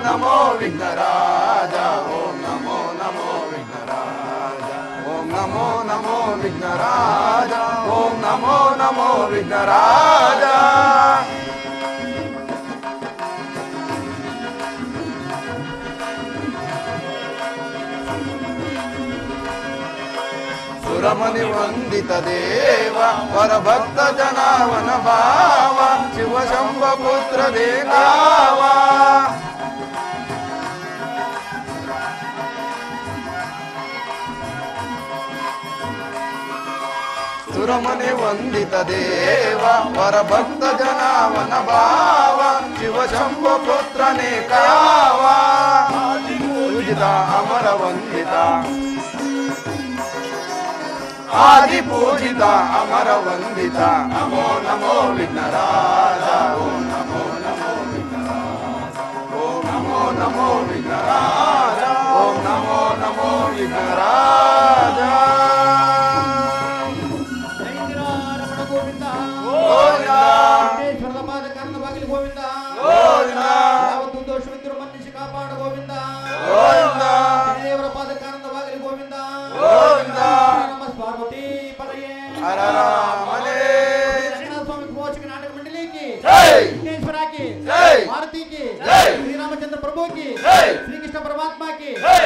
ನಮೋ ವಿಘ್ನರಾಜ ಓಂ ನಮೋ ನಮೋ ವಿಘ್ನರಾಜ ಓಂ ನಮೋ ನಮೋ ವಿಘ್ನರಾಜ ಓಂ ನಮೋ ನಮೋ ವಿಘ್ನರಾಜ ಸುರಮನಿ ವಂದಿತ ದೇವ ವರಭಕ್ತ ಜನಾವನ ಭಾವ ಶಿವ ಶಂಭ ಪುತ್ರ ದೇಗಾವ ಸುರಮನೆ ವಂದಿತ ದೇವ ವರಭಕ್ತ ಜನಾವನ ಭಾವ ಶಿವ ಶಂಭ ಪುತ್ರನೇ ಕಾವ ಪೂಜಿತ ಅಮರ ವಂದಿತ ಆದಿ ಪೂಜಿತ ಅಮರ ವಂದಿತ ನಮೋ ನಮೋ ವಿಘ್ನರಾಜ ಓಂ ನಮೋ ನಮೋ ವಿಘ್ನರಾಜ ಓಂ ನಮೋ ನಮೋ ವಿಘ್ನರಾಜ ಓಂ ನಮೋ ನಮೋ ವಿಘ್ನರಾಜ ರಮಣ ಗೋವಿಂದ ಗೋವಿಂದ ವಿಘ್ನೇಶ್ವರದ ಪಾದ ಕಾರಣ ಬಾಗಿಲು ಗೋವಿಂದ ಗೋವಿಂದ ಯಾವತ್ತು ದೋಷವಿದ್ದರೂ ಮನ್ನಿಸಿ ಕಾಪಾಡ ಗೋವಿಂದ ಗೋವಿಂದ ದೇವರ ಪಾದ ಕಾರಣ ಬಾಗಿಲು ಗೋವಿಂದ ಗೋವಿಂದ ನಮ್ಮ ಪಾರ್ವತಿ ಪರಯೇ ಹರರಾಮನೇ ರಂಗನಾಥ ಸ್ವಾಮಿ ಪೋಷಕ ನಾಟಕ ಮಂಡಳಿಗೆ ಜೈ ವಿಘ್ನೇಶ್ವರಾಕಿ ಜೈ ಭಾರತೀಕಿ ಜೈ ಶ್ರೀರಾಮಚಂದ್ರ ಪ್ರಭುಕಿ ಜೈ ಶ್ರೀಕೃಷ್ಣ ಪರಮಾತ್ಮಕಿ ಜೈ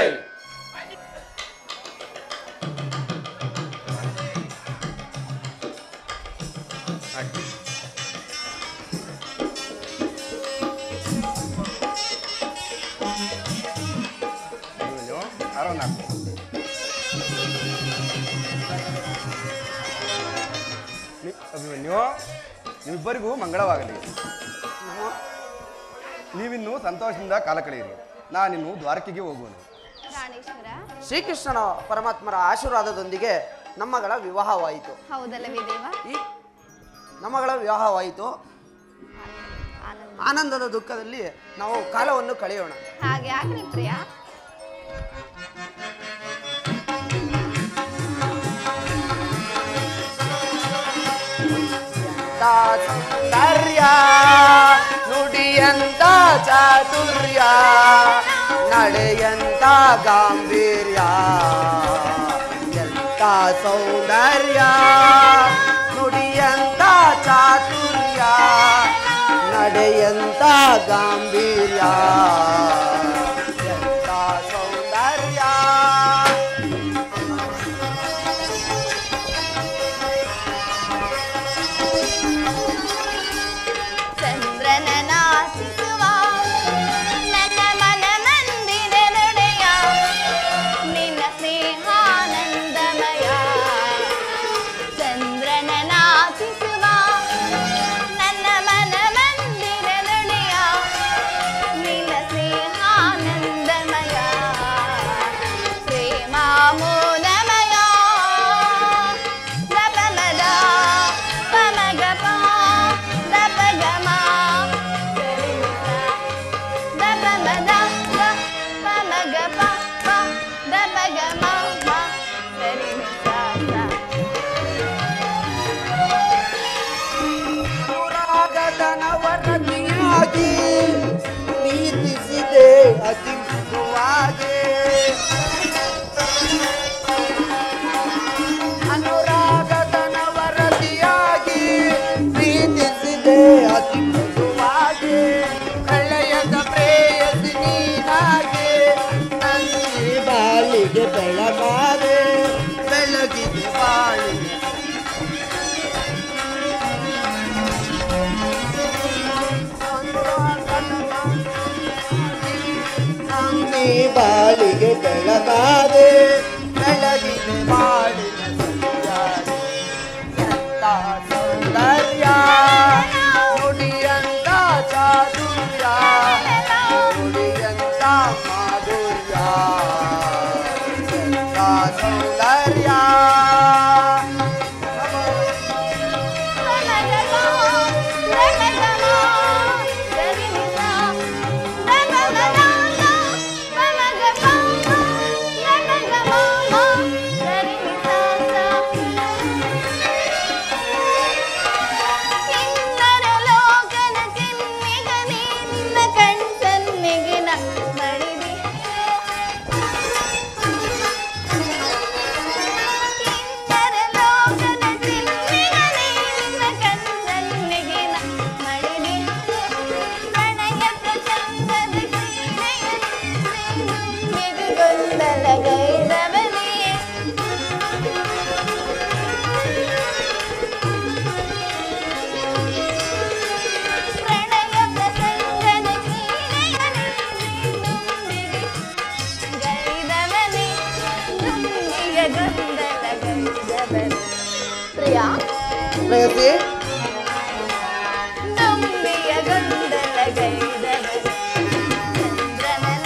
ಅಭಿಮನ್ಯು ನಿಮ್ಮಿಬ್ಬರಿಗೂ ಮಂಗಳವಾಗಲಿ ನೀವಿನ್ನು ಸಂತೋಷದಿಂದ ಕಾಲ ಕಳೆಯಿರಿ ನಾನಿನ್ನು ದ್ವಾರಕೆಗೆ ಹೋಗುವನು ಪ್ರಾಣೇಶ್ವರ ಶ್ರೀಕೃಷ್ಣನ ಪರಮಾತ್ಮರ ಆಶೀರ್ವಾದದೊಂದಿಗೆ ನಮ್ಮಗಳ ವಿವಾಹವಾಯಿತು ಹೌದಲ್ಲವೇ ದೇವ ಈ ನಮ್ಮಗಳ ವಿವಾಹವಾಯಿತು ಆನಂದ ಆನಂದದ ದುಃಖದಲ್ಲಿ ನಾವು ಕಾಲವನ್ನು ಕಳೆಯೋಣ ಹಾಗೆ ಆಗ್ಲಿ ಪ್ರಿಯ ಎಂತ ಸೌಂದರ್ಯ ನುಡಿಯಂತ ಚಾತುರ್ಯ ನಡೆಯಂತ ಗಾಂಭೀರ್ಯ ಎಂತ ಸೌಂದರ್ಯ ನುಡಿಯಂತ ಚಾತುರ್ಯ ನಡೆಯಂತ ಗಾಂಭೀರ್ಯ ಎಂತ ಸೌಂದರ್ಯ ಚಂದ್ರನ ನಾಚಿಸುವ ನನ್ನ ಮನ ಮಂದಿರ ನಡೆಯ ನಿನ್ನ ಸ್ನೇಹಾನಂದಮಯ ಚಂದ್ರನ ನಾಚಿಸುವ ನನ್ನ ಮನ ಮಂದಿರ ನಡೆಯ ನಿನ್ನ ಸ್ನೇಹಾನಂದಮಯ ಪ್ರೇಮಾಮೋದಮಯ ದಪಮದ ಪಮಗಪ ದಪಗಮ ದಪಮದ ಪಮಗಪ ದಪಗಮ ಸರಿಮಿಸ ಅನುರಾಗದನವರತಿಯಾಗಿ ಪ್ರೀತಿಸಿದೆ ಅತಿ ಮೃದುವಾಗಿ ಅನುರಾಗದನವರತಿಯಾಗಿ ಪ್ರೀತಿಸಿದೆ ಅತಿ ಮೃದುವಾಗಿ ಕಳೆಯದ ಪ್ರೇಯಸಿ ನೀನಾಗಿ ನಂದಿ ಬಾಳಿಗೆ ಬೆಳಗಾದೆ ಬೆಳಗಿದೆ ಬಾಳಿಗೆ ನಂದಿ ಬಾಳಿಗೆ ಬೆಳಗಾದೆ ಬೆಳಗಿನ ಬಾಳಿನ ಸಂಚಾರಿ. ಎಂತ ಸೌಂದರ್ಯ ನುಡಿಯಂತ ಚಾದುರ್ಯ ನುಡಿಯಂತ ಮಾಧುರ್ಯ ಎಂತ ಸೌಂದರ್ಯ Thank you. ಪ್ರಿಯ ಪ್ರೇಯಸಿ ನಂಬಿಯ ಗಂಡಲ ಗೈದವ ಚಂದ್ರನ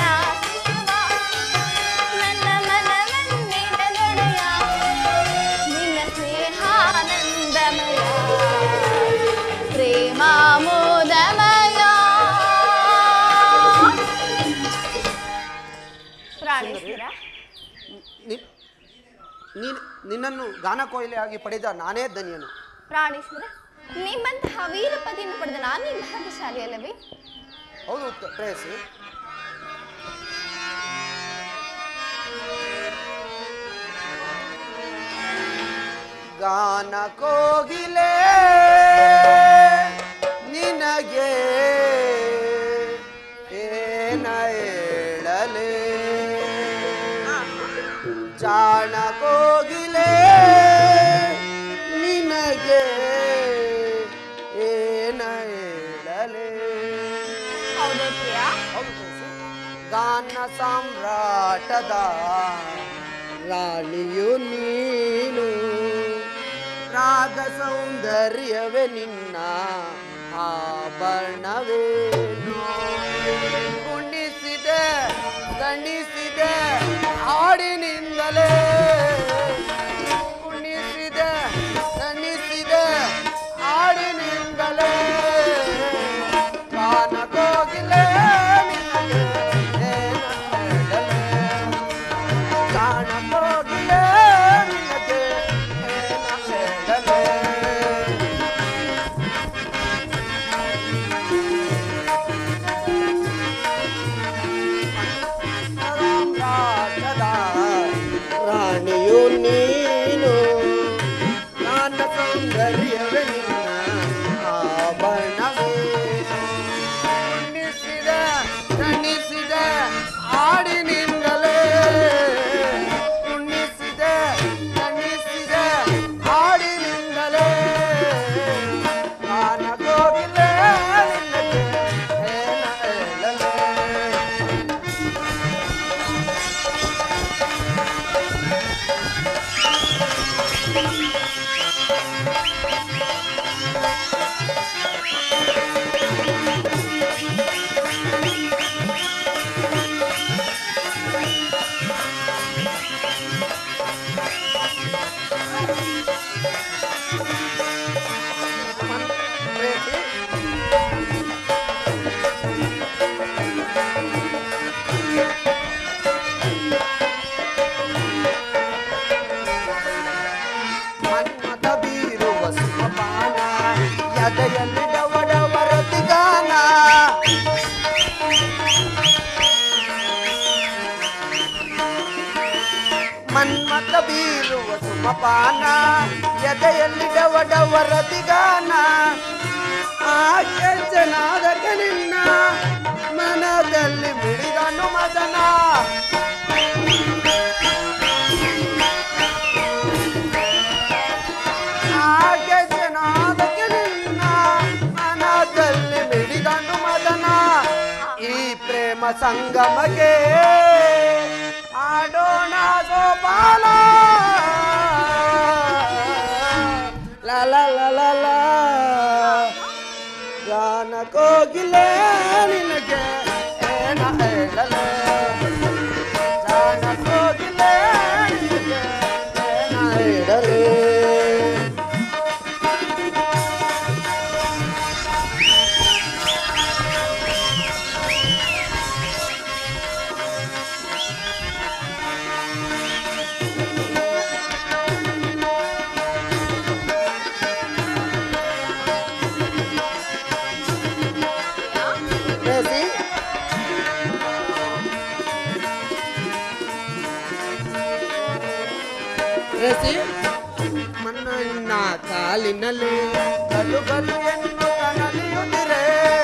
ನನ್ನ ಮನವನ್ನಿನ ನೊಡೆಯ ನಿನ್ನ ಸ್ನೇಹಾನಂದಮಯ ಪ್ರೇಮಾಮೋದಮಯ ಪ್ರಾಣೇಶ್ವರ ನಿ- ನೀನ್ ನಿನ್ನನ್ನು ಗಾನ ಕೊಯ್ಲೆಯಾಗಿ ಪಡೆದ ನಾನೇ ಧನ್ಯನು ಪ್ರಾಣೇಶ್ವರ ನಿಮ್ಮಂತಹ ವೀರಪತಿಯನ್ನು ಪಡೆದ ನಾನೇ ಭಾಗ್ಯಶಾಲಿ ಅಲ್ಲವೇ ಹೌದು ತ- ಪ್ರೇಯಸಿ ಗಾನ ಕೋಗಿಲೆ ನಿನಗೆ ಏನ ಹೇಳಲೆ ಜಾಣ ಕೋಗಿಲೆ ನಿನಗೆ ಏನ ಹೇಳಲೆ ಹೌದೇ ಪ್ರಿಯ ಹೌದು ಪ್ರೇಯಸಿ. ಗಾನ ಸಾಮ್ರಾಟದ ರಾಣಿಯು ನೀನು ರಾಗ ಸೌಂದರ್ಯವೇ ನಿನ್ನ ಆಭರಣವೇನು ಕುಣಿಸಿದೆ ಗಣಿಸಿದೆ ಹಾಡಿನಿಂದಲೇ ಕುಣಿಸಿದೆ ಗಣಿಸಿದೆ ಹಾಡಿನಿಂದಲೇ ಗಾನ ಕೋಗಿಲೆ ನಿನಗೆ ಏನ ಹೇಳಲೆ? ಗಾನ ಕೋಗಿಲೆ ನಿನಗೆ ಏನ ಹೇಳಲೆ? ರಾಜದ ರಾಣಿಯು ನೀನು ನನ್ನ ಸೌಂದರ್ಯವೇ ನಿನ್ನ ಆಭರಣವೇನು ಉಣ್ಣಿಸಿದ ತಣಿಸಿದ ಹಾಡಿನಿಂದಲೇ ಉಣ್ಣಿಸಿದ ತಣಿಸಿದ ಹಾಡಿನಿಂದಲೇ ಗಾನ ಕೋಗಿಲೆ ನಿನಗೆ ಏನ ಹೇಳಲೆ? ಮನ್ಮಥ ಬೀರುವ ಸುಖಪಾನ ಎದೆಯಲ್ಲಿ ಡವಡವರ ದಿಗಾನ ಮನ್ಮಥ ಬೀರುವ ಸುಮಪಾನ ಎದೆಯಲ್ಲಿ ಡವಡವರ ದಿಗಾನ ಆಕೆ ಜನಾದಕ್ಕೆ ನಿನ್ನ ಮನದಲ್ಲಿ ಮಿಡಿದನು ಮದನ ಹಾಗೆ ಜನಾದಕ್ಕೆ ನಿನ್ನ ಮನದಲ್ಲಿ ಮಿಡಿದನು ಮದನ ಈ ಪ್ರೇಮ ಸಂಗಮಗೆ ಆಡೋಣ ಗೋಪಾಲ ಲ ಲ ಲ ಲ ಲ. ಗಾನ ಕೋಗಿಲೆ ನಿನಗೆ ಏನ ಹೇಳಲೆ ಜಾಣ ಕೋಗಿಲೆ ನಿನಗೆ ಏನ ಹೇಳಲೆ Messi. ರೆಸಿ ಮನ್ನ ಕಾಲಿನಲ್ಲಿ ಗಲು ಗಲು ಎನ್ನುತ್ತ ನಲಿಯುತ್ತಿರೆ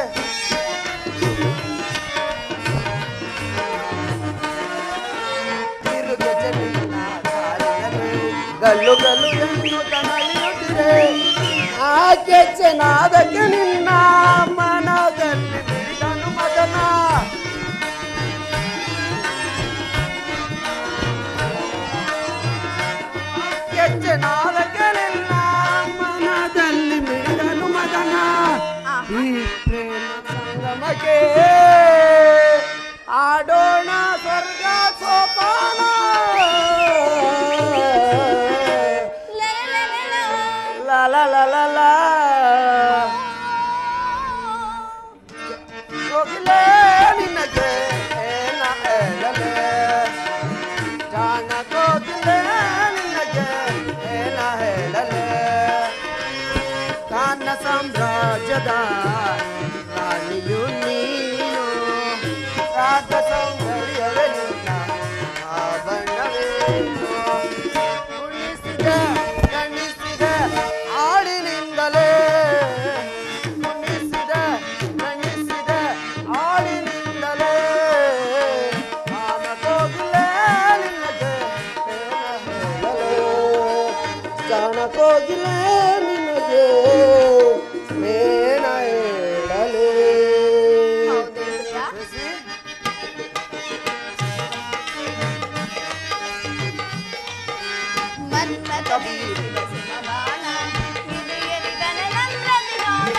ತಿರುಗೆಜೆ ನಿನ್ನ ಕಾಲಿನಲ್ಲಿ ಗಲ್ಲು ಗಲ್ಲು ಎನ್ನುತ್ತ ನಲಿಯುತ್ತಿರೆ ಆ ಕೆಚ್ಚನಾದಕ್ಕೆ ನಿನ್ನ ಮನದಲ್ಲಿ ಬಿಡಿದನು ಮದನ ಕೆಚ್ಚನಾದಕ್ಕೆ ನಿನ್ನ ನಾಟ ಸೌಂದರ್ಯವೇ ನಿನ್ನ ಆಭರಣವೇನು ಉಳಿಸಿದೆ ಗಣಿಸಿದೆ ಹಾಡಿನಿಂದಲೇ ಉಳಿಸಿದೆ ಗಣಿಸಿದೆ ಹಾಡಿನಿಂದಲೇ ಆನ ಕೋಗಿಲೆ ನಿನಗೆ ಏನ ಹೇಳಲು ಜಾಣ ಕೋಗಿಲೆ ನಿನಗೆ ಮೇಣ ಹೇಳಲು ಹೌದೇನ್ರಿಯಾ ಮನ್ಮಥ ಬೀರಿದ ಸುಮಬಾಣ ನಿಧಿಯರಿದನ ನನ್ನದಿ ಗಾನ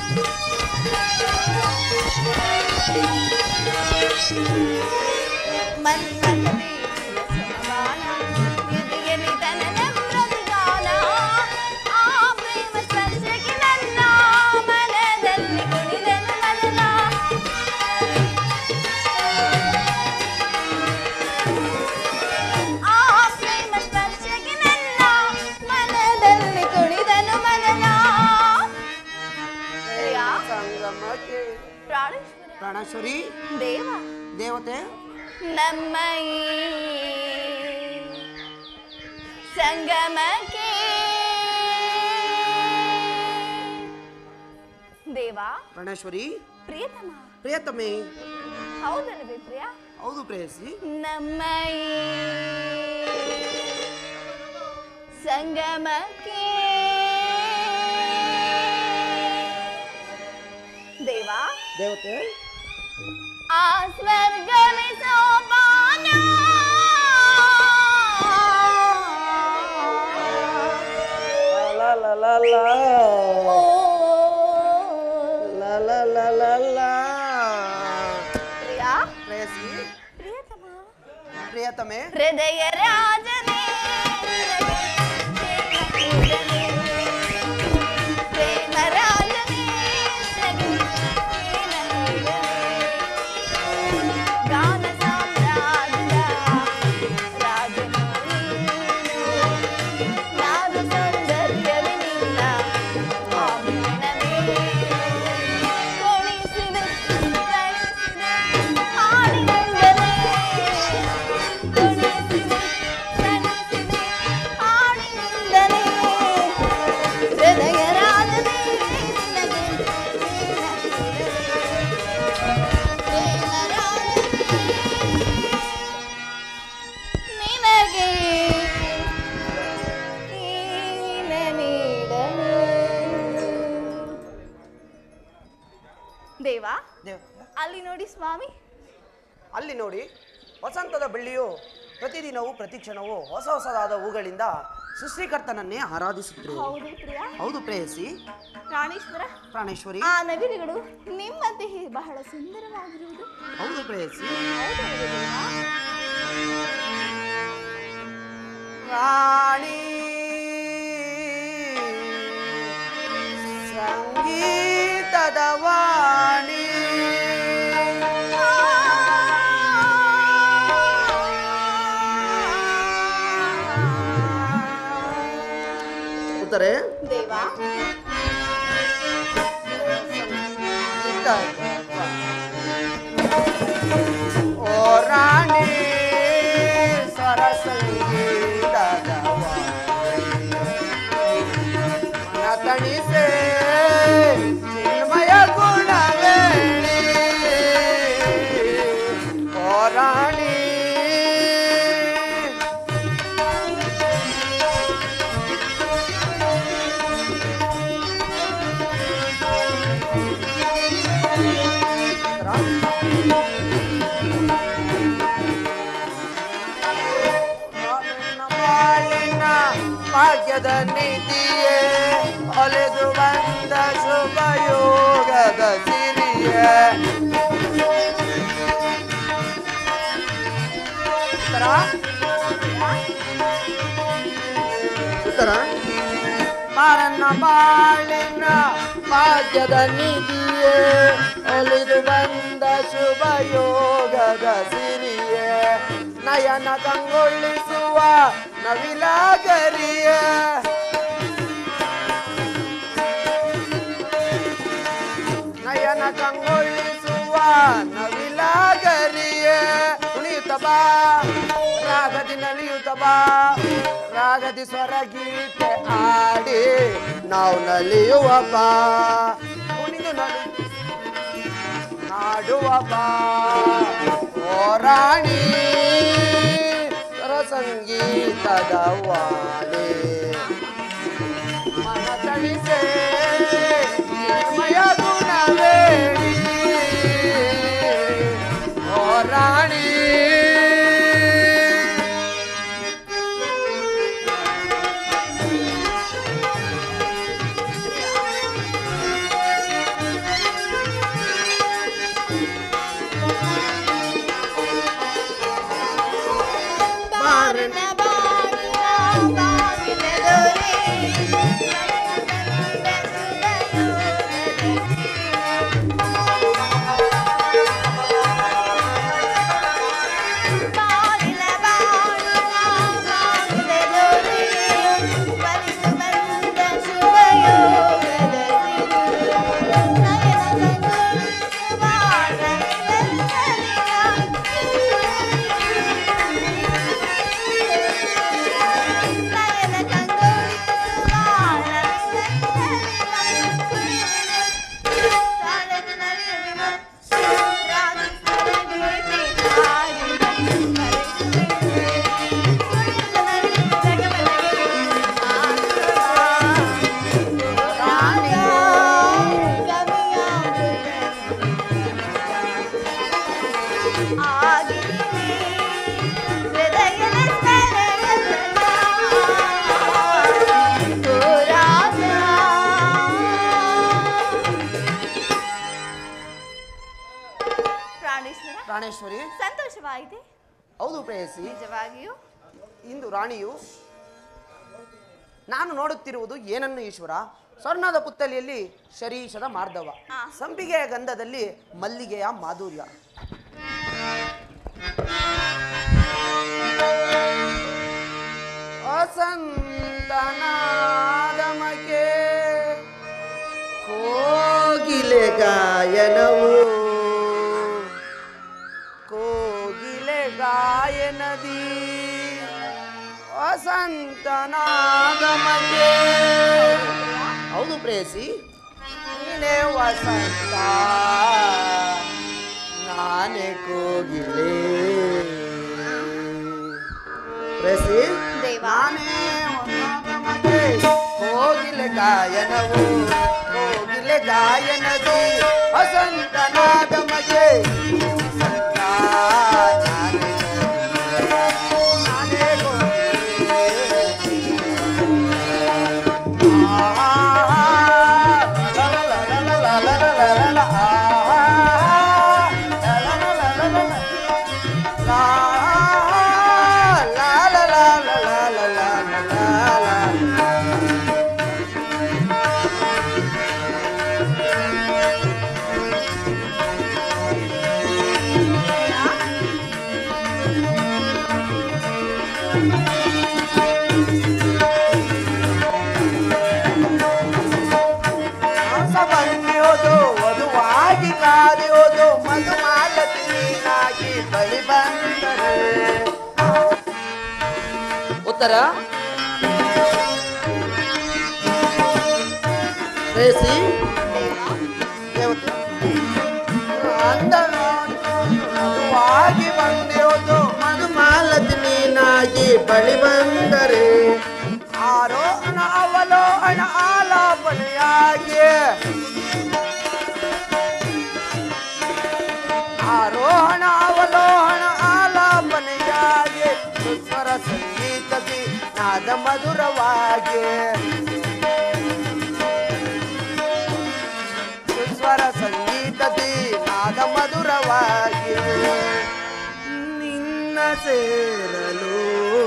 ಮನ್ಮಥ ಬೀರಿದ ಸುಮಬಾಣ ನಿಧಿಯರಿದನ ನನ್ನದಿ ಗಾನ ಆ ಪ್ರೇಮ ಸ್ಪರ್ಶಕ್ಕೆ ನನ್ನ ಮನದಲ್ಲಿ ಕುಣಿದನು ಮನನ ಆ ಪ್ರೇಮ ಸ್ಪರ್ಶಕ್ಕೆ ನನ್ನ ಮನದಲ್ಲಿ ಕುಣಿದನು ಮನನ ಪ್ರಿಯಾ, ಸಂಗಮಕ್ಕೆ ಪ್ರಾಣೇಶ್ವರ ಪ್ರಾಣೇಶ್ವರಿ ದೇವ ದೇವತೆ ನಮ್ಮ ಈ ಸಂಗಮಕ್ಕೆ ದೇವ ಪ್ರಾಣೇಶ್ವರಿ ಪ್ರಿಯತಮ ಪ್ರಿಯತಮೆ ಹೌದಲ್ಲವೇ ಪ್ರಿಯ ಹೌದು ಪ್ರೇಯಸಿ ನಮ್ಮ ಈ ಸಂಗಮಕ್ಕೆ ದೇವ ದೇವತೆ ಆ ಸ್ವರ್ಗವೇ ಸೋಪಾನ ಲಾ ಲಾ ಲಾ ಲಾ ಓ, ಲಾ ಲಾ ಲಾ ಲಾ ಲಾ ಪ್ರಿಯ ಪ್ರೇಯಸಿ ಪ್ರಿಯತಮ ಪ್ರಿಯತಮೆ ಹೃದಯ ರಾಜನೇ ಪ್ರೇಮ ರಾಜನೇ ಗಾನ ಸಾಮ್ರಾಜ್ಯದ ರಾಜನು ನೀನು. ನಾದ ಸೌಂದರ್ಯವೇ ನಿನ್ನ ಆಭರಣವೇ. ಕೊಣಿಸಿದೆ, ತಣಿಸಿದೆ, ಹಾಡಿನಿಂದಲೇ. ಕೊಣಿಸಿದೆ, ತಣಿಸಿದೆ, ಹಾಡಿನಿಂದಲೇ. ಹೃದಯ ರಾಜನೇ ನಿನಗೆ ಪ್ರೇಮ ರಾಜನೇ ನಿನಗೆ ನೀನ ನೀಡಲು ದೇವ ದೇವತೆ ಅಲ್ಲಿ ನೋಡಿ ಸ್ವಾಮಿ ಅಲ್ಲಿ ನೋಡಿ ವಸಂತದ ಬಳ್ಳಿಯು ಪ್ರತಿದಿನವೂ ಪ್ರತಿಕ್ಷಣವೂ ಹೊಸ ಹೊಸದಾದ ಹೂಗಳಿಂದ ಸೃಷ್ಟಿಕರ್ತನನ್ನೇ ಆರಾಧಿಸುತ್ತಿರುವುದು ಹೌದು ಪ್ರಿಯ ಹೌದು ಪ್ರೇಯಸಿ ಪ್ರಾಣೇಶ್ವರ ಪ್ರಾಣೇಶ್ವರಿ ಆ ನವಿಲುಗಳು ನಿಮ್ಮಂತೆ ಬಹಳ ಸುಂದರವಾಗಿರುವುದು ಹೌದು ಪ್ರೇಯಸಿ ಹೌದಲ್ಲವೇ ದೇವ? ರಾಣಿ ಸಂಗೀತದ ವಾಣಿ ಉತ್ತರೆ ದೇವ ಓ ರಾಣಿ ಸ್ವರ ಸಂಗೀತದ ವಾಣಿ. ಮನ ತಣಿಸೆ ಚಿನ್ಮಯ ಗುಣವೇಣಿ ಓ ರಾಣಿ ನನ್ನ ಬಾಳಿನ ಭಾಗ್ಯದ ನಿಧಿಯೇ ಒಲೆದು ಬಂದ ಶುಭ ಯೋಗದ ಸಿರಿಯೇ ಉತ್ತರ ಉತ್ತರ ಮಾರನ್ನ ಬಾಳಿನ ಭಾಗ್ಯದ ನಿಧಿಯೇ ಒಲಿದು ಬಂದ ಶುಭ ಯೋಗದ ಸಿರಿಯೇ ನಯನ ಕಂಗೊಳಿಸುವ ನವಿಲಾಗರಿಯ ನಯನ ಕಂಗೊಳಿಸುವ ನವಿಲಾಗರಿಯ ರಾಗದಿ ನಲಿಯುತ್ತ ಬಾ ರಾಗದಿ ಸ್ವರ ಗೀತೆ ಆಡಿ ನಾವು ನಲಿಯುವ ಬಾ ಕುಣಿದು ನಲಿ ನಾಡುವ ಬಾ ಓ ರಾಣಿ ಸ್ವರ ಸಂಗೀತದ ವಾಣಿ ಮನ ತಣಿಸೆ ನಿರ್ಮಯ ಗುಣವೇಣಿ ಓ ರಾಣಿ ಬಾರನ ಬಾಳಿನ ಬಾಗಿಲ ದೊರೆ ಬಾಗಿಲ ಬಾಳಿನ ಬಾಗಿಲ ದೊರೆ ಬಲಿದು ಬಂದ ಶುಭಯೋಗದ ನಯನ ಕಂಗೊಳಿಸುವ ನಯನ ಕಂಗೊಳಿಸುವ ಪ್ರಾಣೇಶ್ವರ ಪ್ರಾಣೇಶ್ವರಿ ಸಂತೋಷವಾಗಿದೆ ಹೌದು ಪ್ರೇಯಸಿ ನಿಜವಾಗಿಯೂ ಇಂದು ರಾಣಿಯು ನಾನು ನೋಡುತ್ತಿರುವುದು ಏನನ್ನು ಈಶ್ವರ ಸ್ವರ್ಣದ ಪುತ್ತಲಿಯಲ್ಲಿ ಶರೀಶದ ಮಾರ್ಧವ ಆ. ಸಂಪಿಗೆಯ ಗಂಧದಲ್ಲಿ ಮಲ್ಲಿಗೆಯ ಮಾಧುರ್ಯ ವಸಂತನಾಗಮಕ್ಕೆ ಕೋಗಿಲೆ ಗಾಯನವು ಕೋಗಿಲೆ ಗಾಯನದಿ ವಸಂತನಾಗಮಕ್ಕೆ ಹೌದು ಪ್ರೇಯಸಿ ನೀನೇ ವಸಂತ ನಾನೇ ಕೋಗಿಲೆ ಪ್ರೇಯಸಿ ದೇವ. ನಾನೇ ವಸಂತಮಗೆ ಕೋಗಿಲೆ ಗಾಯನವು ಕೋಗಿಲೆ ಗಾಯನದಿ ವಸಂತನಾಗಮಗೆ ವಸಂತ ನಾನೇ ನಾನೇ ಬಂದಿಯೋದು ವಧುವಾಗಿ ಕಾದಿಯೋದು ಮಧುಮಾಲತಿನಾಗಿ ಬಳಿ ಬಂದರೆ ಉತ್ತರ ರೇಸಿ ದೇವತೆ ಅಂದ ಮಧುವಾಗಿ ಬಂದಿಯೋದು ಮಧುಮಾಲತಿ ನೀನಾಗಿ ಬಳಿ ಬಂದರೆ ಆರೋಹಣ ಅವಲೋಹಣ ಆಲಾಪನೆಯಾಗಿ ಆರೋಹಣ ಅವಲೋಹಣ ಆಲಾಪನೆಯಾಗಿ ಸುಸ್ವರ ಸಂಗೀತದಿ ನಾದ ಮಧುರವಾಗಿ ಸುಸ್ವರ ಸಂಗೀತದಿ ನಾದ ಮಧುರವಾಗಿ ನಿನ್ನ ಸೇರಲು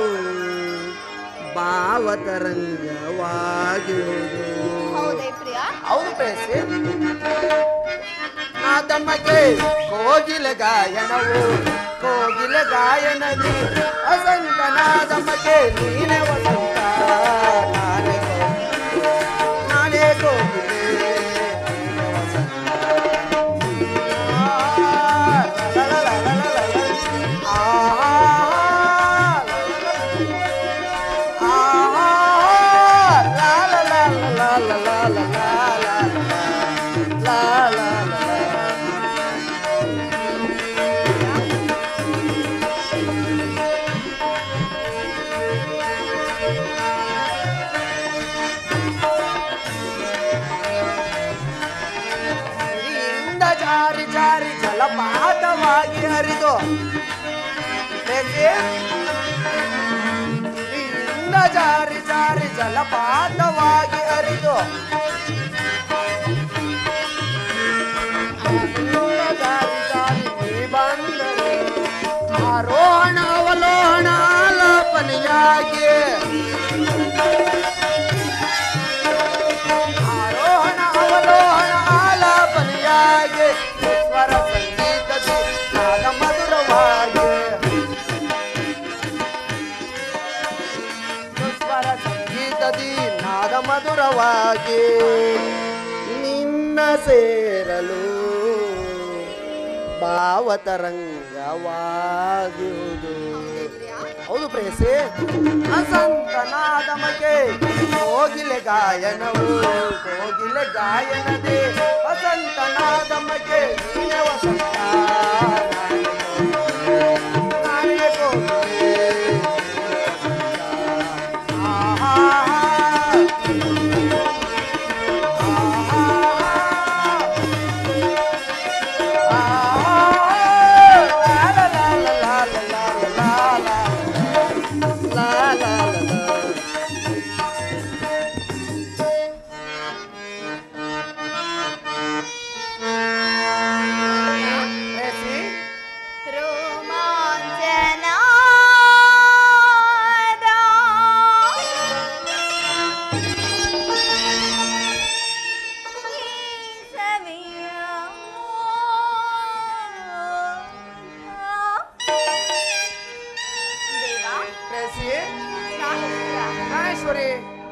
ಭಾವತರಂಗವಾಗಿರುವುದು ಹೌದೇ ಪ್ರಿಯ ಹೌದು ಪ್ರೇಸಿ ನಾ ತಮಗೆ ಕೋಗಿಲೆ ಗಾಯನವು ಕೋಗಿಲೆ ಗಾಯನದಿ ವಸಂತ ನಾದಮಗೆ ನೀನೆ ವಸಂತ ನಾನೇ ಕೋಗಿಲೆ, ನಾನೇ ಕೋಗಿಲೆ ನೀನೆ ವಸಂತ. ಆ, ಲ, ಲ, ಲ, ಲ, ಲ, ಲ, ಲ, ಲ. ಆ, ಲ, ಲ, ಪ್ರೇಯಸಿ ನಿನ್ನಿಂದ ಜಾರಿ ಜಾರಿ ಜಲಪಾತವಾಗಿ ಹರಿದು ನಿನ್ನಿಂದ ಜಾರಿ ಜಾರಿ ನೀ ಬಂದರೆ ಆರೋಹಣ ಅವಲೋಹಣ ಆಲಾಪನೆಯಾಗಿ ಆರೋಹಣ ಅವಲೋಹಣ ಆಲಾಪನೆಯಾಗಿ ಸ್ವರ ಸಂಗೀತದಿ ನಾದ ಮಧುರವಾಗಿ ಸ್ವರ ಸಂಗೀತದಿ ನಾದ ಮಧುರವಾಗಿ ನಿನ್ನ ಸೇರಲು ಭಾವತರಂಗವಾಗುವುದು ಹೌದು ಪ್ರೇಯಸಿ ಅಸಂತನಾದ ಮಗೆ ಕೋಗಿಲೆ ಗಾಯನವು ಕೋಗಿಲೆ ಗಾಯನದೇ ವಸಂತನಾದ ಮಗೆ ನೀನೆ ವಸಂತ ನಾನೇ ಕೋಗಿಲೆ, ನೀನೆ ವಸಂತ. ಆಹಾ. ಜ್ಞಾನೇಶ್ವರಿ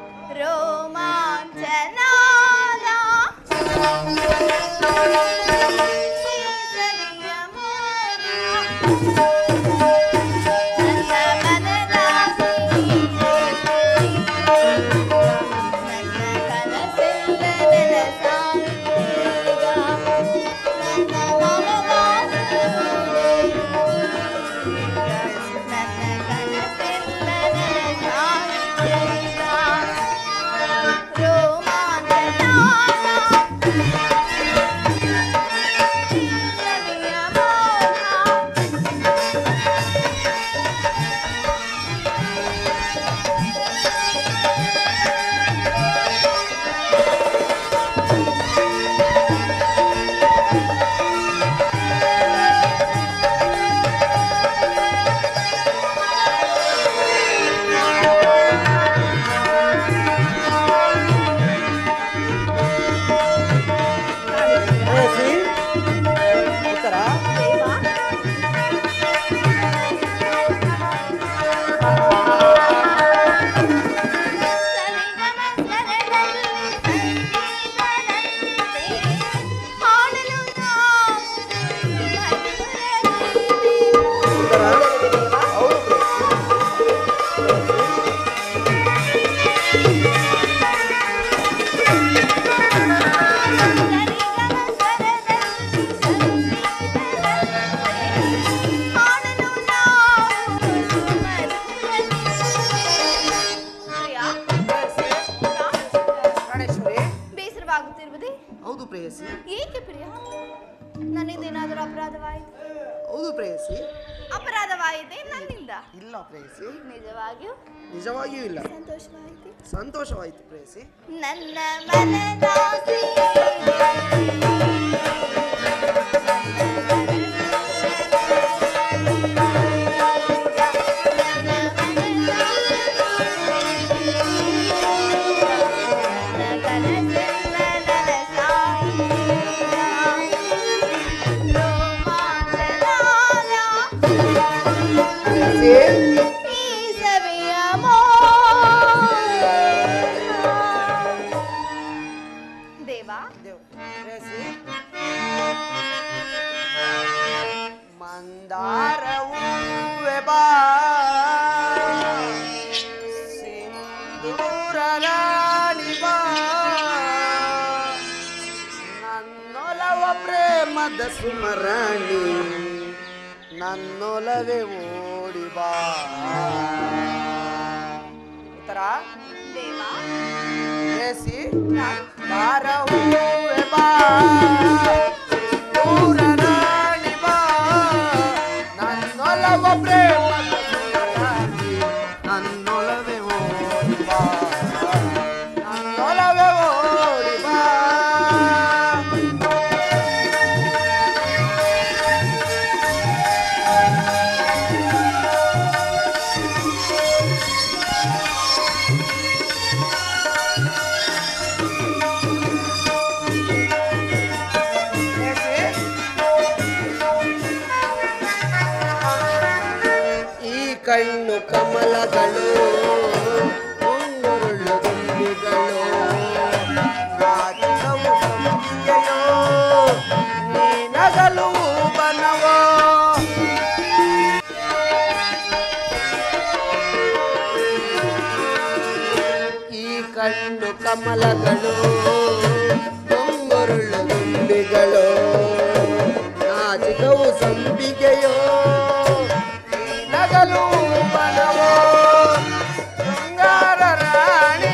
ಶ್ರೇಯಸಿ ಉತ್ತರ ಉತ್ತರ ಹೌದು ಜ್ಞಾನೇಶ್ವರಿ ಬೇಸರವಾಗುತ್ತಿರುವುದೇ ಹೌದು ಪ್ರೇಯಸಿ ಏಕೆ ಪ್ರಿಯ ನನ್ನಿಂದೇನಾದರೂ ಅಪರಾಧವಾಯಿತು ಹೌದು ಪ್ರೇಯಸಿ ಅಪರಾಧವಾಯಿತೆ ನನ್ನಿಂದ ಇಲ್ಲ ಪ್ರೇಯಸಿ ನಿಜವಾಗಿಯೂ ನಿಜವಾಗಿಯೂ ಇಲ್ಲ ಸಂತೋಷವಾಯಿತು ಸಂತೋಷವಾಯಿತು ಪ್ರೇಯಸಿ ನನ್ನ ಮನದಾಸೆ ಪ್ರೇಯಸಿ ಈ ಸವಿಯ ದೇವಾ ದೇವ್ ಪ್ರೇಯಸಿ ಮಂದಾರ ಹೂವೆ ಬಾ ಸಿಂಧೂರ ರಾಣಿ ಬಾ ನನ್ನೊಲವ ಪ್ರೇಮದ ಸುಮರಾಣಿ ನನ್ನೊಲವೇ ಓಡಿ ಬಾ ಉತ್ತರ ದೇವಾ ಪ್ರೇಯಸಿ ಬಾರ ಹೂವೆ ಬಾ ಸಿಂಧೂರ ರಾಣಿ ಬಾ ನನ್ನೊಲವ ಪ್ರೇಮದ ಕಣ್ಣು ಕಮಲಗಳು ಉಂಗುರುಳು ದುಂಬಿಗಳು ನಾಟಕವು ಸಂಪಿಗೆಯೋ ನೀ ನಗಲು ಬನವೋ ಈ ಕಣ್ಣು ಕಮಲಗಳು ಉಂಗುರುಳು ದುಂಬಿಗಳು ನಾಚಿಕವು ಸಂಪಿಗೆಯೋ ಈ ನಗಲು ಬನವೋ ಶೃಂಗಾರ ರಾಣಿ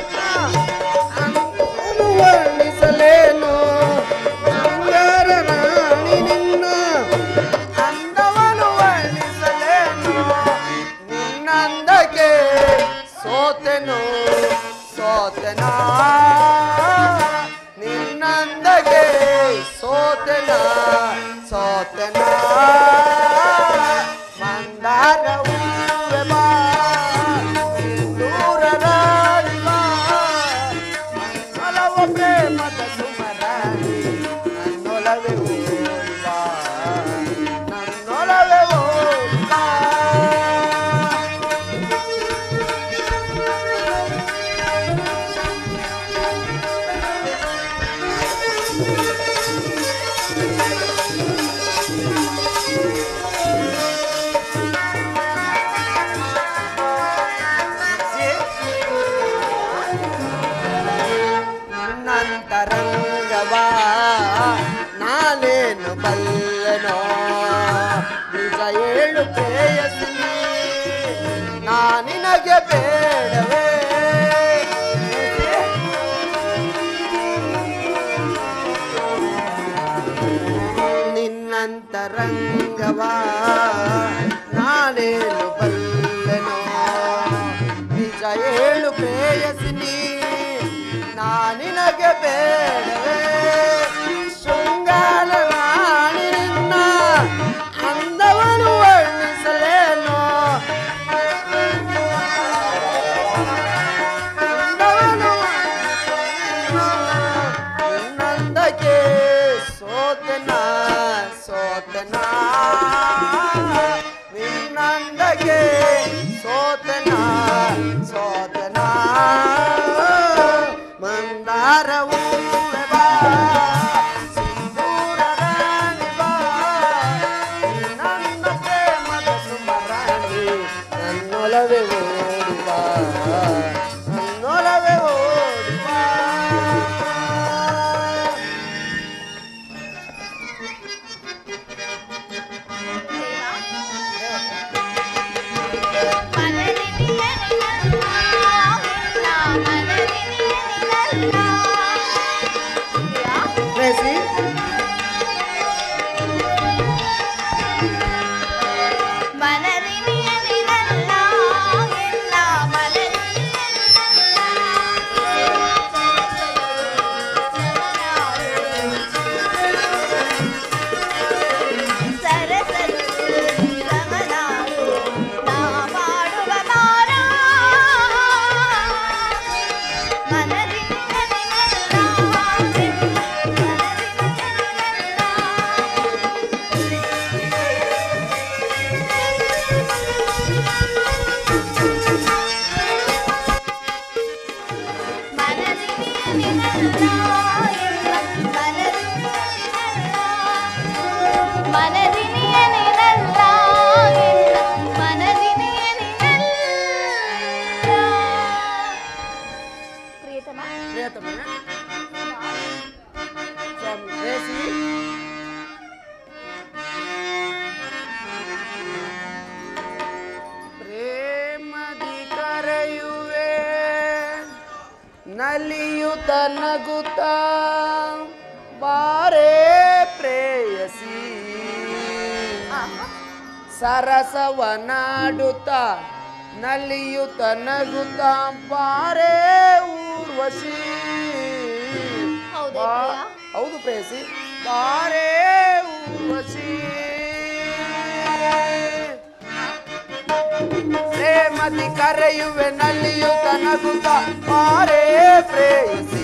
ಅಂದನು ವರ್ಣಿಸಲೇನು ಶೃಂಗಾರ ರಾಣಿ ನಿನ್ನ ಅಂದವನು ವರ್ಣಿಸಲೇನು ನಿನ್ನಂದಕ್ಕೆ ಸೋತೆನು ಸೋತೆನಾ ನಿನ್ನಂದಗೆ ಸೋತೆನ ಸೋತೆನ ಮಂದಾರ ಹೂವೆ ಬಾ ಸಿಂಧೂರ ರಾಣಿ ಬಾ ನನ್ನೊಲವ ಪ್ರೇಮದ ಸುಮರಾಣಿ ನನ್ನೊಲವೆ ಓಡಿ ಬಾ ನನ್ನೊಲವೆ ಓಡಿ ಬಾ ನಂತರಂಗವಾ ನಾನೇನು ಬಲ್ಲನೋ ನಿಜ ಏಳು ಪ್ರೇಯಸಿನಿ ನಾನಿನಗೆ ಬೇಡವೇ ನಿನ್ನಂತರಂಗವಾ ನಾನೇನು ಬಲ್ಲನೋ ನಿಜ ಏಳು ಪ್ರೇಯಸಿನಿ ನಾನಿನಗೆ ಬೇಡವೇ ಶೃಂಗಾರ ರಾಣಿ ನಿನ್ನ ಅಂದವನು ವರ್ಣಿಸಲೇನೋ ಅಂದವನು ನಿನ್ನಂದಕ್ಕೆ ಸೋತನ ಸೋತನ ನಿನ್ನಂದಕ್ಕೆ ಸೋತನ ಸೋತನ ಮಂದಾರ ಹೂವೆ ಬಾ ಸಿಂಧೂರ ರಾಣಿ ಬಾ ನನ್ನ ಪ್ರೇಮದ ಸುಮರಾಣಿ ನನ್ನೊಲವೇ ಓಡಿ ಬಾ ನನ್ನೊಲವೇ ಓಡಿ ಬಾ Tracy? ಮನದಿನಿಯನಿನಲ್ಲ ಮನದಿನಿಯನಿನಲ್ಲ ಪ್ರಿಯತಮ ಪ್ರಿಯತಮನ ಸ್ವಾಮಿ ಟ್ರೇಸಿ ಪ್ರೇಮದಿ ಕರೆಯುವೆ ನಲಿಯುತ ನಗುತ್ತ ಬಾರೇ ಪ್ರೇಯಸಿ ಸರಸವನಾಡುತ್ತ ನಲಿಯುತ ನಗುತ್ತ ಬಾರೇ ಊರ್ವಶಿ ಹೌದೇ ಬಾ- ಪ್ರಿಯ? ಹೌದು ಪ್ರೇಯಸಿ ಬಾರೇ ಊರ್ವಶಿ ಪ್ರೇಮದಿ ಕರೆಯುವೆ ನಲಿಯುತ ನಗುತ್ತ ಬಾರೇ ಪ್ರೇಯಸಿ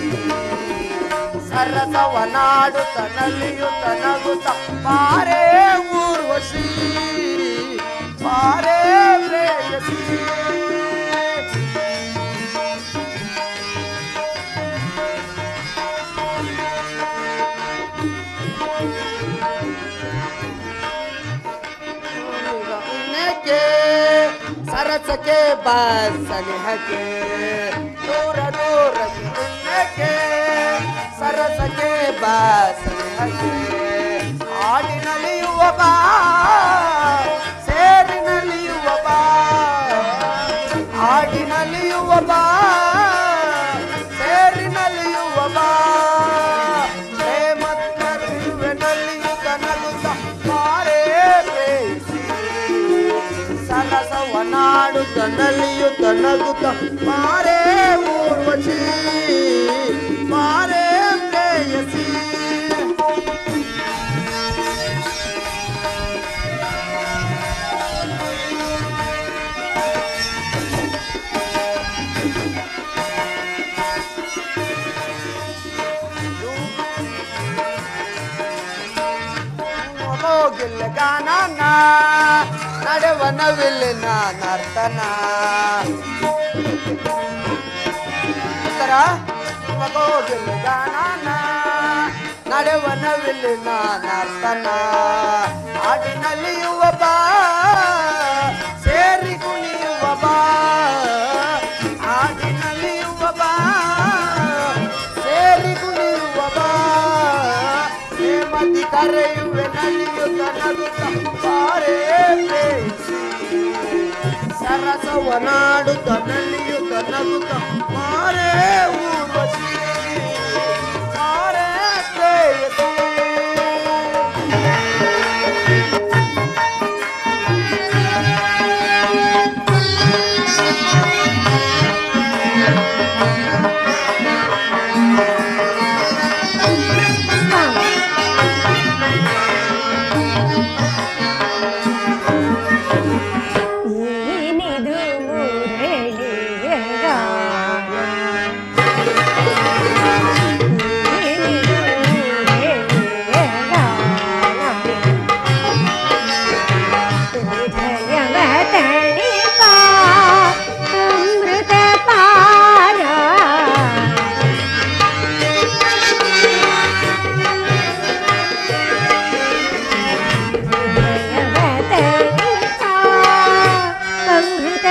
ಸರಸವನಾಡುತ್ತ ನಲಿಯುತ್ತ ನಗುತ್ತ ಬಾರೇ ಊರ್ವಶಿ ಬಾರೇ ಪ್ರೇಯಸಿ ಸನಿಹಕ್ಕೆ ಸರಸಕ್ಕೆ ಬಾ ಸನಿಹಕ್ಕೆ ದೂರ ದೂರ ಪುಣ್ಯಕ್ಕೆ ಸರಸಕ್ಕೆ ಬಾ ಸನಿಹಕ್ಕೆ ಆಡಿನಲಿಯುವ ಬಾ ಸೇರಿನಲಿಯುವ ಬಾ ಆಡಿನಲಿಯುವ ಬಾ ಸೇರಿನಲಿಯುವ ಬಾ ಪ್ರೇಮತ್ತರಿವೆನಲ್ಲಿಯುತ್ತ ನಗುತ್ತ ಮಾರೇ ಪ್ರೇಯಿಸಿ ಸಲಸವನಾಡುತ್ತ ನಲಿಯುತ್ತ ನಗುತ್ತ ಮಾರೇ ಊರ್ವಶಿ ಮಾರೇ ಪ್ರೇಯಸಿ ಹೋಗಿಲ್ಲ ಗಾನನ ನಡೆವ ನವಿಲಿನ ನರ್ತನ ಉತ್ತರ ಹೋಗಿಲ್ಲ ಗಾನನ ನಡೆವ ನವಿಲಿನ ನರ್ತನ ಹಾಡಿನಲ್ಲಿಯುವ ಬಾ ಸೇರಿ ಕುಣಿಯುವ ಬಾ ಹಾಡಿನಲ್ಲಿಯುವ ಬಾ ಸೇರಿ ಕುಣಿಯುವ ಬಾ ಹೇಮತಿ ಕರೆಯುವೆ ನಲಿಯುತ್ತ ನಗುತ್ತ ಬಾರೇ ಪ್ರೇಯಿಸಿ ಸರಸವ ನಾಡುತ್ತ ನಲಿಯುತ್ತ ನಗುತ್ತ ಮಾರೇ ಊರ್ವಶಿ ಮಾರೇ ಪ್ರೇಯಸಿ ಏನಿದು ಮುರಳಿಯ ಗಾನ ಏನಿದು ಮುರಳಿಯ ಗಾನ ಹೃದಯವ ತಣಿಪ ಅಮೃತ ಪಾನ ಅಮೃತ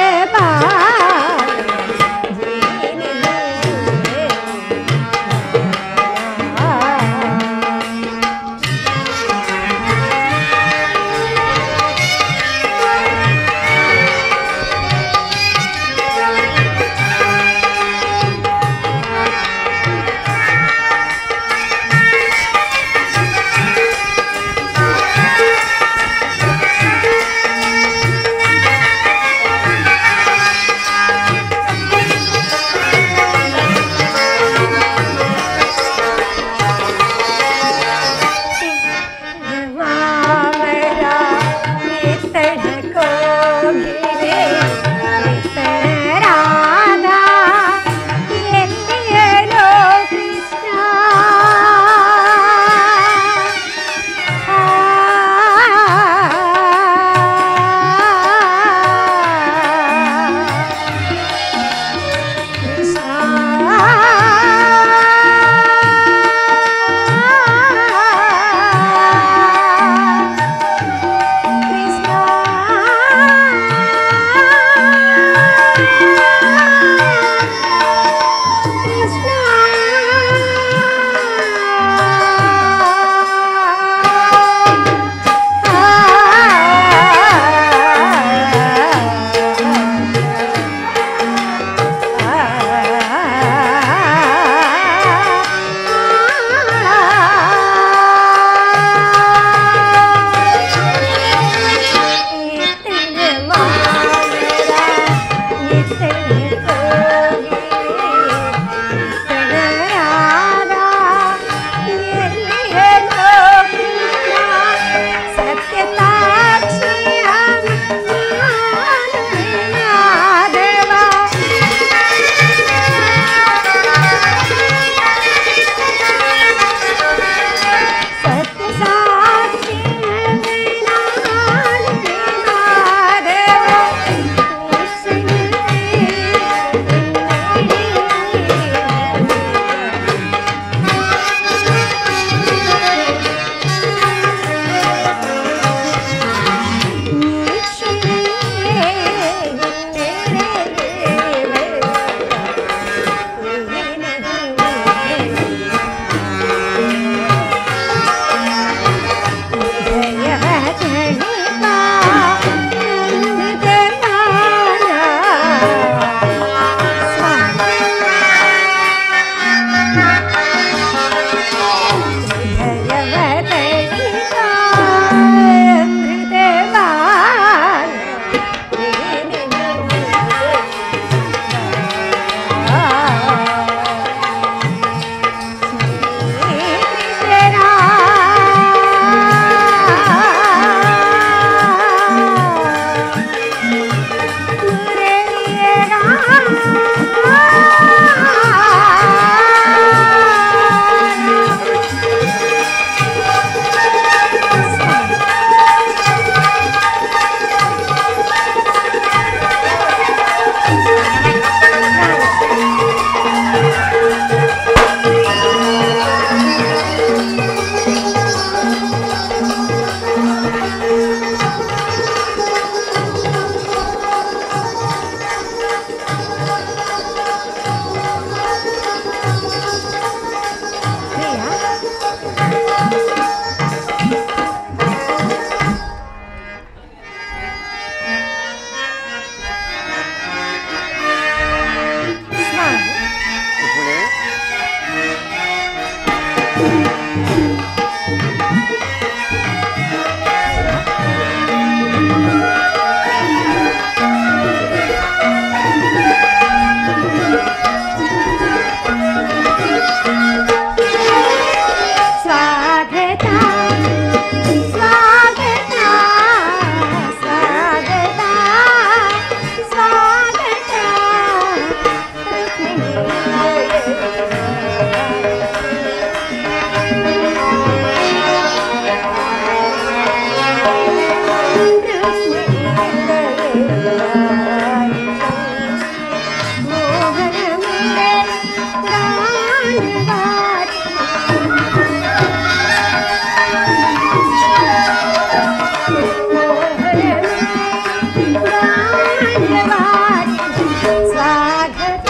ಮಂಗಳವಾರಿ ಸ್ವಾಗತ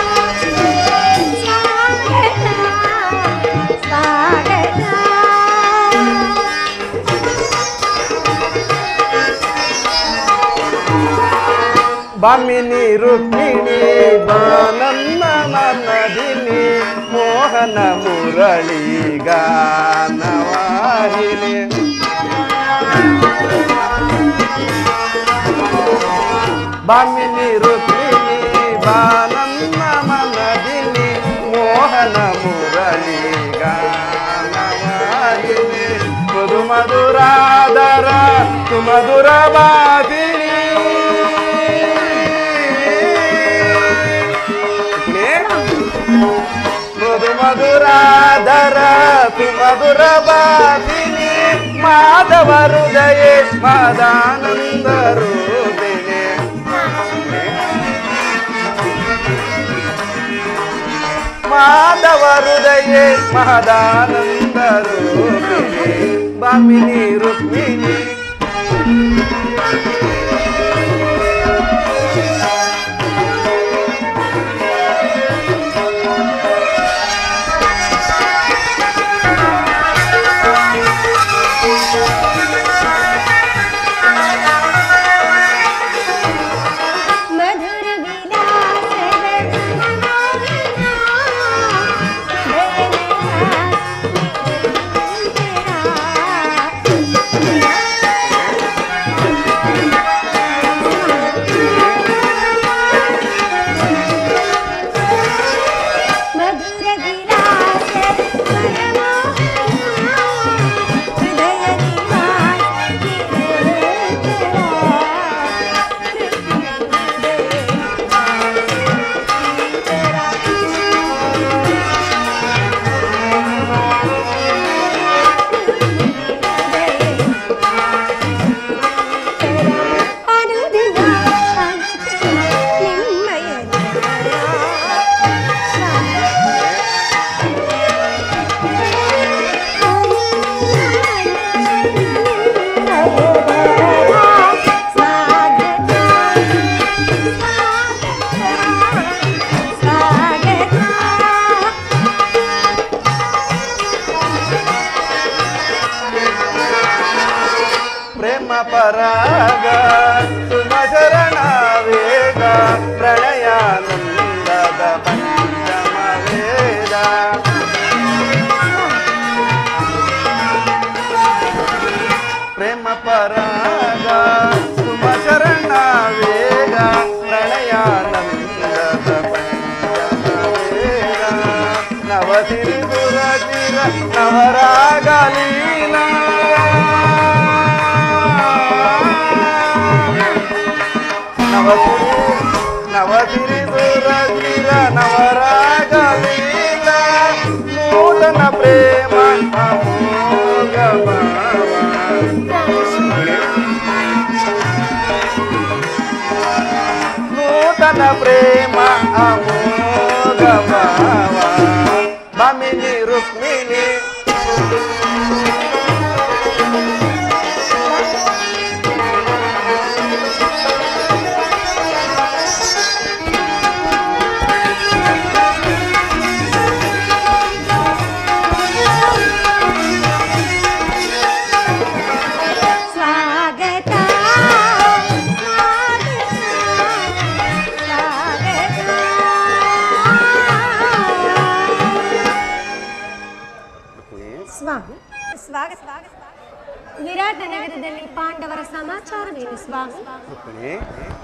ಸ್ವಾಗತ ಸ್ವಾಗತ ಬಾಮಿನಿ ರುಕ್ಮಿಣಿ ಬಾನನ್ನ ನನ್ನದಿನಿ ಮೋಹನ ಮುರಳಿ ಗಾನವಾಹಿನಿ ಬಾಮಿನಿ ರುಕ್ಮಿಣಿ ಬಾನನ್ನ ಮನದಿನಿ ಮೋಹನ ಮುರಳಿ ಗಾನವಾಹಿನಿ ಮಧು ಮಧುರಾದರ ಸುಮಧುರ ಬಾದಿನಿ ಮಧು ಮಧುರಾಧರ ಸುಮಧುರ ಬಾದಿನಿ ಮಾಧವ ಹೃದಯ ಮಾದಾನಂದ ರೂಪಿಣಿ ಮಾಧವ ಹೃದಯ ಮಹದಾನಂದ ರೂಪಿಣಿ ಬಾಮಿನಿ ರುಕ್ಮಿಣಿ ಮಧುರ ವಿಲಾಸದ ಮನೋಹರ ಮಧುರ ವಿಲಾಸದ ಮನೋಹರ ಹೃದಯ ಅನುದಿನ ನಿಮ್ಮಯ ಪ್ರೇಮ ಪರಾಗ ಸುಮ ಶರಣ ವೇದ ಪ್ರಣಯಾನಂದದ ಪಂಚಮ ವೇದ ಪ್ರೇಮ ಪರಾಗ ಸುಮ ಶರಣ ವೇದ ಪ್ರಣಯಾನಂದದ ಪಂಚಮ ವೇದ ನವತಿರಿ ಸುರತಿರ ನವರಾಗ ಲೀಲಾ ನವತಿರಿ ನವತಿರಿ ಸುರತಿರ ನವರಾಗ ಲೀಲಾ ನೂತನ ಪ್ರೇಮ ಅಮೋಘ ಭಾವ ನೂತನ ಪ್ರೇಮ ಅಮೋಘ ಭಾವ ಬಮಿನಿ ರುಕ್ಮಿಣಿ ಸ್ವಾಗತ ಸ್ವಾಮಿ ಸ್ವಾಗತ ವಿರಾಟ ನಗರದಲ್ಲಿ ಪಾಂಡವರ ಸಮಾಚಾರವೇನು ಸ್ವಾಮಿ ರುಕ್ಮಿಣಿ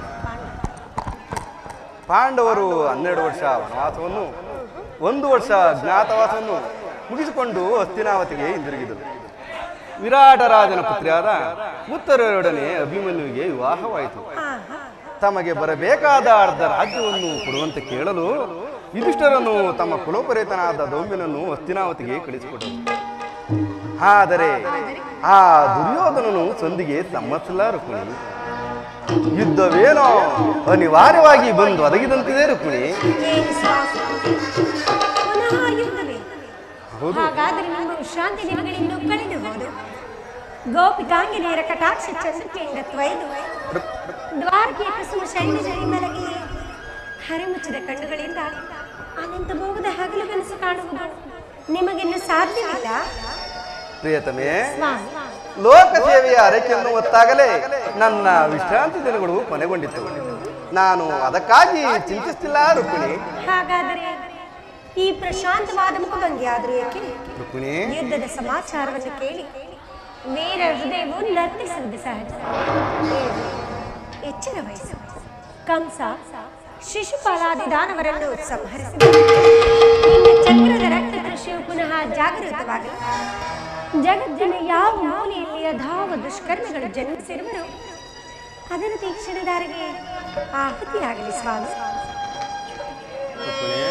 ಪಾಂಡವರು ಹನ್ನೆರಡು ವರ್ಷ ವನವಾಸವನ್ನು ಒಂದು ವರ್ಷ ಜ್ಞಾತವಾಸವನ್ನು ಮುಗಿಸಿಕೊಂಡು ಹಸ್ತಿನಾವತಿಗೆ ಹಿಂದಿರುಗಿದರು ವಿರಾಟ ರಾಜನ ಪುತ್ರಿಯಾದ ಉತ್ತರರೊಡನೆ ಅಭಿಮನ್ಯುವಿಗೆ ವಿವಾಹವಾಯಿತು ತಮಗೆ ಬರಬೇಕಾದ ಅರ್ಧ ರಾಜ್ಯವನ್ನು ಕೊಡುವಂತೆ ಕೇಳಲು ಯುಧಿಷ್ಠರನು ತಮ್ಮ ಕುಲೋಪರೇತನಾದ ದೌಮ್ಯನನ್ನು ಹಸ್ತಿನಾವತಿಗೆ ಕಳಿಸಿಕೊಟ್ಟರು ಆದರೆ ಆ ದುರ್ಯೋಧನನು ಸಂಧಿಗೆ ಸಮ್ಮತಿಲ್ಲ ರುಕ್ಮಿಣಿ ಯುದ್ಧವೇನೋ ಅನಿವಾರ್ಯವಾಗಿ ಬಂದು ಒದಗಿದಂತಿದೆ ರುಕ್ಮಿಣಿ ಏನು ಸ್ವಾಮಿ ಪುನಃ ಯುದ್ಧವೇ ಹೌದು ಹಾಗಾದರೆ ನಿಮ್ಮ ವಿಶ್ರಾಂತಿ ದಿನಗಳಿಂದ ಕಳೆದು ಹೋದು ಗೋಪಿಕಾಂಗಿನಿಯರ ಕಟಾಕ್ಷ ಚಂದ್ರಿಕೆಯಿಂದ ತ್ವಯ್ದು ದ್ವಾರಕೆಯ ಕುಸುಮ ಶೈಲಜರಿ ಮಲಗಿ ಹರಿಮುಚ್ಚಿದ ಕಣ್ಣುಗಳಿಂದ ಅನಂತ ಭೋಗದ ಹಗಲು ಕನಸು ಕಾಣುವುದು ನಿಮಗಿನ್ನು ಸಾಧ್ಯವಿಲ್ಲ ಪ್ರಿಯತಮೆ ಸ್ವಾಮಿ ಲೋಕ ಸೇವೆಯ ಅರಕೆಯನ್ನು ಹೊತ್ತಾಗಲೇ ನನ್ನ ವಿಶ್ರಾಂತಿ ದಿನಗಳು ಕೊನೆಗೊಂಡಿತ್ತು ನಾನು ಅದಕ್ಕಾಗಿ ಚಿಂತಿಸ್ತಿಲ್ಲ ರುಕ್ಮಿಣಿ ಹಾಗಾದರೆ ಈ ಪ್ರಶಾಂತವಾದ ಮುಖಭಂಗಿ ಆದರೂ ಏಕೆ ರುಕ್ಮಿಣಿ ಯುದ್ಧದ ಸಮಾಚಾರವನ್ನು ಕೇಳಿ ವೀರ ಹೃದಯವು ನರ್ತಿಸುವುದು ಸಹಜ ಹೇಳು, ಎಚ್ಚರ ವಹಿಸು ಕಂಸ ಶಿಶುಪಾಲಾದಿ ದಾನವರನ್ನು ಸಂಹರಿಸಿದ ನಿನ್ನ ಚಕ್ರದ ರಕ್ತ ಕೃಷಿಯು ಪುನಃ ಜಾಗೃತವಾಗಲಿ ಜಗತ್ತಿನ ಯಾವ ಮೂಲೆಯಲ್ಲಿ ಅಧಾವ ದುಷ್ಕರ್ಮಗಳು ಜನ್ಮಿಸಿರುವರು ಅದರ ತೀಕ್ಷಣದಾರಿಗೆ ಆಹುತಿಯಾಗಲಿ ಸ್ವಾಮಿ ರುಕ್ಮಿಣಿ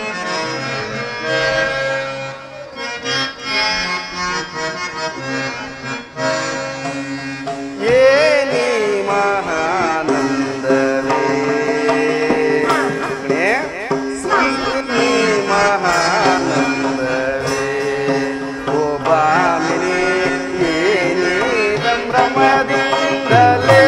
ಏನಿ ಮಹಾನಂದವೇ ರುಕ್ಮಿಣಿ ಏನಿ ಮಹಾನಂದವೇ ಓ ಬಾಮಿನಿ ಏನಿ ಸಂಭ್ರಮದಿಂದಲೇ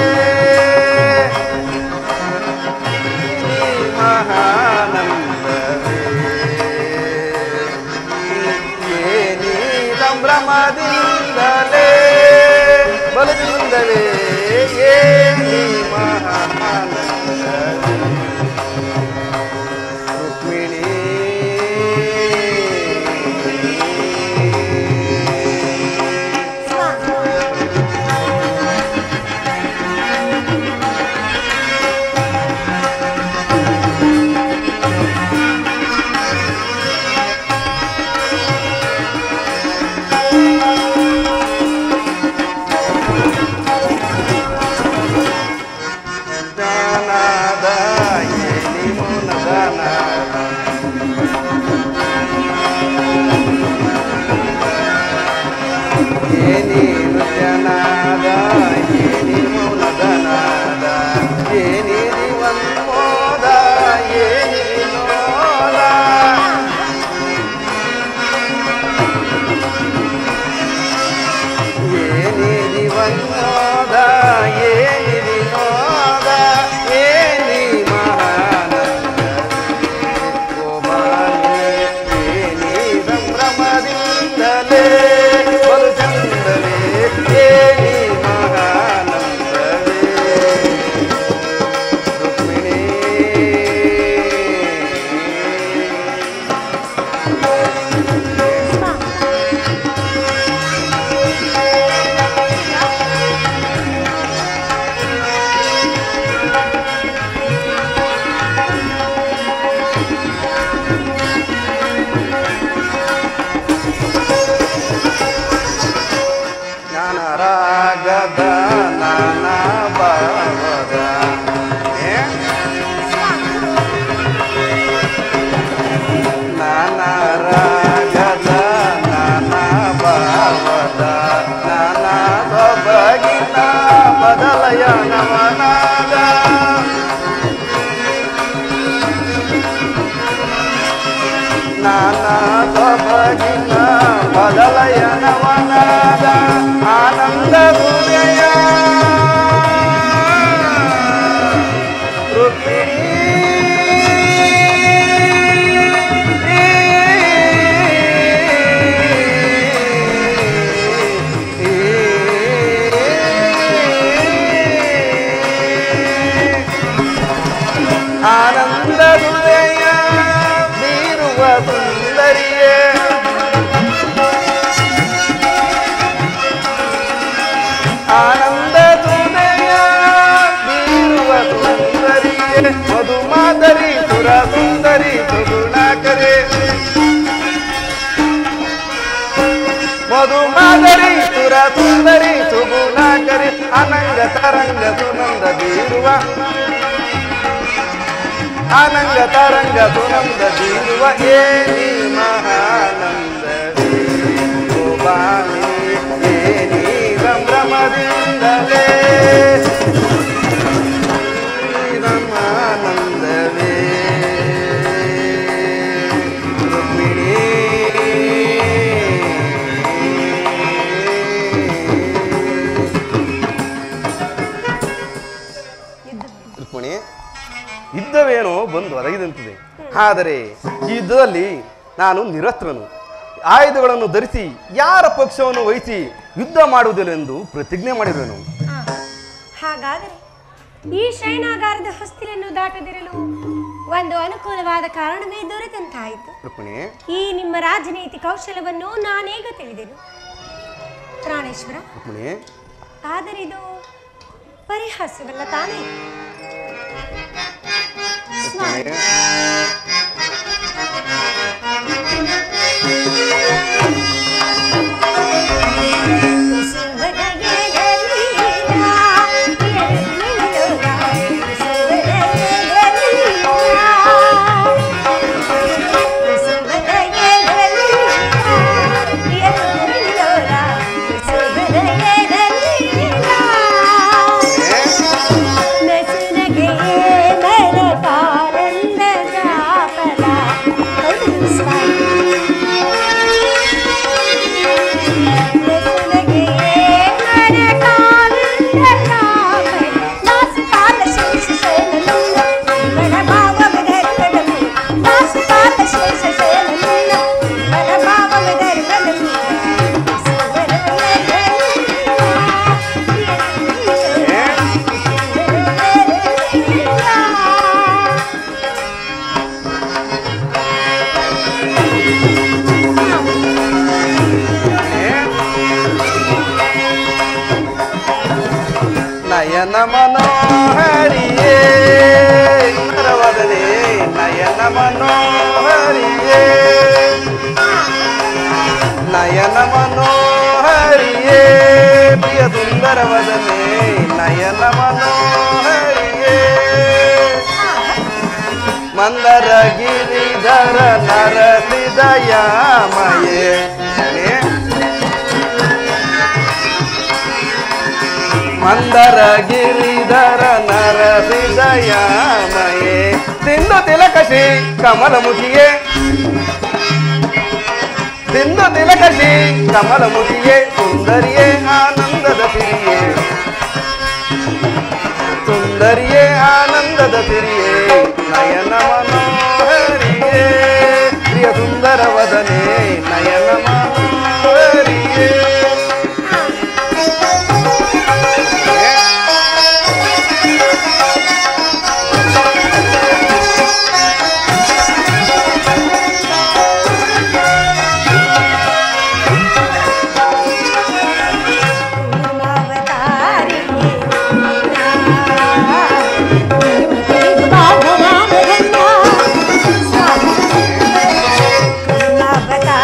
ಸಂಭ್ರಮದಿಂದಲೇ ಬಲದಿಂದಲೇ ಏನಿ ಮಹಾನಂದ ರುಕ್ಮಿಣಿ ದಾನದ ಏನಿ ಮುನದನದ ಏನಿ ನೃತ್ಯನಾದ ಏನಿ ಮೌನದನಾದ ಏನಿ ದಿವನ್ಮೋದ ಏನಿ ನೋದ ಏನಿ ದಿವನ್ಮೋದ ಏನಿ ವಿನೋದ ಏನಿ ಮಹಾನಂದ ಏನಿ ಸಂಭ್ರಮದಿಂದಲೇ ಬಲು ಚಂದವೇ ಏನಿ ಮಹಾನಂದವೇ ರುಕ್ಮಿಣಿ ಜ್ಞಾನ ರಾಗದ ನಾನ ಭಾವದ ಏ? ನಾನ ರಾಗದ ನಾನ ಭಾವದ ನಾನ ಸೊಬಗಿನ ಬದಲಯ ನಮನಾದ ನಾನ ಸೊಬಗಿನ ಬದಲಯ ನವನಾದ ಆನಂದ ಹೃದಯ ರುಕ್ಮಿಣಿ ಆನಂದ ಹೃದಯ ಬೀರುವ ಸುಂದರಿಯೇ ಆನಂದ ಹೃದಯ ಬೀರುವ ಸುಂದರಿಯೇ ಮಧು ಮಾದರಿ ಸುರ ಸುಂದರಿ ಸುಗುಣಾಕರೆ ಮಧು ಮಾದರಿ ಸುರ ಸುಂದರಿ ಸುಗುಣಾಕರೆ ಅನಂಗ ತರಂಗ ಸುನಂದ ಬೀರುವ ಆನಂಗ ತರಂಗ ಸುನಂದ ಬೀರುವ ಏನಿ ಮಹಾನಂದವೇ ಓ ಬಾಮಿ ಏನಿ ಸಂಭ್ರಮದಿಂದಲೇ ರಮಾನಂದವೇ ರುಕ್ಮಿಣಿ ಯುದ್ಧವೇನೋ ಬಂದು ಒದಗಿದಂತಿದೆ ಆದರೆ ಈ ಯುದ್ಧದಲ್ಲಿ ನಾನು ನಿರಸ್ತ್ರನು ಆಯುಧಗಳನ್ನು ಧರಿಸಿ ಯಾರ ಪಕ್ಷವನ್ನು ವಹಿಸಿ ಯುದ್ಧ ಮಾಡುವುದಿല്ലെಂದು ಪ್ರತಿಜ್ಞೆ ಮಾಡಿರುವೆನು ಆ, ಹಾಗಾದರೆ ಈ ಶಯನಾಗಾರದ ಹೊಸ್ತಿಲನ್ನು ದಾಟದಿರಲು ಒಂದು ಅನುಕೂಲವಾದ ಕಾರಣವೇ ದೊರೆತಂತಾಯಿತು ರುಕ್ಮಿಣಿ ಈ ನಿಮ್ಮ ರಾಜನೀತಿ ಕೌಶಲವನ್ನು ನಾನೇಗ ತಿಳಿದೆನು ಪ್ರಾಣೇಶ್ವರ ರುಕ್ಮಿಣಿ ಆದರೆ ಇದು ಪರಿಹಾಸ್ಯವಲ್ಲ ತಾನೇ ಸ್ವಾಮಿ ರುಕ್ಮಿಣಿ ನಯನ ಮನೋಹರಿಯೇ ನರವದನೆ ನಯನ ಮನೋಹರಿಯೇ ನಯನ ಮನೋಹರಿಯೇ ಪ್ರಿಯ ಸುಂದರವದನೆ ನಯನ ಮನೋಹರಿಯೇ ಮಂದರ ಗಿರಿಧರ ನರಸಿದಯಾಮಯೇ ಮಂದರ ಗಿರಿಧರ ನರ ಹೃದಯಮಯೇ ಸಿಂಧು ತಿಲಕಶಿ ಕಮಲಮುಖಿಯೇ ಸಿಂಧು ತಿಲಕಶಿ ಕಮಲಮುಖಿಯೇ ಸುಂದರಿಯೇ ಆನಂದದ ಸಿರಿಯೇ ಸುಂದರಿಯೇ ಆನಂದದ ಸಿರಿಯೇ ನಯನ ಮನೋಹರಿಯೇ ಪ್ರಿಯ ಸುಂದರ ವದನೆ ನಯನ ಮನೋಹರಿಯೇ ಅವತಾರ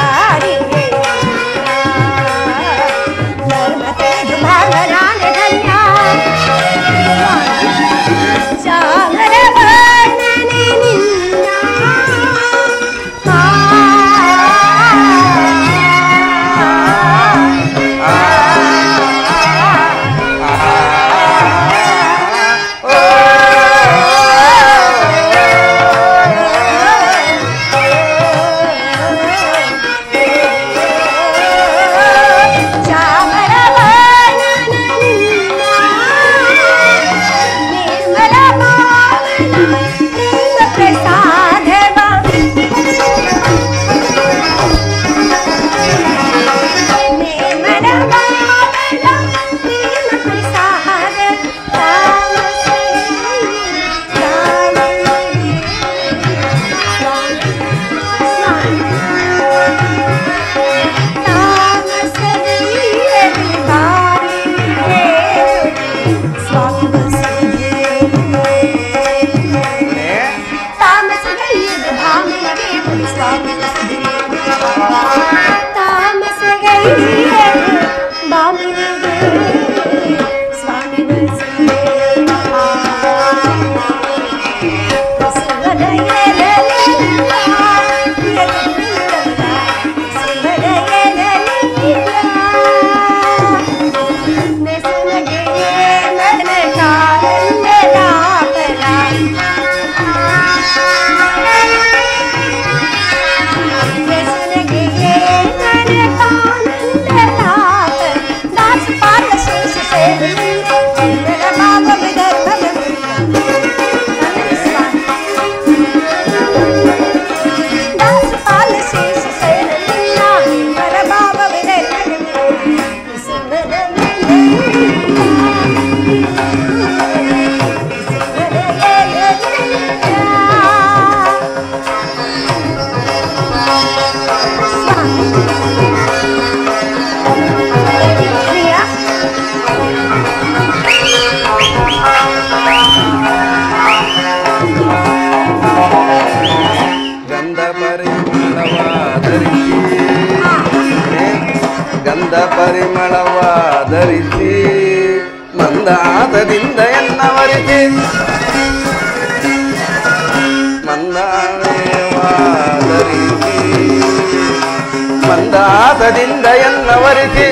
ಮಂದಾಸದಿಂದ ಎನ್ನವರಿಸಿ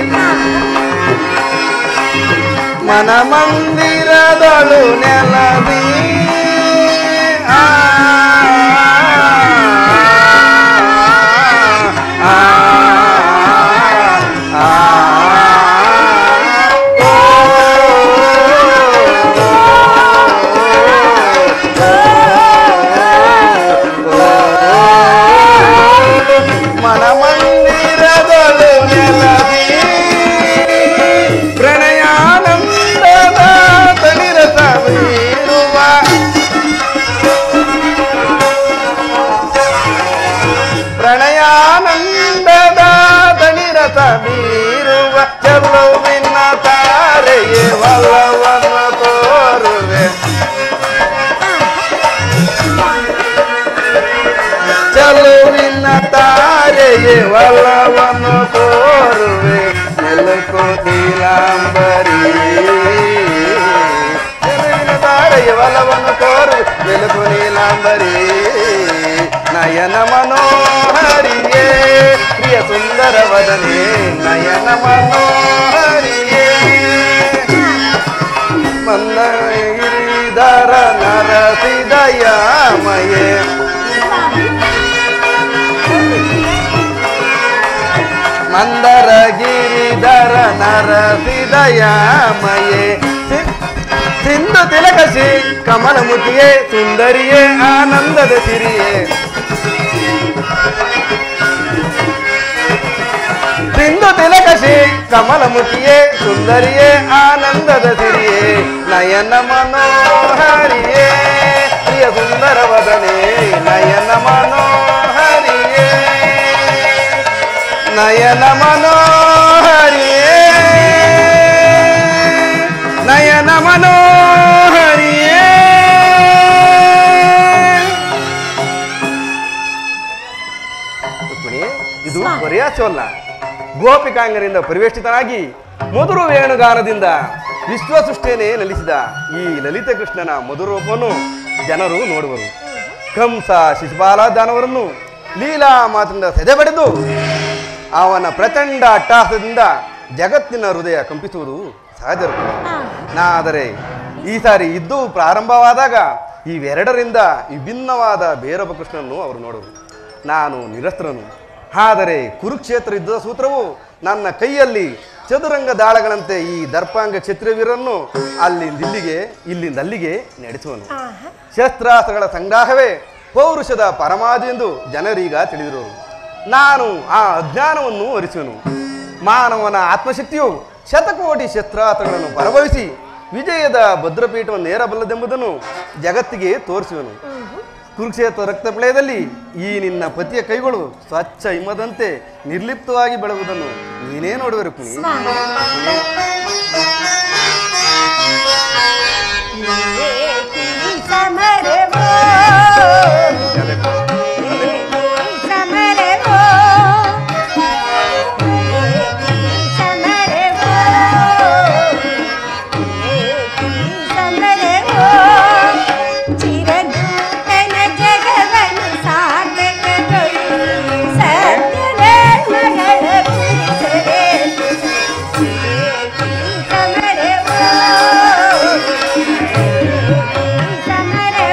ಮನ ಮಂದಿರದಳು ನೆಲದಿ ಆ, ಆ, ಆ, ಓ, ಮನ ಮಂದಿರದಳು ನೆಲದಿ ಪ್ರಣಯಾನಂದದ ತಳಿರಸ ಬೀರುವ ಪ್ರಣಯಾನಂದದ ತಳಿರಸ ಬೀರುವ ಚೆಲುವಿನ ತಾರೆಯೇ ವಲ್ಲವನ್ನು ತೋರುವೆ ಚಲುವಿನ ತಾರೆಯೇ ವಲ್ಲವನ್ನು ತೋರುವೆ ನೆಲಕೋತಿಲಾಂಬರಿ ಚೆಲುವಿನ ತಾರೆಯೇ ವಲ್ಲವನ್ನು ತೋರುವೆ ನೆಲಕು ನೀಲಾಂಬರಿ ನಯನ ಮನೋಹರಿಯೇ ಪ್ರಿಯ ಸುಂದರ ವದನೆ ನಯನ ಮನೋಹರಿಯೇ ಮಂದಗಿರಿಧರ ನರಸಿದಯಾಮಯೇ ಮಂದರ ಗಿರಿಧರ ನರಸಿದಯಾಮಯೇ ಸಿ- ಸಿಂಧು ತಿಲಕಶಿ ಕಮಲಮುಖಿಯೇ ಸುಂದರಿಯೇ ಆನಂದದ ಸಿರಿಯೇ ಸಿಂಧು ತಿಲಕಶಿ ಕಮಲಮುಖಿಯೇ ಸುಂದರಿಯೇ ಆನಂದದ ಸಿರಿಯೇ ನಯನ ಮನೋಹರಿಯೇ ಪ್ರಿಯ ಸುಂದರ ವದನೆ ನಯನ ಮನೋಹರಿಯೇ ನಯನ ಮನೋಹರಿಯೇ ನಯನ ಮನೋಹರಿಯೇ ರುಕ್ಮಿಣಿ, ಇದು ಪರ್ಯಾಸವಲ್ಲ ಗೋಪಿಕಾಂಗರಿಂದ ಪರಿವೇಷ್ಟಿತನಾಗಿ ಮಧುರ ವೇಣುಗಾನದಿಂದ ವಿಶ್ವಸೃಷ್ಟಿಯನ್ನೇ ನಲಿಸಿದ ಈ ಲಲಿತ ಕೃಷ್ಣನ ಮಧುರೂಪವನ್ನು ಜನರು ನೋಡುವರು ಕಂಸ ಶಿಶುಪಾಲ ದಾನವರನ್ನು ಲೀಲಾ ಮಾತಿನಿಂದ ಸೆದೆಬಡಿದು ಅವನ ಪ್ರಚಂಡ ಅಟ್ಟಹಾಸದಿಂದ ಜಗತ್ತಿನ ಹೃದಯ ಕಂಪಿಸುವುದು ಸಹಜ ರುಕ್ಮಿಣಿ. ನಾದರೆ ಈ ಸಾರಿ ಯುದ್ಧವು ಪ್ರಾರಂಭವಾದಾಗ ಇವೆರಡರಿಂದ ವಿಭಿನ್ನವಾದ ಬೇರೊಬ್ಬ ಕೃಷ್ಣನನ್ನು ಅವರು ನೋಡುವರು ನಾನು ನಿರಸ್ತ್ರನು ಆದರೆ ಕುರುಕ್ಷೇತ್ರ ಯುದ್ಧದ ಸೂತ್ರವು ನನ್ನ ಕೈಯಲ್ಲಿ ಚದುರಂಗ ದಾಳಗಳಂತೆ ಈ ದರ್ಪಾಂಗ ಕ್ಷತ್ರಿಯವೀರನ್ನು ಅಲ್ಲಿಂದ ಇಲ್ಲಿಗೆ ಇಲ್ಲಿಂದ ಅಲ್ಲಿಗೆ ನಡೆಸುವನು ಶಸ್ತ್ರಾಸ್ತ್ರಗಳ ಸಂಗ್ರಹವೇ ಪೌರುಷದ ಪರಮಾದಿ ಎಂದು ಜನರೀಗ ತಿಳಿದಿರುವರು ನಾನು ಆ ಅಜ್ಞಾನವನ್ನು ಅರಿಸುವನು ಮಾನವನ ಆತ್ಮಶಕ್ತಿಯು ಶತಕೋಟಿ ಶಸ್ತ್ರಾಸ್ತ್ರಗಳನ್ನು ಪರಭವಿಸಿ ವಿಜಯದ ಭದ್ರಪೀಠವನ್ನು ಏರಬಲ್ಲದೆಂಬುದನ್ನು ಜಗತ್ತಿಗೆ ತೋರಿಸುವನು ಕುರುಕ್ಷೇತ್ರ ರಕ್ತಪ್ಳಯದಲ್ಲಿ ಈ ನಿನ್ನ ಪತಿಯ ಕೈಗಳು ಸ್ವಚ್ಛ ಹಿಮದಂತೆ ನಿರ್ಲಿಪ್ತವಾಗಿ ಬೆಳಗುವುದನ್ನು ನೀನೇ ನೋಡುವೆ ರುಕ್ಮಿಣಿ ಸಮರವೋ ಸಮರವೋ ಸಮರವೋ ಸಮರವೋ ಚಿರನೂತನ ಜಗವನ್ನು ಸಾರ್ಥಕಗೊಳಿಸಿ ಸತ್ಯದ ಮಗಳ ಪುರುಷರೇ ಸಮರವೋ ಸಮರವೋ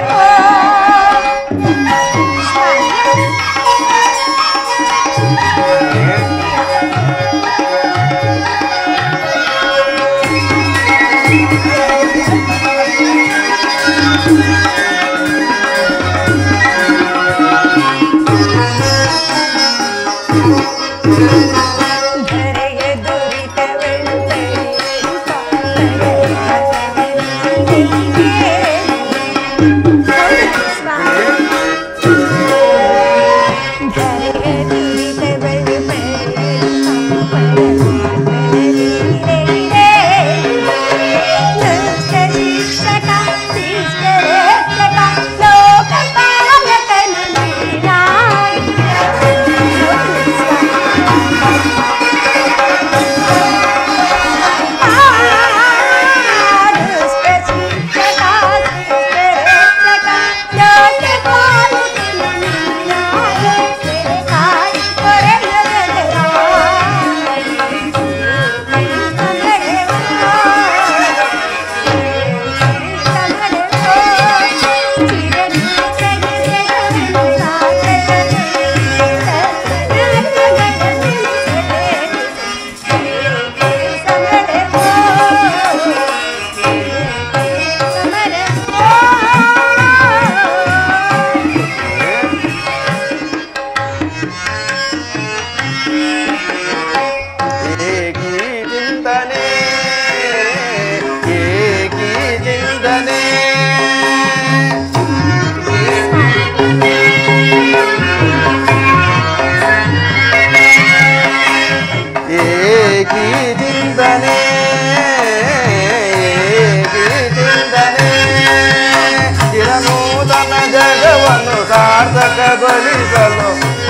ಜಗವನ್ನು ಸಾರ್ಥಕಗೊಳಿಸಲು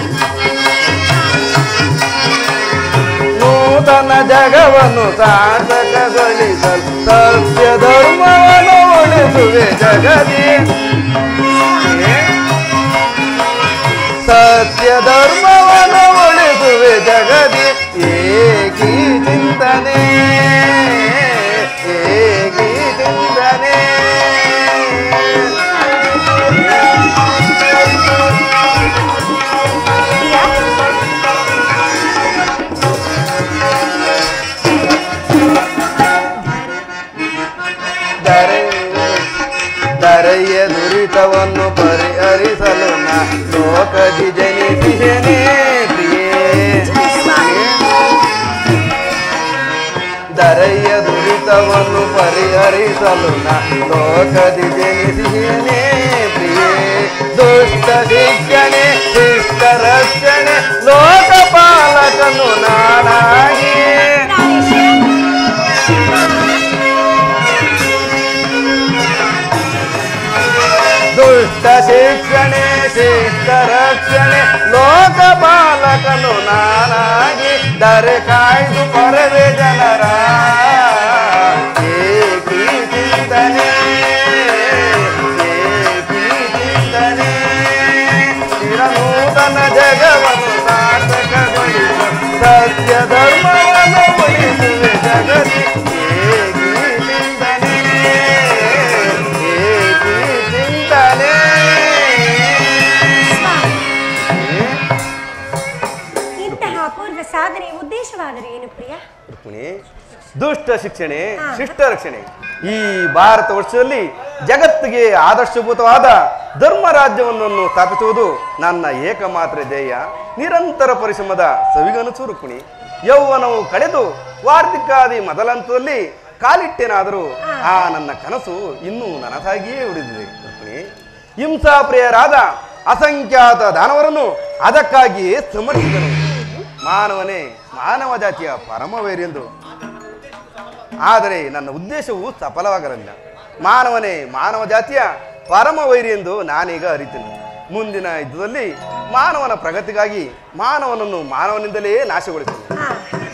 ನೂತನ ಜಗವನ್ನು ಸಾರ್ಥಕಗೊಳಿಸಲು ಸತ್ಯ ಧರ್ಮವನ್ನು ಉಳಿಸುವೆ ಜಗದಿ ಸತ್ಯ ಧರ್ಮವನ್ನು ಉಳಿಸುವೆ ಜಗದಿ ಏಕಿ ಚಿಂತನೆ ಏಕಿ ಚಿಂತನೆ ದರೆ ದರೆಯ ದುರಿತವನ್ನು ಪರಿಹರಿಸಲು ನಾ ಲೋಕದಿ ಜನಿಸಿಯನೇ ಪ್ರಿಯೇ ದರೆಯ ದುರಿತವನ್ನು ಪರಿಹರಿಸಲು ನಾ ಲೋಕದಿ ಜನಿಸಿಯನೇ ಪ್ರಿಯೇ ದುಷ್ಟ ಶಿಕ್ಷಣೆ ಶಿಷ್ಟ ರಕ್ಷಣೆ ಲೋಕಪಾಲಕನು ನಾನಾಗಿಯೇ ದುಷ್ಟ ಶಿಕ್ಷಣೆ ಶಿಷ್ಟ ರಕ್ಷಣೆ ಲೋಕಪಾಲಕನು ನಾನಾಗಿ ದರೆ ಕಾಯ್ದು ಪರವೆ ಜನರ ಏಕಿ ಚಿಂತನೆ ಏಕಿ ಚಿಂತನೆ ಚಿರನೂತನ ಜಗವನ್ನು ಸಾರ್ಥಕಗೊಳಿಸು ಸತ್ಯ ಧರ್ಮವನ್ನು ಉಳಿಸುವೆ ಜಗತಿ ಏಕಿ ಚಿಂತನೆ ಏಕಿ ಚಿಂತನೆ ಇಂತಹ ಅಪೂರ್ವ ಸಾಧನೆಯ ಉದ್ದೇಶವಾದರೂ ಏನು ಪ್ರಿಯ ರುಕ್ಮಿಣಿ ದುಷ್ಟ ಶಿಕ್ಷಣೆ ಶಿಷ್ಟ ರಕ್ಷಣೆ ಈ ಭಾರತ ವರ್ಷದಲ್ಲಿ ಜಗತ್ತಿಗೆ ಆದರ್ಶಭೂತವಾದ ಧರ್ಮ ರಾಜ್ಯವನ್ನು ಸ್ಥಾಪಿಸುವುದು ನನ್ನ ಏಕಮಾತ್ರ ಧ್ಯೇಯ ನಿರಂತರ ಪರಿಶ್ರಮದ ಸವಿಗನಸು ರುಕ್ಮಿಣಿ ಯೌವನವು ಕಳೆದು ವಾರ್ಧಿಕಾದಿ ಮೊದಲ ಹಂತದಲ್ಲಿ ಕಾಲಿಟ್ಟೇನಾದರೂ ಆ ನನ್ನ ಕನಸು ಇನ್ನೂ ನನಸಾಗಿಯೇ ಉಳಿದಿದೆ ರುಕ್ಮಿಣಿ ಹಿಂಸಾಪ್ರಿಯರಾದ ಅಸಂಖ್ಯಾತ ದಾನವರನ್ನು ಅದಕ್ಕಾಗಿಯೇ ಸಮರ್ಪಿಸಿದನು ಮಾನವನೇ ಮಾನವ ಜಾತಿಯ ಪರಮವೈರೆಂದು ಆದರೆ ನನ್ನ ಉದ್ದೇಶವು ಸಫಲವಾಗಲಿಲ್ಲ ಮಾನವನೇ ಮಾನವ ಜಾತಿಯ ಪರಮವೈರಿ ಎಂದು ನಾನೀಗ ಅರಿತೇನೆ ಮುಂದಿನ ಯುದ್ಧದಲ್ಲಿ ಮಾನವನ ಪ್ರಗತಿಗಾಗಿ ಮಾನವನನ್ನು ಮಾನವನಿಂದಲೇ ನಾಶಗೊಳಿಸಲು ಆ,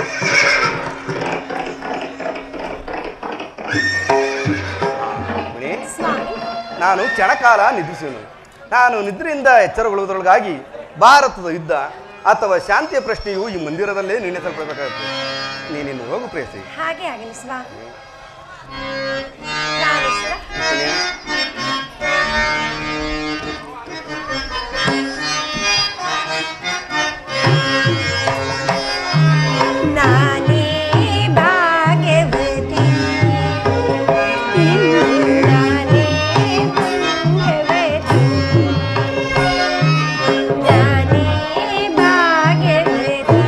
ರುಕ್ಮಿಣಿ, ಸ್ವಾಮಿ ನಾನು ಕ್ಷಣಕಾಲ ನಿದ್ರಿಸುವನು ನಾನು ನಿದ್ರೆಯಿಂದ ಎಚ್ಚರಗೊಳ್ಳುವುದರೊಳಗಾಗಿ ಭಾರತದ ಯುದ್ಧ ಅಥವಾ ಶಾಂತಿಯ ಪ್ರಶ್ನೆಯು ಈ ಮಂದಿರದಲ್ಲೇ ನಿರ್ಣಯಿಸಲ್ಪಡಬೇಕಾಗುತ್ತೆ ನೀನಿನ್ನು ಹೋಗು ಪ್ರೇಸಿ ಹಾಗೆ ಆಗಲಿ ಸ್ವಾಮಿ ಪ್ರಾಣೇಶ್ವರ ನಾನೇ ಭಾಗ್ಯವತಿ ಇನ್ನು ನಾನೇ ಪುಣ್ಯವತಿ ನಾನೇ ಭಾಗ್ಯವತಿ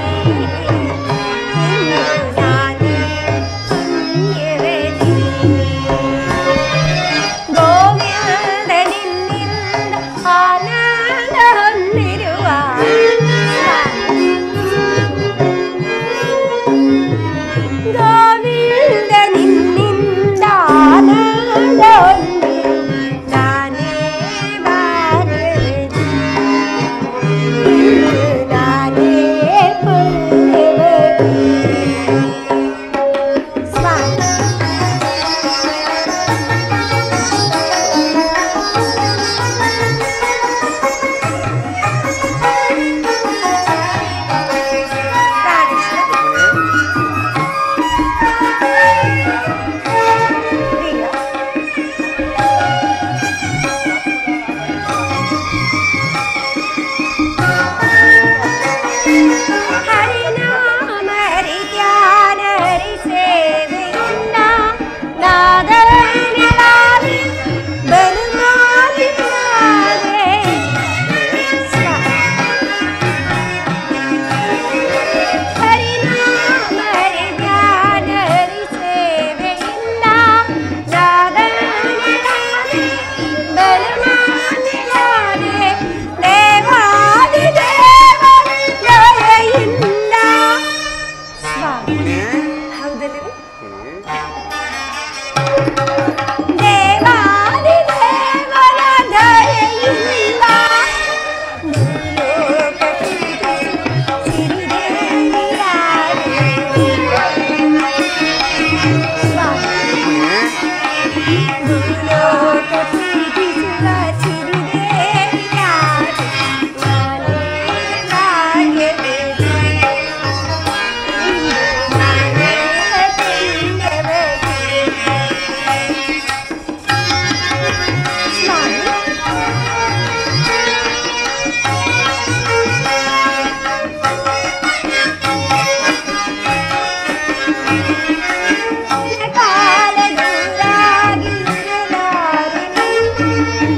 ಇನ್ನು ನಾನೇ ಪುಣ್ಯವತಿ ಗೋವಿಂದ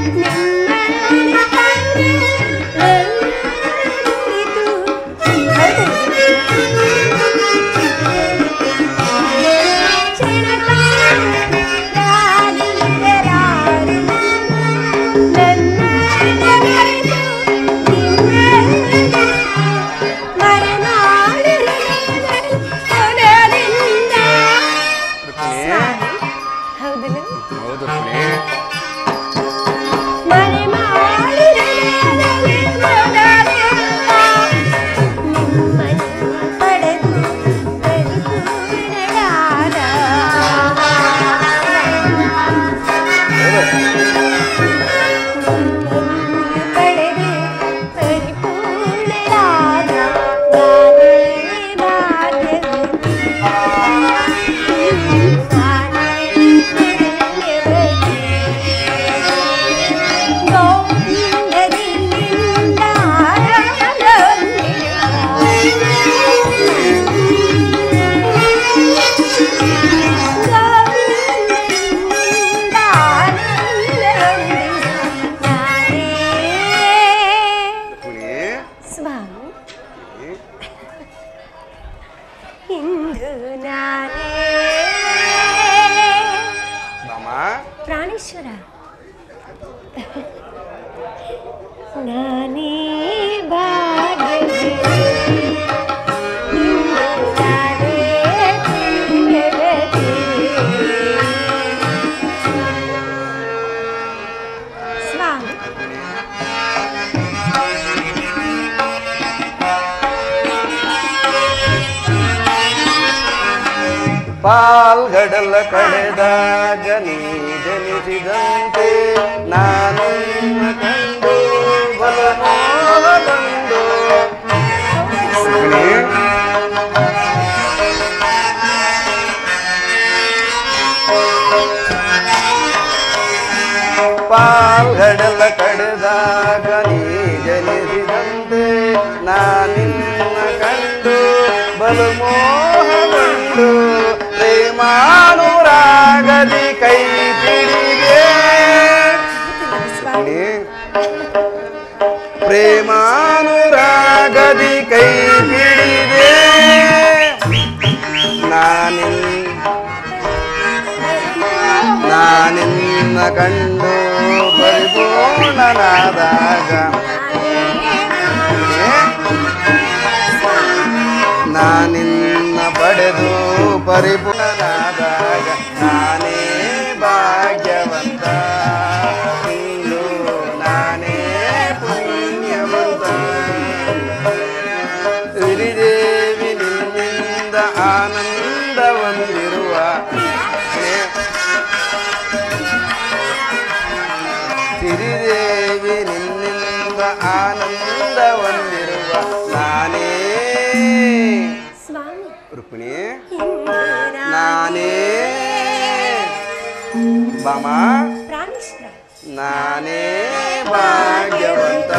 ರುಕ್ಮಿಣಿ ಹೌದಲ್ಲ ಹೌದು ರುಕ್ಮಿಣಿ ಮನೆ ಮಾಡಿದೆ ನಿಮ್ಮನ್ನು ಪಡೆದು ಪರಿಪೂರ್ಣಳಾದ ನಿಮ್ಮನ್ನು ಪಡೆದು ಪರಿಪೂರ್ಣಳಾದ ನಾನೇ ಭಾಗ್ಯವತಿ. ನಾನೇ ರುಕ್ಮಿಣಿ ಸ್ವಾಮಿ ಇಂದು ನಾನೇ ಬಾಮ ಪ್ರಾಣೇಶ್ವರ ನಾನೇ ಭಾಗ್ಯವತಿ. ಇಂದು ನಾನೇ ಪುಣ್ಯವತಿ. ಸ್ವಾಮಿ ಪಾಲ್ಗಡಲ ಕಡೆದಾಗ ನೀ ಜನಿಸಿದಂತೆ ನಾನು ನಿನ್ನ ಕಂಡು ಬಲಮೋಹಗೊಂಡು ರುಕ್ಮಿಣಿ ಪಾಲ್ಗಡಲ ಕಡೆದಾಗ ನೀ ಜನಿಸಿದಂತೆ ನಾನಿನ್ನ ಕಂಡು ಬಲು ಮೋಹಗೊಂಡು ಪ್ರೇಮಾನುರಾಗದಿ ಕೈ ಪಿಡಿದೆ ಸ್ವಾಮಿ ಪ್ರೇಮಾನುರಾಗದಿ ಕೈ ಪಿಡಿದೆ ನಾನಿನ್ ನಾನಿನ್ನ ಕಂಡು ಪರಿಪೂರ್ಣನಾದಾಗ ನಾನಿನ್ನ ಪಡೆದು ಪರಿಪೂರ್ಣನಾದಾಗ ನಾನೇ ಭಾಗ್ಯವಂತ ಇಂದು ನಾನೇ ಪುಣ್ಯವಂತ ಸಿರಿದೇವಿ ನಿನ್ನಿಂದ ಆನಂದ ಹೊಂದಿರುವ ಸಿರಿದೇವಿ ನಿನ್ನಿಂದ ಆನಂದ ಹೊಂದಿರುವ ನಾನೇ ಸ್ವಾಮಿ ರುಕ್ಮಿಣಿ ಇಂದು ನಾನೇ ಬಾಮ ಪ್ರಾಣೇಶ್ವರ ನಾನೇ ಭಾಗ್ಯವಂತ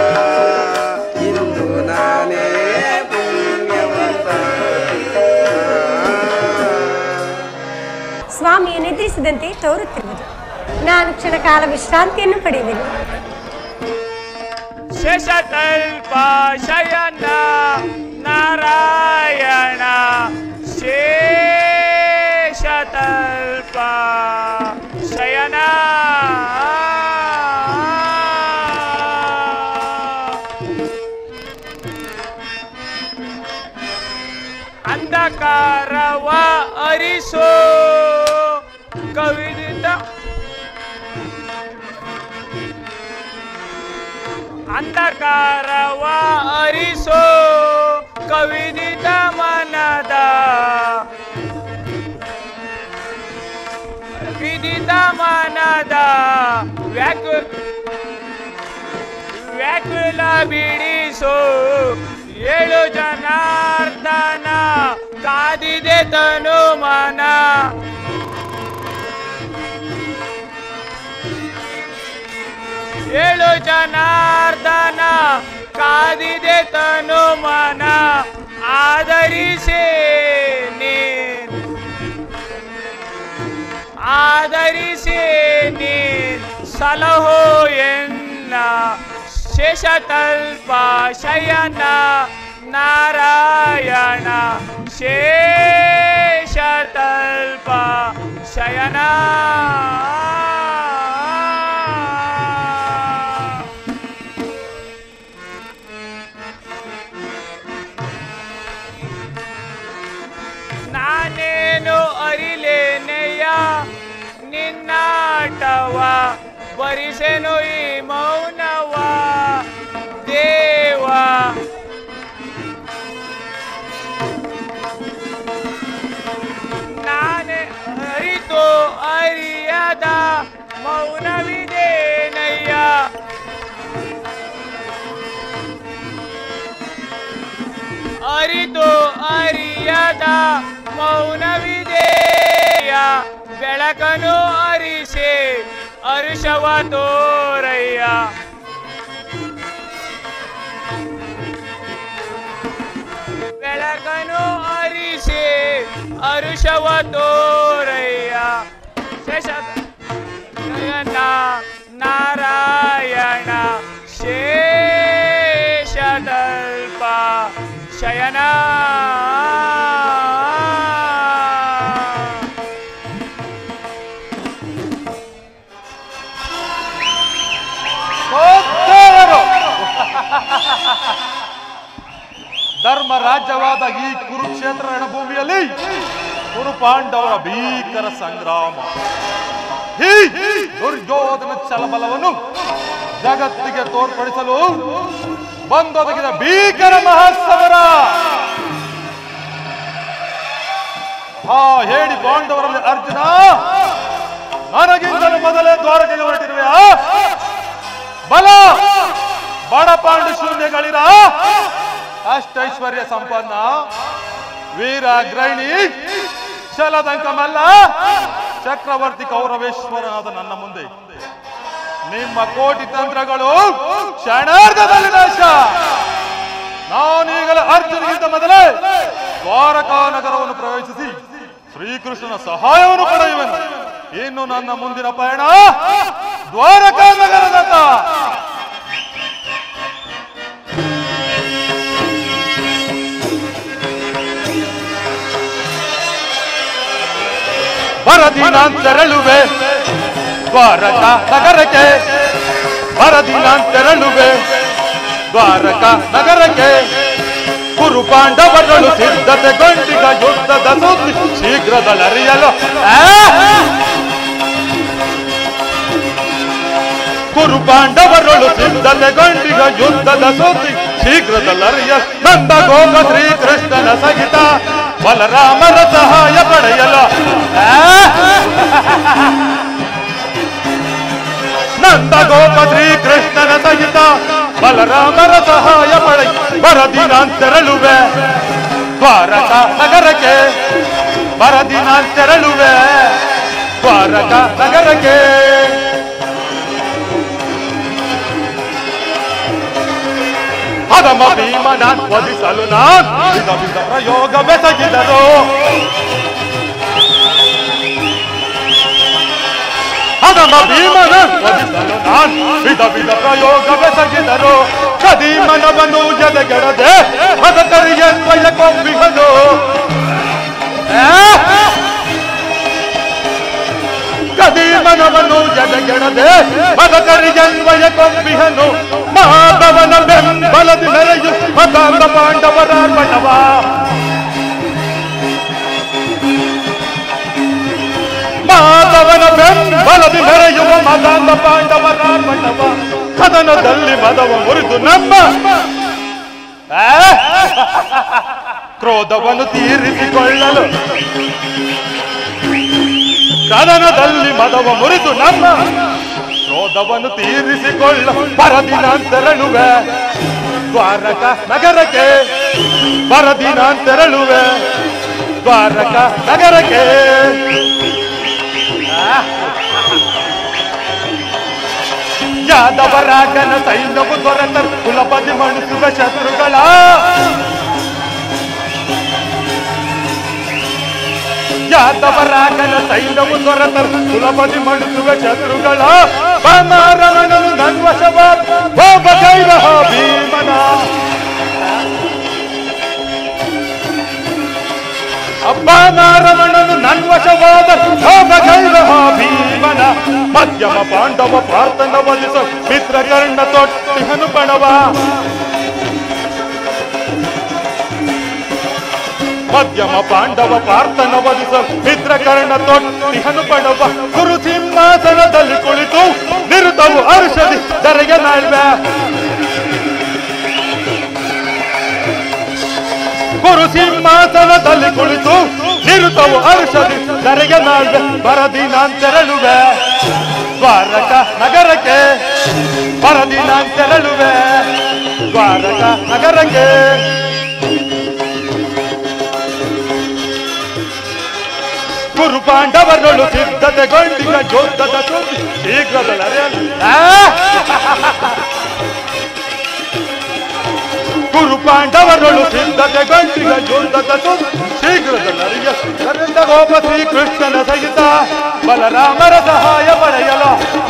ಇಂದು ನಾನೇ ಪುಣ್ಯವಂತ ಸ್ವಾಮಿಯನ್ನು ಎದುರಿಸಿದಂತೆ ತೋರುತ್ತಿರುವುದು ನಾನು ಕ್ಷಣ ಕಾಲ ವಿಶ್ರಾಂತಿಯನ್ನು ಪಡೆಯುವೆನು ಶೇಷತಲ್ಪ ಶಯನ ನಾರಾಯಣ ಶೇಷತಲ್ಪ ಶಯನ ಅಂಧಕಾರವ ಅರಿಸೋ ಕವಿದಿಂದ ಅಂಧಕಾರವ ಅರಿಸೋ ಕವಿದಿತ ಮನದ ವಿದಿತ ಮನದ ವ್ಯಾಕು ವ್ಯಾಕುಲ ಬಿಡಿಸೋ ಏಳು ಜನಾರ್ದನ ಕಾದಿದೆ ತನು ಮನ ಏಳು ಜನಾರ್ದನ ಕಾದಿದೆ ತನು ಮನ ಆದರಿಸೇ ನೀನ್ ಆದರಿಸೇ ನೀನ್ ಸಲಹೋ ಎನ್ನ ಶೇಷತಲ್ಪ ಶಯನ ನಾರಾಯಣ ಶೇಷತಲ್ಪ ಶಯನ ನಾನೇನು ಅರಿಲೇನೆಯ ನಿನ್ನಾಟವ ಬರಿಸೆನು ಈ ಮೌನವ ದೇವ ನಾನೇ ಅರಿತು ಅರಿಯದ ಮೌನವಿದೇನಯ್ಯ ಅರಿತು ಅರಿಯದ ಮೌನವಿದೆಯ ಬೆಳಕನು ಅರಿಸಿ ಅರುಷವ ತೋರಯ್ಯ ಬೆಳಕನು ಅರಿಸಿ ಅರುಷವ ತೋರಯ್ಯ ಶೇಷ ಗಗನ ನಾರಾಯಣ ಶೇಷದಲ್ಪ ಶಯನ ಸೋತೇವರು. ಧರ್ಮ ರಾಜ್ಯವಾದ ಈ ಕುರುಕ್ಷೇತ್ರ ರಣಭೂಮಿಯಲ್ಲಿ ಕುರು ಪಾಂಡವರ ಭೀಕರ ಸಂಗ್ರಾಮ ಈ ದುರ್ಯೋಧನ ಛಲಬಲವನ್ನು ಜಗತ್ತಿಗೆ ತೋರ್ಪಡಿಸಲು ಬಂದೊದಗಿದ ಭೀಕರ ಮಹಾಸಮರ ಆ ಹೇಳಿ ಪಾಂಡವರಲ್ಲಿ ಅರ್ಜುನ ನನಗಿಂತಲೂ ಮೊದಲೇ ದ್ವಾರಕೆಗೆ ಹೊರಟಿರುವೆಯಾ ಬಲ ಬಡ ಪಾಂಡು ಶೂನ್ಯಗಳಿರ ಅಷ್ಟೈಶ್ವರ್ಯ ಸಂಪನ್ನ ವೀರ ಗ್ರಹಿಣಿ ಶಲದಂಕಮಲ್ಲ ಚಕ್ರವರ್ತಿ ಕೌರವೇಶ್ವರನಾದ ನನ್ನ ಮುಂದೆ ನಿಮ್ಮ ಕೋಟಿ ತಂತ್ರಗಳು ಕ್ಷಣಾರ್ಧದಲ್ಲಿ ನಾಶ ನಾನೀಗಲೇ ಅರ್ಜುನಿಗಿಂತ ಮೊದಲೇ ದ್ವಾರಕಾ ನಗರವನ್ನು ಪ್ರವೇಶಿಸಿ ಶ್ರೀಕೃಷ್ಣನ ಸಹಾಯವನ್ನು ಪಡೆಯುವೆನು ಇನ್ನು ನನ್ನ ಮುಂದಿನ ಪಯಣ ದ್ವಾರಕಾ ನಗರದತ್ತ ಬರದಿ ನಾನ್ ತೆರಳುವೆ ದ್ವಾರಕ ನಗರಕ್ಕೆ ಬರದಿ ನಾನ್ ತೆರಳುವೆ ದ್ವಾರಕ ನಗರಕ್ಕೆ ಕುರು ಪಾಂಡವರಳು ಸಿದ್ಧತೆಗೊಂಡಿಗ ಯುದ್ಧದ ಸುದ್ದಿ ಶೀಘ್ರದಲ್ಲರಿಯಲು ಆ! ಕುರು ಪಾಂಡವರಳು ಸಿದ್ಧತೆಗೊಂಡಿಗ ಯುದ್ಧದ ಸುದ್ದಿ ಶೀಘ್ರದಲ್ಲರಿಯ ನಂದ ಗೋಪ ಶ್ರೀಕೃಷ್ಣನ ಸಹಿತ ಬಲರಾಮರ ಸಹಾಯ ಪಡೆಯಲು ಆ! ನಂದ ಗೋಪ ಶ್ರೀಕೃಷ್ಣನ ಸಹಿತ ಬಲರಾಮರ ಸಹಾಯ ಪಡೆ ಬರದಿ ನಾನ್ ತೆರಳುವೆ ದ್ವಾರಕ ನಗರಕ್ಕೆ ಬರದಿ ನಾನ್ ತೆರಳುವೆ ದ್ವಾರಕ ನಗರಕ್ಕೆ ಅದಮ ಭೀಮನ ವಧಿಸಲು ನಾನ್ ವಿಧ ವಿಧ ಪ್ರಯೋಗ ಬೆಸಗಿದರು ಅದಮ ಭೀಮನ ವಧಿಸಲು ನಾನ್ ವಿಧ ವಿಧ ಪ್ರಯೋಗ ಬೆಸಗಿದರು ಕದೀಮನವನು ಎದೆಗೆಡದೆ ಮದಕರಿಯನ್ವಯ ಕೊಂಬಿಹನು ಕದೀಮನವನು ಎದೆಗೆಡದೆ ಮದಕರಿಯನ್ವಯ ಕೊಂಬಿಹನು ಮಾಧವನ ಬೆಂಬಲದಿ ಮೆರೆಯು ಮದಾಂಧ ಪಾಂಡವರ ಬಣವ ಮಾಧವನ ಬೆಂಬಲದಿ ಮೆರೆಯುವ ಮದಾಂಧ ಪಾಂಡವರ ಬಣವ ಕದನದಲ್ಲಿ ಮದವ ಮುರಿದು ನಮ್ಮ ಆ? ಕ್ರೋಧವನ್ನು ತೀರಿಸಿಕೊಳ್ಳಲು ಕದನದಲ್ಲಿ ಮದವ ಮುರಿದು ನಮ್ಮ ಕ್ರೋಧವನ್ನು ತೀರಿಸಿಕೊಳ್ಳ ಪರದಿನಾಂತರಳುವೆ ದ್ವಾರಕ ನಗರಕ್ಕೆ ಪರದಿನಾಂತರಳುವೆ ದ್ವಾರಕ ನಗರಕ್ಕೆ ಆ? ಯಾದವರಾಗನ ಸೈನ್ಯವು ದೊರೆತ ಕುಲಪತಿ ಮಣಿಸುವ ಶತ್ರುಗಳ ಯಾದವರಾಗನ ಸೈನ್ಯವು ದೊರೆತರು ಕುಲಪತಿ ಮಣಿಸುವ ಶತ್ರುಗಳ ಬನಾರವಣನು ನನ್ವಶವ ಒಬ್ಬ ಕೈರಹ ಭೀಮನ ಅಬ್ಬಾನಾರವಣನು ನನ್ವಶವಾದ ಒಬ್ಬ ಕೈರಹ ಭೀಮನ ಮಧ್ಯಮ ಪಾಂಡವ ಪ್ರಾರ್ಥನ ವಲಿಸ ಮಿತ್ರ ಕರ್ಣ ತೊಟ್ಟಿಹನು ಬಣವ ಮಧ್ಯಮ ಪಾಂಡವ ಪ್ರಾರ್ಥನ ವಧಿಸ ಮಿತ್ರ ಕರ್ಣ ತೊಟ್ಟಿಹನು ಪಡವ ಗುರು ಸಿಂಹಾಸನದಲ್ಲಿ ಕುಳಿತು ನಿರುತವು ಅರುಷದಿ ದರೆಗೆ ನಾಳ್ವೆ ಗುರು ಸಿಂಹಾಸನದಲ್ಲಿ ಕುಳಿತು ನಿರುತವು ಅರುಷದಿ ದರೆಗೆ ನಾಳ್ವೆ ಬರದಿ ನಾನ್ ತೆರಳುವೆ ದ್ವಾರಕ ನಗರಕ್ಕೆ ಬರದಿ ನಾನ್ ತೆರಳುವೆ ದ್ವಾರಕ ನಗರಕ್ಕೆ ಗುರು ಪಾಂಡವರೊಳು ಸಿದ್ಧತೆಗೊಂಡಿಗ ಯೋಧದ ಸುದ್ದಿ ಶೀಘ್ರದಲ್ಲರೆ ಗುರು ಪಾಂಡವರೊಳು ಸಿದ್ಧತೆಗೊಂಡಿಗ ಯೋಧದ ಸುದ್ದಿ ಶೀಘ್ರದಲ್ಲರಿಯ ನರೇಂದ್ರ ಗೋಪ ಶ್ರೀಕೃಷ್ಣನ ಸಹಿತ ಬಲರಾಮರ ಸಹಾಯ ಪಡೆಯಲ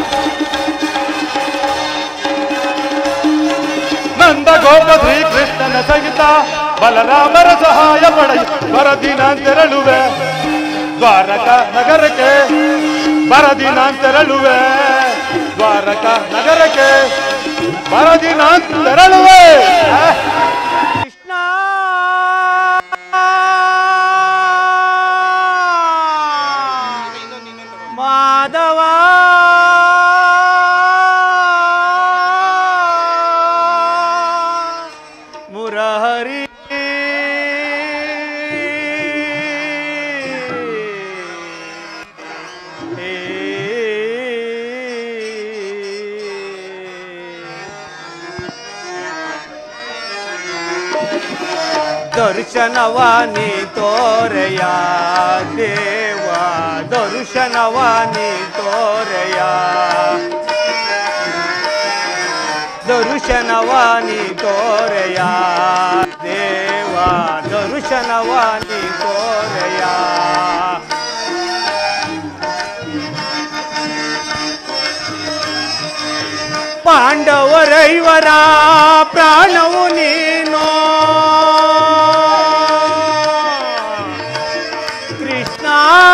ನಂದ ಗೋಪ ಶ್ರೀಕೃಷ್ಣನ ಸಹಿತ ಬಲರಾಮರ ಸಹಾಯ ಪಡೆಯ ಬರದಿ ನಾನ್ ತೆರಳುವೆ ದ್ವಾರಕ ನಗರಕ್ಕೆ ಬರದಿ ನಾನ್ ತೆರಳುವೆ ದ್ವಾರಕ ನಗರಕ್ಕೆ ಬರದಿ ನಾನ್ ತೆರಳುವೆ ಕೃಷ್ಣ ಮಾಧವ ಮುರಹರಿ ದರ್ಶನವಾನಿ ತೋರೆಯ ದೇವ ದರ್ಶನವಾನಿ ತೋರೆಯ ದರ್ಶನವಾನಿ ತೋರೆಯ ದೇವ ದರ್ಶನವಾನಿ ತೋರೆಯ ಪಾಂಡವರೈವರ ಪ್ರಾಣವು ನೀನು ಕೃಷ್ಣ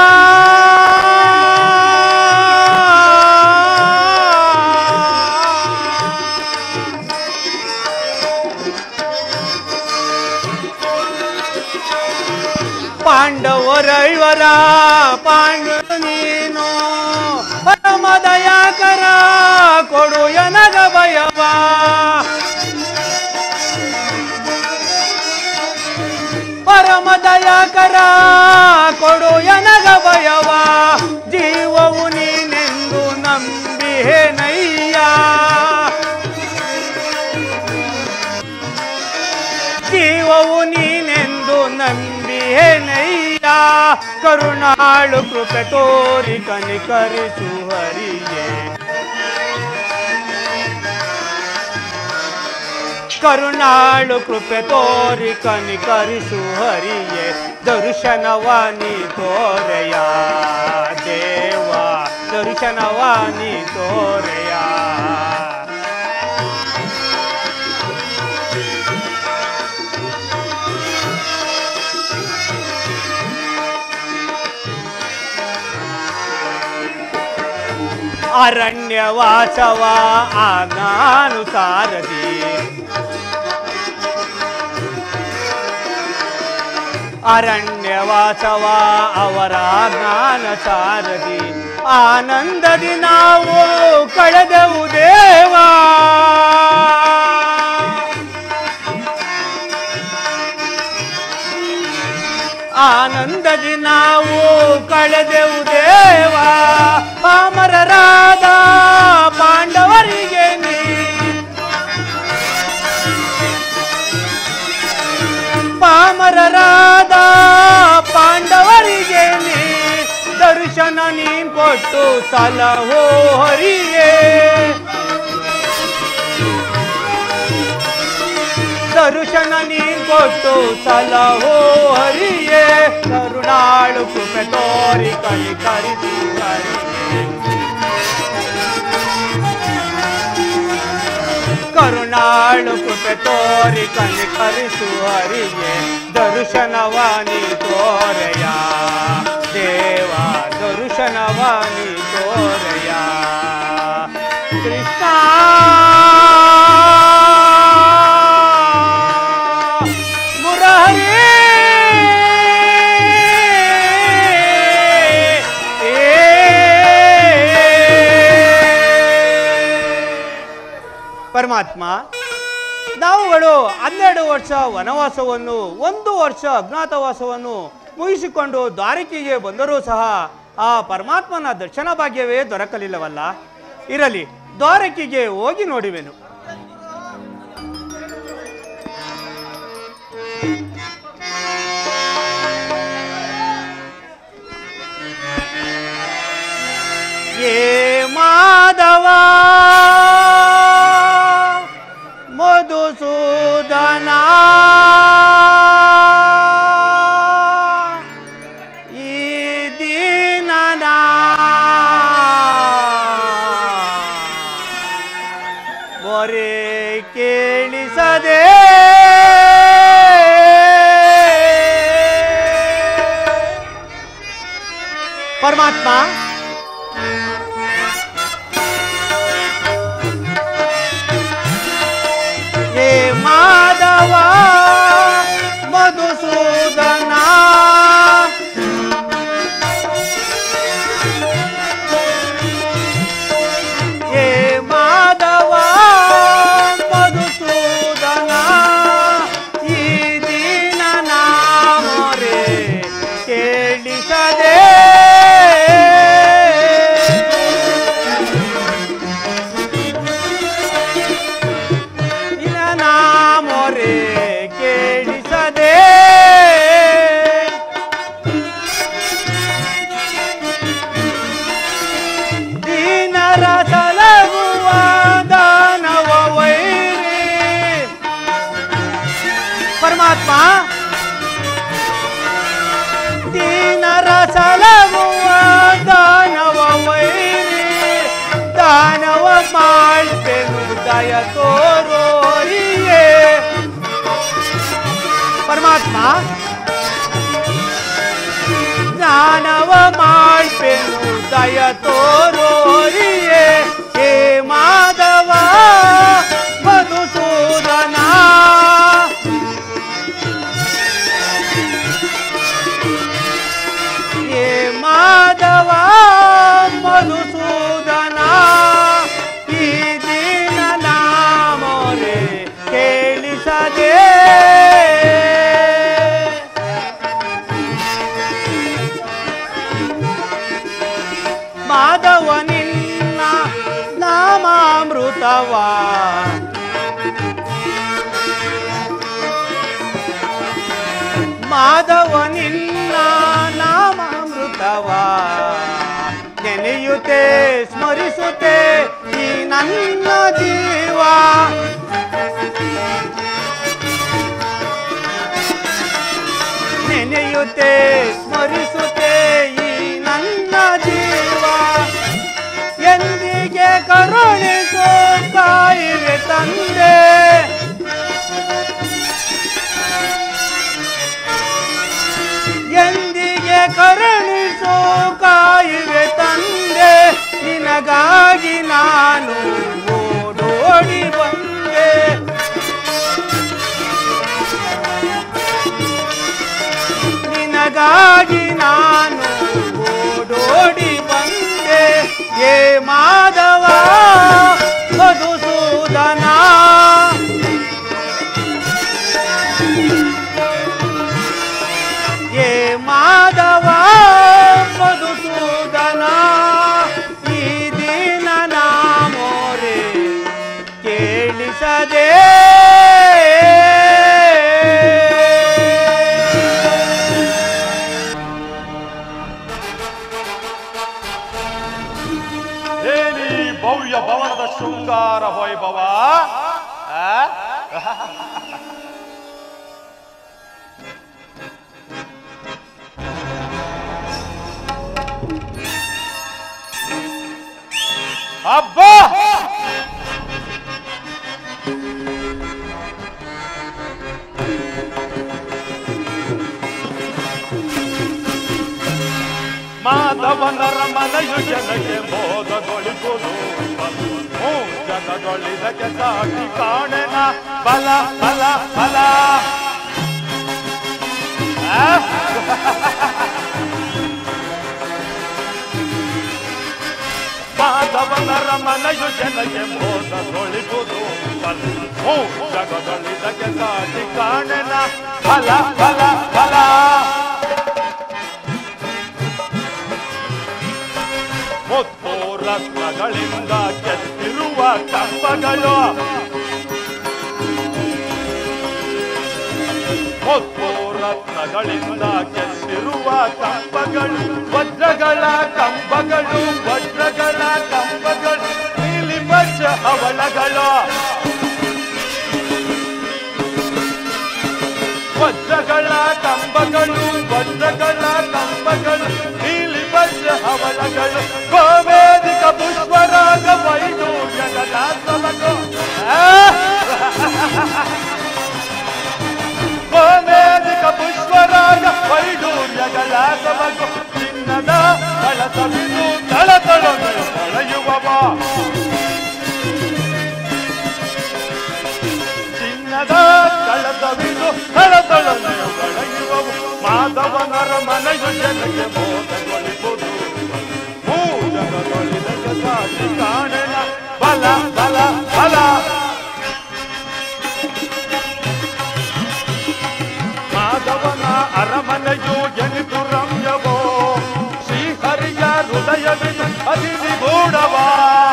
ಪಾಂಡವರೈವರ ಪಾಂಡವ ನೀನು ಪರಮ ದಯಾಕರ ಕೊಡು ಎನಗ ಭಯವ ಪರಮ ದಯಾಕರ ಕೊಡು ಎನಗ ಭಯವ ಜೀವವು ನೀನೆಂದು ನಂಬಿಹೇನಯ್ಯ ಜೀವವು ನೀನೆಂದು ನಂಬಿಹೇನಯ್ಯ ಕರುಣಾಳು ಕೃಪೆ ತೋರಿ ಕನಿಕರಿಸು ಹರಿಯೇ ಕರುಣಾಳು ಕೃಪೆ ತೋರಿ ಕನಿಕರಿಸು ಹರಿಯೇ ದರ್ಶನವಾನಿ ತೋರೆಯ ದೇವ ದರ್ಶನವಾನಿ ತೋರೆಯ ಅರಣ್ಯವಾಸವ ನಾನು ಸಾರದಿ ಅರಣ್ಯವಾಸವ ಅವರ ಜ್ಞಾನ ಸಾರದಿ ಆನಂದದಿ ನಾವು ಕಳೆದೆವು ದೇವಾ ಆನಂದದಿ ನಾವು ಕಳೆದೆವು ದೇವ ಪಾಮರರಾದ ಪಾಂಡವರಿಗೆ ನೀ ಪಾಮರರಾದ ಪಾಂಡವರಿಗೆ ನೀ ದರ್ಶನ ನೀನ್ ಕೊಟ್ಟು ಸಲಹೋ ಹರಿಯೇ ದರ್ಶನ ನೀನ್ ಕೊಟ್ಟು ಸಲಹೋ ಹರಿಯೇ ಕರುಣಾಳು ಕೃಪೆ ತೋರಿ ಕನಿಕರಿಸು ಹರಿಯೇ ಕರುಣಾಳು ಕೃಪೆ ತೋರಿ ಕನಿಕರಿಸು ಹರಿಯೇ ದರ್ಶನವಾನಿ ತೋರೆಯ ದೇವ ದರ್ಶನವಾನಿ ತೋರೆಯ ಕೃಷ್ಣ ಮುರಹರಿ ಪರಮಾತ್ಮ ನಾವುಗಳು ಹನ್ನೆರಡು ವರ್ಷ ವನವಾಸವನ್ನು ಒಂದು ವರ್ಷ ಅಜ್ಞಾತವಾಸವನ್ನು ಮುಗಿಸಿಕೊಂಡು ದ್ವಾರಕೆಗೆ ಬಂದರೂ ಸಹ ಆ ಪರಮಾತ್ಮನ ದರ್ಶನ ಭಾಗ್ಯವೇ ದೊರಕಲಿಲ್ಲವಲ್ಲ ಇರಲಿ ದ್ವಾರಕೆಗೆ ಹೋಗಿ ನೋಡುವೆನು ಏ ಮಾಧವ ಮಧುಸೂದನ ಈ ದೀನನ ಮೊರೆ ಕೇಳಿಸದೆ ಪರಮಾತ್ಮ ಹೇ ಮಾಧವ ಮಧುಸೂದನ ಹೇ ಮಾಧವ ಮಧುಸೂದನ ಈ ದಿನ ನಾಮರೆ ಕೇಳಿಸದೆ ನಿನ್ನ ಮೊರೆ ಕೇಳಿಸದೆ ದೀನರ ಸಲಗುವ ದಾನವ ವೈರಿ ಪರಮಾತ್ಮ ದೀನರ ಸಲಗುವ ದಾನವ ವೈರಿ ದಾನವ ಮಾಡ್ಬೇನು ದಯ ತೋರೋರಿಯೇ ಪರಮಾತ್ಮ ಜ್ಞಾನವ ಮಾಡ್ಬೇನು ದಯ ತೋರೋರಿಯೇ ಹೇ ಮಾಧವ ಮಧುಸೂದನ ಹೇ ಮಾಧವ ಮಧುಸೂದನ ಈ ದಿನ ನಾಮೋರೆ ಕೇಳಿಸದೆ ಮಾಧವ ನಿನ್ನ ನಾಮಾಮೃತವ ಮಾಧವ ನಿನ್ನ ನಾಮಾಮೃತವ ನೆನೆಯುತ್ತೆ ಸ್ಮರಿಸುತ್ತೆ ಈ ನನ್ನ ಜೀವ ನೆನೆಯುತ್ತೆ ಸ್ಮರಿಸುತ್ತೆ ಈ ನನ್ನ ಜೀವ ಎಂದಿಗೆ ಕರುಣಿಸು ಕಾಯಿವೆ ತಂದೆ ಎಂದಿಗೆ ಕರುಣಿಸು ಕಾಯುವೆ ತಂದೆ ನಿನಗಾಗಿ ನಾನು ಓಡೋಡಿ ಬಂದೆ ನಿನಗಾಗಿ ನಾನು ಓಡೋಡಿ ಬಂದೆ ಏ ಮಾಧವ ಮಧುಸೂದನ ಏ ಮಾಧವ ಮಧುಸೂದನ ಈ ದಿನ ನಾಮೋರೆ ಕೇಳಿಸದೆ ಏನಿ ಭವ್ಯ ಭವನದ ಶೃಂಗಾರ ವೈಭವ ಆ? ಅಬ್ಬಾ ಮಾಧವನರ ಮನೆಯು ಜನಕ್ಕೆ ಮೋದಗೊಳಿಸುವುದು ಹ್ಞೂ ಜಗದೊಳಿದಕ್ಕೆ ಸಾಟಿ ಕಾಣೆನ ಬಲ ಬಲ ಬಲ ಆ? ಮಾಧವನರ ಮನೆಯು ಜನಕ್ಕೆ ಮೋದಗೊಳಿಸುವುದು ಹ್ಞೂ ಜಗದೊಳಿದಕ್ಕೆ ಸಾಟಿ ಕಾಣೆನ ಬಲ ಬಲ ಬಲ ಮುತ್ತು ರತ್ನಗಳಿಂದ ಕೆತ್ತಿರುವ ಕಂಬಗಳು ಮುತ್ತು ರತ್ನಗಳಿಂದ ಕೆತ್ತಿರುವ ಕಂಬಗಳು ವಜ್ರಗಳ ಕಂಬಗಳು ವಜ್ರಗಳ ಕಂಬಗಳು ನೀಲಿ ಪಚ್ಚ ಹವಳಗಳು ವಜ್ರಗಳ ಕಂಬಗಳು ವಜ್ರಗಳ ಕಂಬಗಳು ನೀಲಿ ಬಜ್ರ ಹವಳಗಳು ಗೋವೇದಿಕ ಪುಷ್ಪರಾಗ ವೈಡೂರ್ಯಗಳ ಸಲಗು ಗೋವೇದಿಕ ಪುಷ್ಪರಾಗ ವೈಡೂರ್ಯಗಳ ಸಲಗು ಚಿನ್ನದ ಕಳಸವಿದು ತಳತಳನೆ ಹೊಳೆಯುವವ ಚಿನ್ನದ ಕಳಸವಿದು ತಳತಳನೆ ಹೊಳೆಯುವವು ಮಾಧವನರ ಮನೆಯು ಜನಕ್ಕೆ ಮೋದಗೊಳಿಸುವುದು ಮೂಜಗದೊಳಿದಕ್ಕೆ ಸಾಟಿ ಕಾಣೆನ ಬಲ ಬಲ ಬಲ ಮಾಧವನ ಅರಮನೆಯು ಎನಿತು ರಮ್ಯವೋ ಶ್ರೀಹರಿಯ ಹೃದಯವಿದು ಅದಿನಿಗೂಢವಾ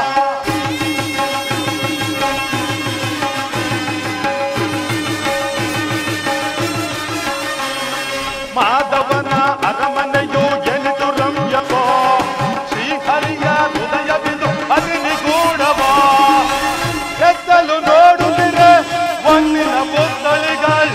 ಮಾಧವನ ಅರಮನೆಯು ಎನಿತು ರಮ್ಯವೋ ಶ್ರೀಹರಿಯ ಹೃದಯವಿದು ಅದಿನಿಗೂಢವಾ ಎತ್ತಲು ನೋಡುತ್ತಿರೆ ಒಂದಿನ ಪುತ್ತಳಿಗಳು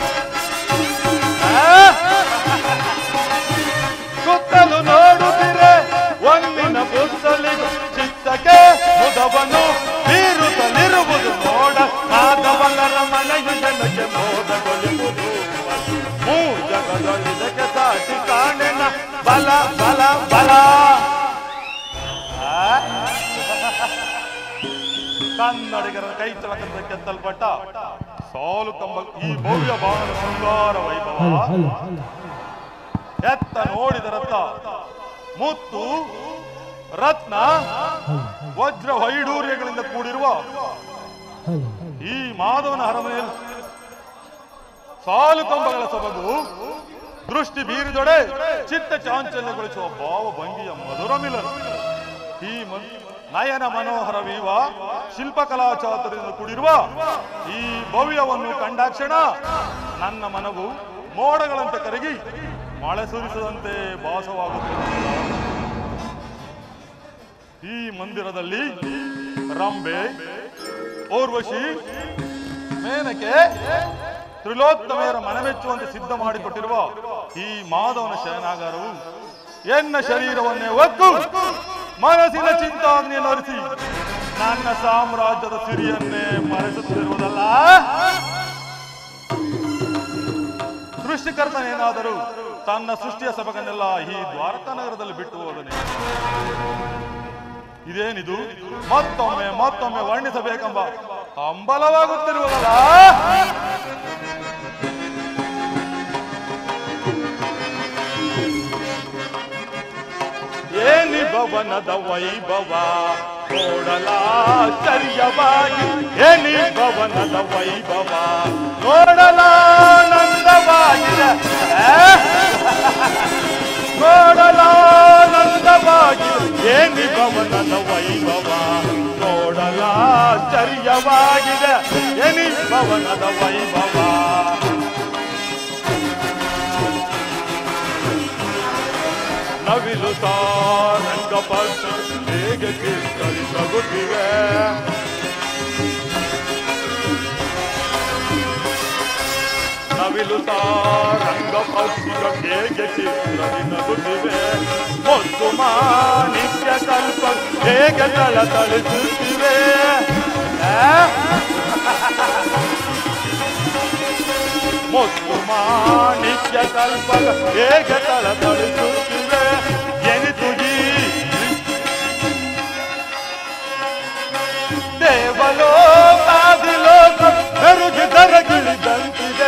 ಸುತ್ತಲು ನೋಡುತ್ತಿರೆ ಒಂದಿನ ಪುತ್ತಳಿಗೂ ಚಿತ್ತಕ್ಕೆ ಮುದವನು ಬೀರುತ್ತಲಿರುವುದು ನೋಡ ಮಾಧವನರ ಮನೆಯು ಜನಕ್ಕೆ ಮೋದಗೊಳಿಸುವುದು ಮೂ ಜಗದೊಳಿದಕ್ಕೆ ಸಾಟಿ ಕಾಣೆನ ಬಲ ಬಲ ಬಲ ಆ? ಕನ್ನಡಿಗರ ಕೈ ಚಳಕದಿಂದ ಕೆತ್ತಲ್ಪಟ್ಟ ಸಾಲು ಕಂಬ ಈ ಭವ್ಯ ಬಾಣದ ಶೃಂಗಾರ ವೈಭವ ಎತ್ತ ನೋಡಿದರತ್ತ ಮುತ್ತು ರತ್ನ ವಜ್ರ ವೈಡೂರ್ಯಗಳಿಂದ ಕೂಡಿರುವ ಈ ಮಾಧವನ ಅರಮನೆಯಲ್ಲಿ ಸಾಲು ಕಂಬಗಳ ಸೊಬಗು ದೃಷ್ಟಿ ಬೀರಿದೊಡೆ ಚಿತ್ತ ಚಾಂಚಲ್ಯಗೊಳಿಸುವ ಭಾವ ಭಂಗಿಯ ಮಧುರ ಮಿಲನ ಈ ಮ- ನಯನ ಮನೋಹರ ವೀವ ಶಿಲ್ಪಕಲಾ ಚಾತುರ್ಯದಿಂದ ಕೂಡಿರುವ ಈ ಭವ್ಯವನ್ನು ಕಂಡಾಕ್ಷಣ ನನ್ನ ಮನವು ಮೋಡಗಳಂತೆ ಕರಗಿ ಮಳೆ ಸುರಿಸದಂತೆ ಭಾಸವಾಗುತ್ತದೆ ಈ ಮಂದಿರದಲ್ಲಿ ರಂಬೆ ಊರ್ವಶಿ ಮೇನಕೆ ತ್ರಿಲೋತ್ತಮೆಯರ ಮನಮೆಚ್ಚುವಂತೆ ಸಿದ್ಧ ಮಾಡಿಕೊಟ್ಟಿರುವ ಈ ಮಾಧವನ ಶಯನಾಗಾರವು ಎನ್ನ ಶರೀರವನ್ನೇ ಒತ್ತು ಮನಸ್ಸಿನ ಚಿಂತಾಗ್ನಿಯನ್ನು ಅರಿಸಿ ನನ್ನ ಸಾಮ್ರಾಜ್ಯದ ಸಿರಿಯನ್ನೇ ಮರೆಸುತ್ತಿರುವುದಲ್ಲ ಸೃಷ್ಟಿಕರ್ತನೇನಾದರೂ ತನ್ನ ಸೃಷ್ಟಿಯ ಸಭೆಗಳನ್ನೆಲ್ಲ ಈ ದ್ವಾರಕಾ ನಗರದಲ್ಲಿ ಬಿಟ್ಟು ಹೋದನೆ ಇದೇನಿದು ಮತ್ತೊಮ್ಮೆ ಮತ್ತೊಮ್ಮೆ ವರ್ಣಿಸಬೇಕೆಂಬ ಹಂಬಲವಾಗುತ್ತಿರುವುದಲ್ಲ ಏನಿ ಭವನದ ವೈಭವ ನೋಡಲಾಶ್ಚರ್ಯವಾಗಿ ಏನಿ ಭವನದ ವೈಭವ ನೋಡಲಾನಂದವಾಗಿದೆ ಆ? ನೋಡಲಾನಂದವಾಗಿದೆ ಏನಿ ಭವನದ ವೈಭವ ನೋಡಲಾಶ್ಚರ್ಯವಾಗಿದೆ ಏನಿ ಭವನದ ವೈಭವ ನವಿಲು ಸಾರಂಗ ಪಕ್ಷ ಹೇಗೆ ಕಿತ್ತರಿಸಗುತ್ತಿವೆ ನವಿಲು ನವಿಲು ಸಾರಂಗ ಪಕ್ಷಿಗಳು ಹೇಗೆ ಚಿತ್ರದಿ ನಗುತ್ತಿವೆ ಮುತ್ತು ಮಾಣಿಕ್ಯ ಕಲ್ಪ ಹೇಗೆ ತಳತಳಿಸುತ್ತಿವೆ ಆ? ಮುತ್ತು ಮಾಣಿಕ್ಯ ಕಲ್ಪ ಹೇಗೆ ತಳತಳಿಸುತ್ತಿವೆ ಎನಿತು ಈ ದೇವಲೋಕಾದಿಲೋಕ ಮೆರುಗಿ ದರಗಿಳಿದಂತಿದೆ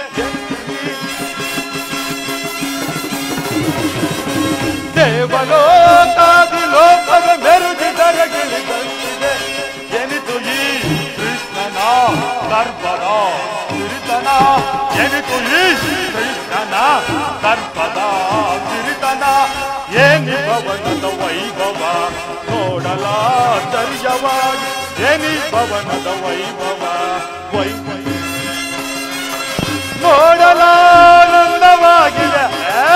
ದೇವಲೋಕಾದಿಲೋಕದ ಮೆರುಗಿ ದರಗಿಳಿದಂತಿದೆ ಎನಿತು ಈ ಕೃಷ್ಣನ ಸರ್ಪದ ಸಿರಿತನ ಎನಿತು ಈ ಕೃಷ್ಣನ ಸರ್ಪದ ಸಿರಿತನ ಏನಿ ಭವನದ ವೈಭವ ನೋಡಲಾಶ್ಚರ್ಯವಾಗಿ ಏನಿ ಭವನದ ವೈಭವ ವೈಭವ ನೋಡಲಾನಂದವಾಗಿದೆ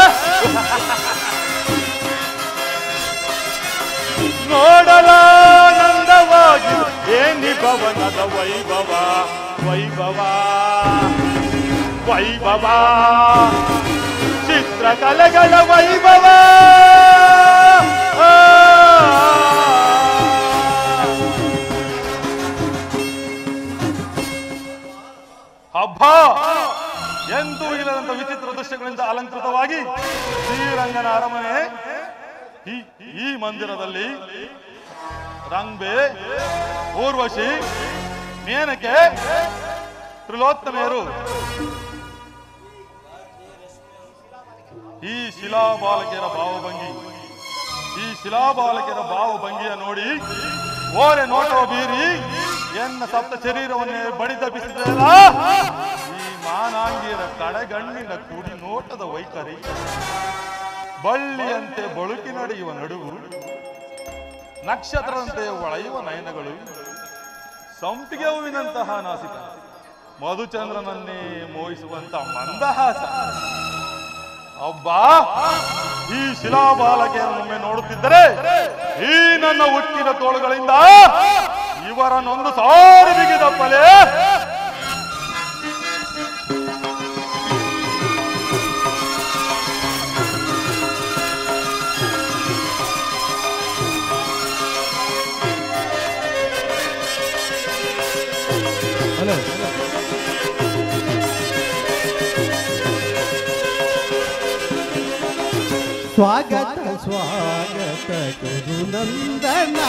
ನೋಡಲಾನಂದವಾಗಿದೆ ಏನಿ ಭವನದ ವೈಭವ ವೈಭವ ವೈಭವ ಚಿತ್ರಕಲೆಗಳ ವೈಭವ ಆ. ಹಬ್ಬ ಎಂದೂ ಇಲ್ಲದಂತ ವಿಚಿತ್ರ ದೃಶ್ಯಗಳಿಂದ ಅಲಂಕೃತವಾಗಿ ಶ್ರೀರಂಗನ ಅರಮನೆ ಈ ಈ ಮಂದಿರದಲ್ಲಿ ರಂಗ್ಬೆ ಊರ್ವಶಿ ಮೇನಕೆ ತ್ರಿಲೋತ್ತಮೆಯರು ಈ ಶಿಲಾಬಾಲಕಿಯರ ಭಾವಭಂಗಿ ಈ ಶಿಲಾಬಾಲಕಿಯರ ಭಾವಭಂಗಿಯ ನೋಡಿ ಓರೆ ನೋಟವ ಬೀರಿ ಎನ್ನ ಸಪ್ತ ಶರೀರವನ್ನೇ ಬಡಿದ ಬಿಸಿದೆಯಲ್ಲ ಈ ಮಾನಾಂಗಿಯರ ಕಡೆಗಣ್ಣಿನ ಕುಡಿ ನೋಟದ ವೈಖರಿ ಬಳ್ಳಿಯಂತೆ ಬಳುಕಿ ನಡೆಯುವ ನಡುವು ನಕ್ಷತ್ರದಂತೆ ಹೊಳೆಯುವ ನಯನಗಳು ಸಂಪಿಗೆ ಹೂವಿನಂತಹ ನಾಸಿಕ ಮಧುಚಂದ್ರನನ್ನೇ ಮೋಹಿಸುವಂತ ಮಂದಹಾಸ ಅಬ್ಬಾ ಈ ಶಿಲಾಬಾಲಕಿಯರನ್ನೊಮ್ಮೆ ನೋಡುತ್ತಿದ್ದರೆ ಈ ನನ್ನ ಹುಟ್ಟಿದ ತೋಳುಗಳಿಂದ ಇವರನ್ನೊಂದು ಸಾರಿ ಬಿಗಿದಪ್ಪಲೇ ಸ್ವಾಗತ ಸ್ವಾಗತ ಗುರು ನಂದನ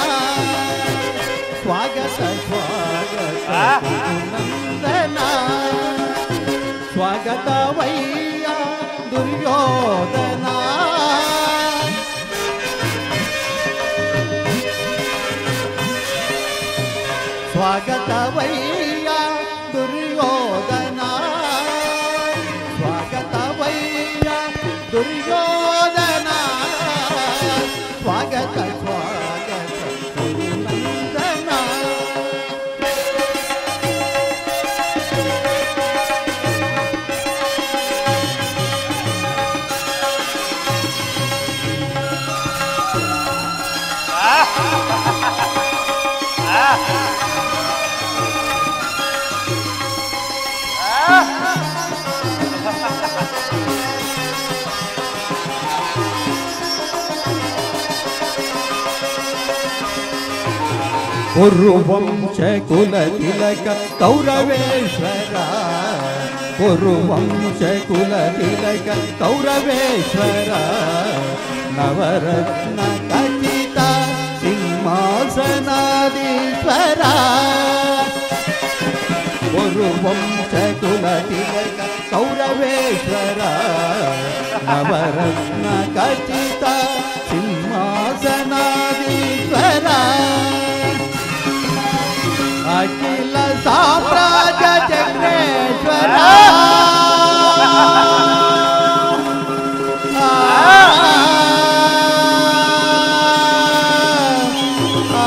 ಸ್ವಾಗತ ಸ್ವಾಗತ ಗುರು ನಂದನ ಸ್ವಾಗತವಯ್ಯ ದುರ್ಯೋಧನ ಸ್ವಾಗತವಯ್ಯ ದುರ್ಯೋಧನ ಸ್ವಾಗತವಯ್ಯ ದುರ್ಯೋಧನ ಸ್ವಾಗತ ಸ್ವಾಗತ ಗುರುನಂದನ ಕುರುವಂಶ ಕುಲ ತಿಲಕ ಕೌರವೇಶ್ವರ ಕುರುವಂಶ ಕುಲ ತಿಲಕ ಕೌರವೇಶ್ವರ ನವರತ್ನ ಖಚಿತ ಸಿಂಹಾಸನಾದೀಶ್ವರ ಕುರುವಂಶ ಕುಲ ತಿಲಕ ಕೌರವೇಶ್ವರ ನವರತ್ನ ಖಚಿತ ಸಿಂಹಾಸನಾದೀಶ್ವರ ಅಖಿಲ ಸಾಮ್ರಾಜ್ಯ ಚಕ್ರೇಶ್ವರ ಆ, ಆ,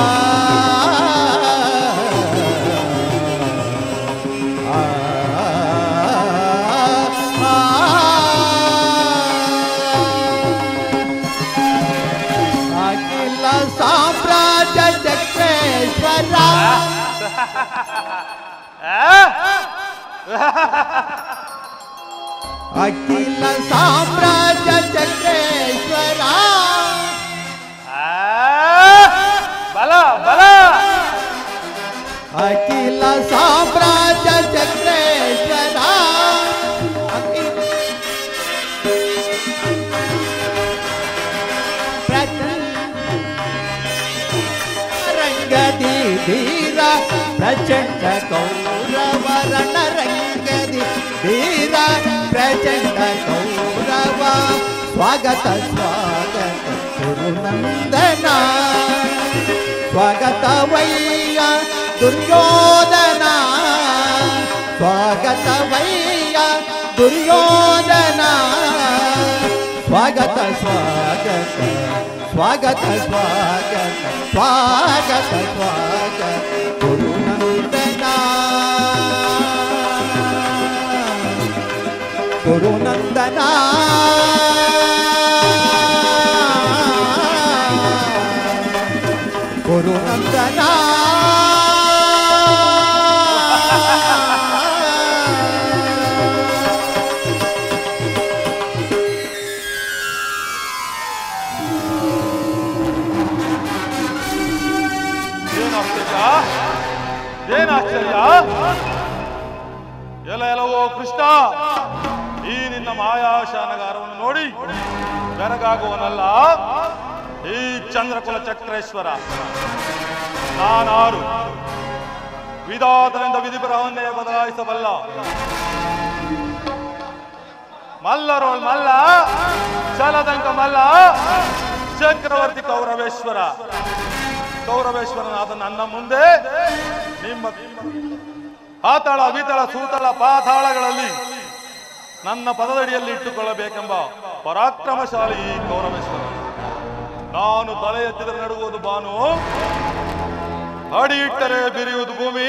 ಅಖಿಲ ಸಾಮ್ರಾಜ್ಯ ಚಕ್ರೇಶ್ವರ ಅಖಿಲ ಸಾಮ್ರಾಜ್ಯ ಚಕ್ರೇಶ್ವರ ಆ, ಬಲ ಬಲ ಅಖಿಲ ಸಾಮ್ರಾಜ್ಯ ಚಕ್ರೇಶ್ವರ ಅಖಿಲ ರಂಗದಿ ಧೀರ ಪ್ರಚಂಡ ಕೌರವ ರಣರಂಗದಿ ಧೀರ ಪ್ರಚಂಡ ಕೌರವ ಸ್ವಾಗತ ಸ್ವಾಗತ ಗುರುನಂದನ ಸ್ವಾಗತವಯ್ಯ ದುರ್ಯೋಧನ ಸ್ವಾಗತವಯ್ಯ ದುರ್ಯೋಧನ ಸ್ವಾಗತ ಸ್ವಾಗತ ಸ್ವಾಗತ ಸ್ವಾಗತ ಸ್ವಾಗತ ಸ್ವಾಗತ ಗುರುನಂದನ ಗುರುನಂದನ ಗುರುನಂದನ ಏನು ಆಶ್ಚರ್ಯ ಏನು ಆಶ್ಚರ್ಯ ಎಲ ಎಲವೋ ಕೃಷ್ಣ ಈ ನಿನ್ನ ಮಾಯಾಶಾನಗಾರವನ್ನು ನೋಡಿ ಬೆರಗಾಗುವನಲ್ಲ ಈ ಚಂದ್ರಕುಲ ಚಕ್ರೇಶ್ವರ ನಾನಾರು ವಿಧಾತನಿಂದ ವಿಧಿಪರವನ್ನೇ ಬದಲಾಯಿಸಬಲ್ಲ ಮಲ್ಲರೋಳ್ ಮಲ್ಲ ಚಲದಂಕ ಮಲ್ಲ ಚಕ್ರವರ್ತಿ ಕೌರವೇಶ್ವರ ಕೌರವೇಶ್ವರನಾದ ನನ್ನ ಮುಂದೆ ನಿಮ್ಮ ಪಾತಾಳ ವಿತಳ ಸೂತಳ ಪಾತಾಳಗಳಲ್ಲಿ ನನ್ನ ಪದದಡಿಯಲ್ಲಿ ಇಟ್ಟುಕೊಳ್ಳಬೇಕೆಂಬ ಪರಾಕ್ರಮಶಾಲಿ ಈ ಕೌರವೇಶ್ವರ ನಾನು ತಲೆ ಎತ್ತಿದರೆ ನಡುವುದು ಬಾನು ಅಡಿ ಇಟ್ಟರೆ ಬಿರಿಯುವುದು ಭೂಮಿ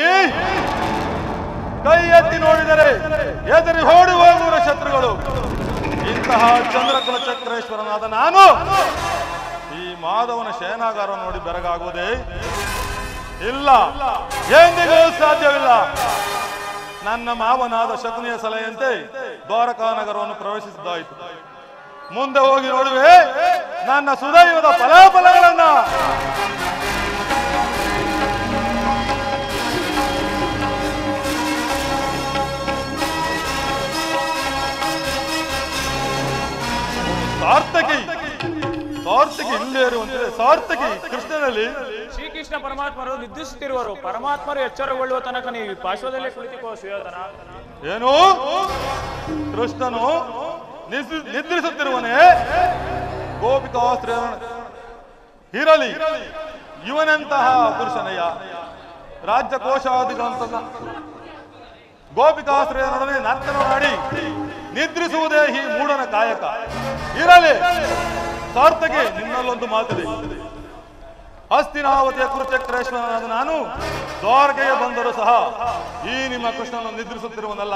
ಕೈ ಎತ್ತಿ ನೋಡಿದರೆ ಎದುರಿ ಓಡಿ ಹೋಗುವ ಶತ್ರುಗಳು ಇಂತಹ ಚಂದ್ರಕುಲ ಚಕ್ರೇಶ್ವರನಾದ ನಾನು ಈ ಮಾಧವನ ಶಯನಾಗಾರ ನೋಡಿ ಬೆರಗಾಗುವುದೇ ಇಲ್ಲ ಎಂದಿಗೂ ಸಾಧ್ಯವಿಲ್ಲ ನನ್ನ ಮಾವನಾದ ಶಕುನಿಯ ಸಲಹೆಯಂತೆ ದ್ವಾರಕಾ ನಗರವನ್ನು ಪ್ರವೇಶಿಸಿದ್ದಾಯಿತು ಮುಂದೆ ಹೋಗಿ ನೋಡುವೆ ನನ್ನ ಸುದೈವದ ಫಲಾಫಲಗಳನ್ನ ಸಾರ್ಥಕಿ ಸಾರ್ಥಕಿ ಇಲ್ಲೇ ಇರುವಂತಿದೆ ಸಾರ್ಥಕಿ ಕೃಷ್ಣನಲ್ಲಿ ಶ್ರೀಕೃಷ್ಣ ಪರಮಾತ್ಮರು ನಿದ್ರಿಸುತ್ತಿರುವರು ಪರಮಾತ್ಮರು ಎಚ್ಚರಗೊಳ್ಳುವ ತನಕ ನೀವು ಈ ಪಾರ್ಶ್ವದಲ್ಲೇ ಕುಳಿತುಕೋ ಸುಯೋಧನ ಏನು ಕೃಷ್ಣನು ನಿಸ್- ನಿದ್ರಿಸುತ್ತಿರುವನೇ ಗೋಪಿಕಾಸ್ತ್ರ ಇರಲಿ ಇವನೆಂತಹ ಪುರುಷನಯ್ಯ ರಾಜ್ಯ ಕೋಶಾದಿಗಳಂತ ಗೋಪಿಕಾಶ್ರಯನೊಡನೆ ನರ್ತನ ಮಾಡಿ ನಿದ್ರಿಸುವುದೇ ಈ ಮೂಢನ ಕಾಯಕ ಇರಲಿ ಸಾರ್ಥಗೆ ನಿನ್ನಲ್ಲೊಂದು ಮಾತಿದೆ ಹಸ್ತಿನಾವತಿಯ ಕುರುಚಕ್ರೇಶ್ವರನಾದ ನಾನು ದ್ವಾರಕೆಗೆ ಬಂದರೂ ಸಹ ಈ ನಿಮ್ಮ ಕೃಷ್ಣನ ನಿದ್ರಿಸುತ್ತಿರುವನಲ್ಲ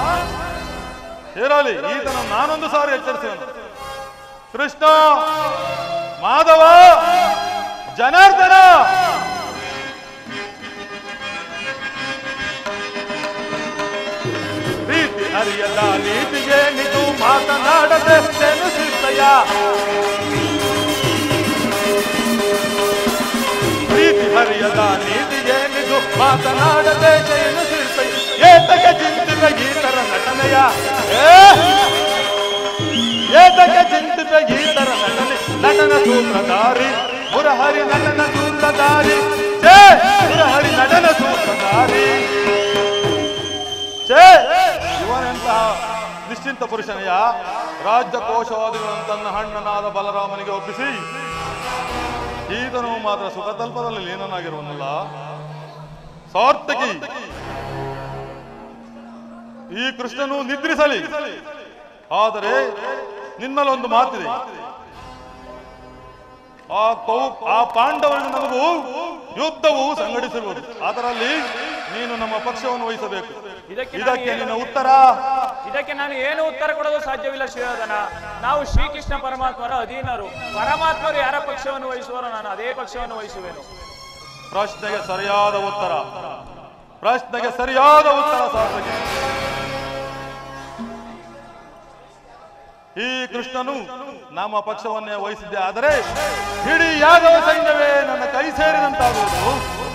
ಇರಲಿ ಈತನ ನಾನೊಂದು ಸಾರಿ ಎಚ್ಚರಿಸುವನು ಕೃಷ್ಣ ಮಾಧವ ಜನಾರ್ದನ ಪ್ರೀತಿ ಹರಿಯದ ನೀತಿಗೆ ನಿದು ಮಾತನಾಡದೆ ನೆನೆಸಿರ್ತಯ್ಯ ಪ್ರೀತಿ ಹರಿಯದ ನೀತಿಗೆ ನಿದು ಮಾತನಾಡದೆ ನೆನೆಸಿರ್ತಯ್ಯ ಏತಕ್ಕೆ ಚಿಂತಿತ ಗೀತರ ನಟನೆಯ ಏ ಏತಕ್ಕೆ ಚಿಂತಿತ ಗೀತರ ನಟನೆ ನಟನ ಸೂತ್ರಧಾರಿ ಮುರಹರಿ ನಟನ ಸೂತ್ರಧಾರಿ ಛೇ ಮುರಹರಿ ನಟನ ಸೂತ್ರಧಾರಿ ಛೇ ಇವನೆಂತಹ ನಿಶ್ಚಿಂತ ಪುರುಷನಯ್ಯ ರಾಜ್ಯ ಕೋಶವಾದಿಗಳನ್ನು ತನ್ನ ಹಣ್ಣನಾದ ಬಲರಾಮನಿಗೆ ಒಪ್ಪಿಸಿ ಈತನು ಮಾತ್ರ ಸುಖತಲ್ಪದಲ್ಲಿ ಲೀನನಾಗಿರುವನಲ್ಲ ಸಾರ್ಥಕಿ ಈ ಕೃಷ್ಣನು ನಿದ್ರಿಸಲಿ ಆದರೆ ನಿನ್ನಲ್ಲೊಂದು ಮಾತಿದೆ ಆ ಕೌ ಆ ಪಾಂಡವರಿಗೆ ನಮಗೂ ಯುದ್ಧವು ಸಂಘಟಿಸಿರುವುದು ಅದರಲ್ಲಿ ನೀನು ನಮ್ಮ ಪಕ್ಷವನ್ನು ವಹಿಸಬೇಕು ಇದಕ್ಕೆ ನಾನು ಇದಕ್ಕೆ ಏನು- ನಿನ್ನ ಉತ್ತರ ಇದಕ್ಕೆ ನಾನು ಏನು ಉತ್ತರ ಕೊಡಲು ಸಾಧ್ಯವಿಲ್ಲ ಸುಯೋಧನ ನಾವು ಶ್ರೀಕೃಷ್ಣ ಪರಮಾತ್ಮರ ಅಧೀನರು ಪರಮಾತ್ಮರು ಯಾರ ಪಕ್ಷವನ್ನು ವಹಿಸುವರೋ ನಾನು ಅದೇ ಪಕ್ಷವನ್ನು ವಹಿಸುವೆನು ಪ್ರಶ್ನೆಗೆ ಸರಿಯಾದ ಉತ್ತರ ಪ್ರಶ್ನೆಗೆ ಸರಿಯಾದ ಉತ್ತರ ಸಾರ್ಥಕಿ ಈ ಕೃಷ್ಣನು ನಮ್ಮ ಪಕ್ಷವನ್ನೇ ವಹಿಸಿದ್ದೆ ಆದರೆ ಇಡೀ ಯಾದವ ಸೈನ್ಯವೇ ನನ್ನ ಕೈ ಸೇರಿದಂತಾಗುವುದು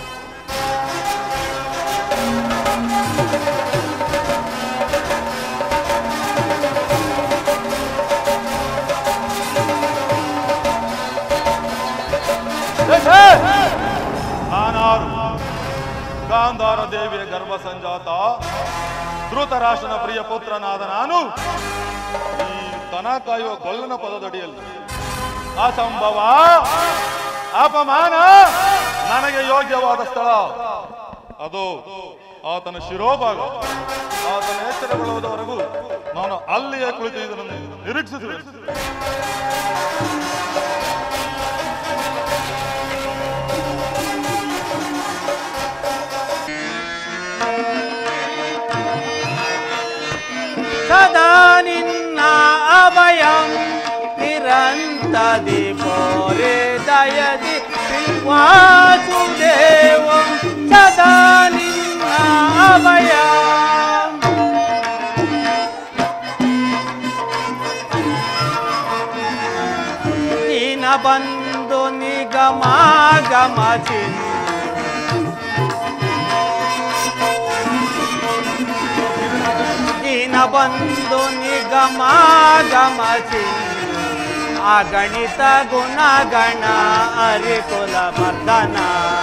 ಏಕೆ? ನಾನಾರು ಗಾಂಧಾರ ದೇವಿಯ ಗರ್ಭ ಸಂಜಾತ ಧೃತರಾಷ್ಟ್ರನ ಪ್ರಿಯ ಪುತ್ರನಾದ ನಾನು ಈ ದನ ಕಾಯುವ ಗೊಲ್ಲನ ಪದದಡಿಯಲ್ಲಿ ಅಸಂಭವ ಅಪಮಾನ ನನಗೆ ಯೋಗ್ಯವಾದ ಸ್ಥಳ ಅದು ಆತನ ಶಿರೋಭಾಗ ಆತನ ಎಚ್ಚರಗೊಳ್ಳುವುದವರೆಗೂ ನಾನು ಅಲ್ಲಿಯೇ ಕುಳಿತು ಇದನ್ನು ನಿರೀಕ್ಷಿಸುವೆ ಸದಾ ನಿನ್ನ ಅಭಯಂ ನಿರಂತದಿ ಪೋರೆ ದಯದಿ ವಾಸುದೇವಂ ಸದಾ ನಿನ್ನ ಅಭಯ ನೀನ ಬಂದು ನಿಗಮಾಗಮ ಚಿನ್ನ ದಿನ ಬಂದು ನಿಗಮ ಗಮಸಿ ಅಗಣಿತ ಗುಣಗಣ ಅರಿಕುಲ ಮರ್ದನ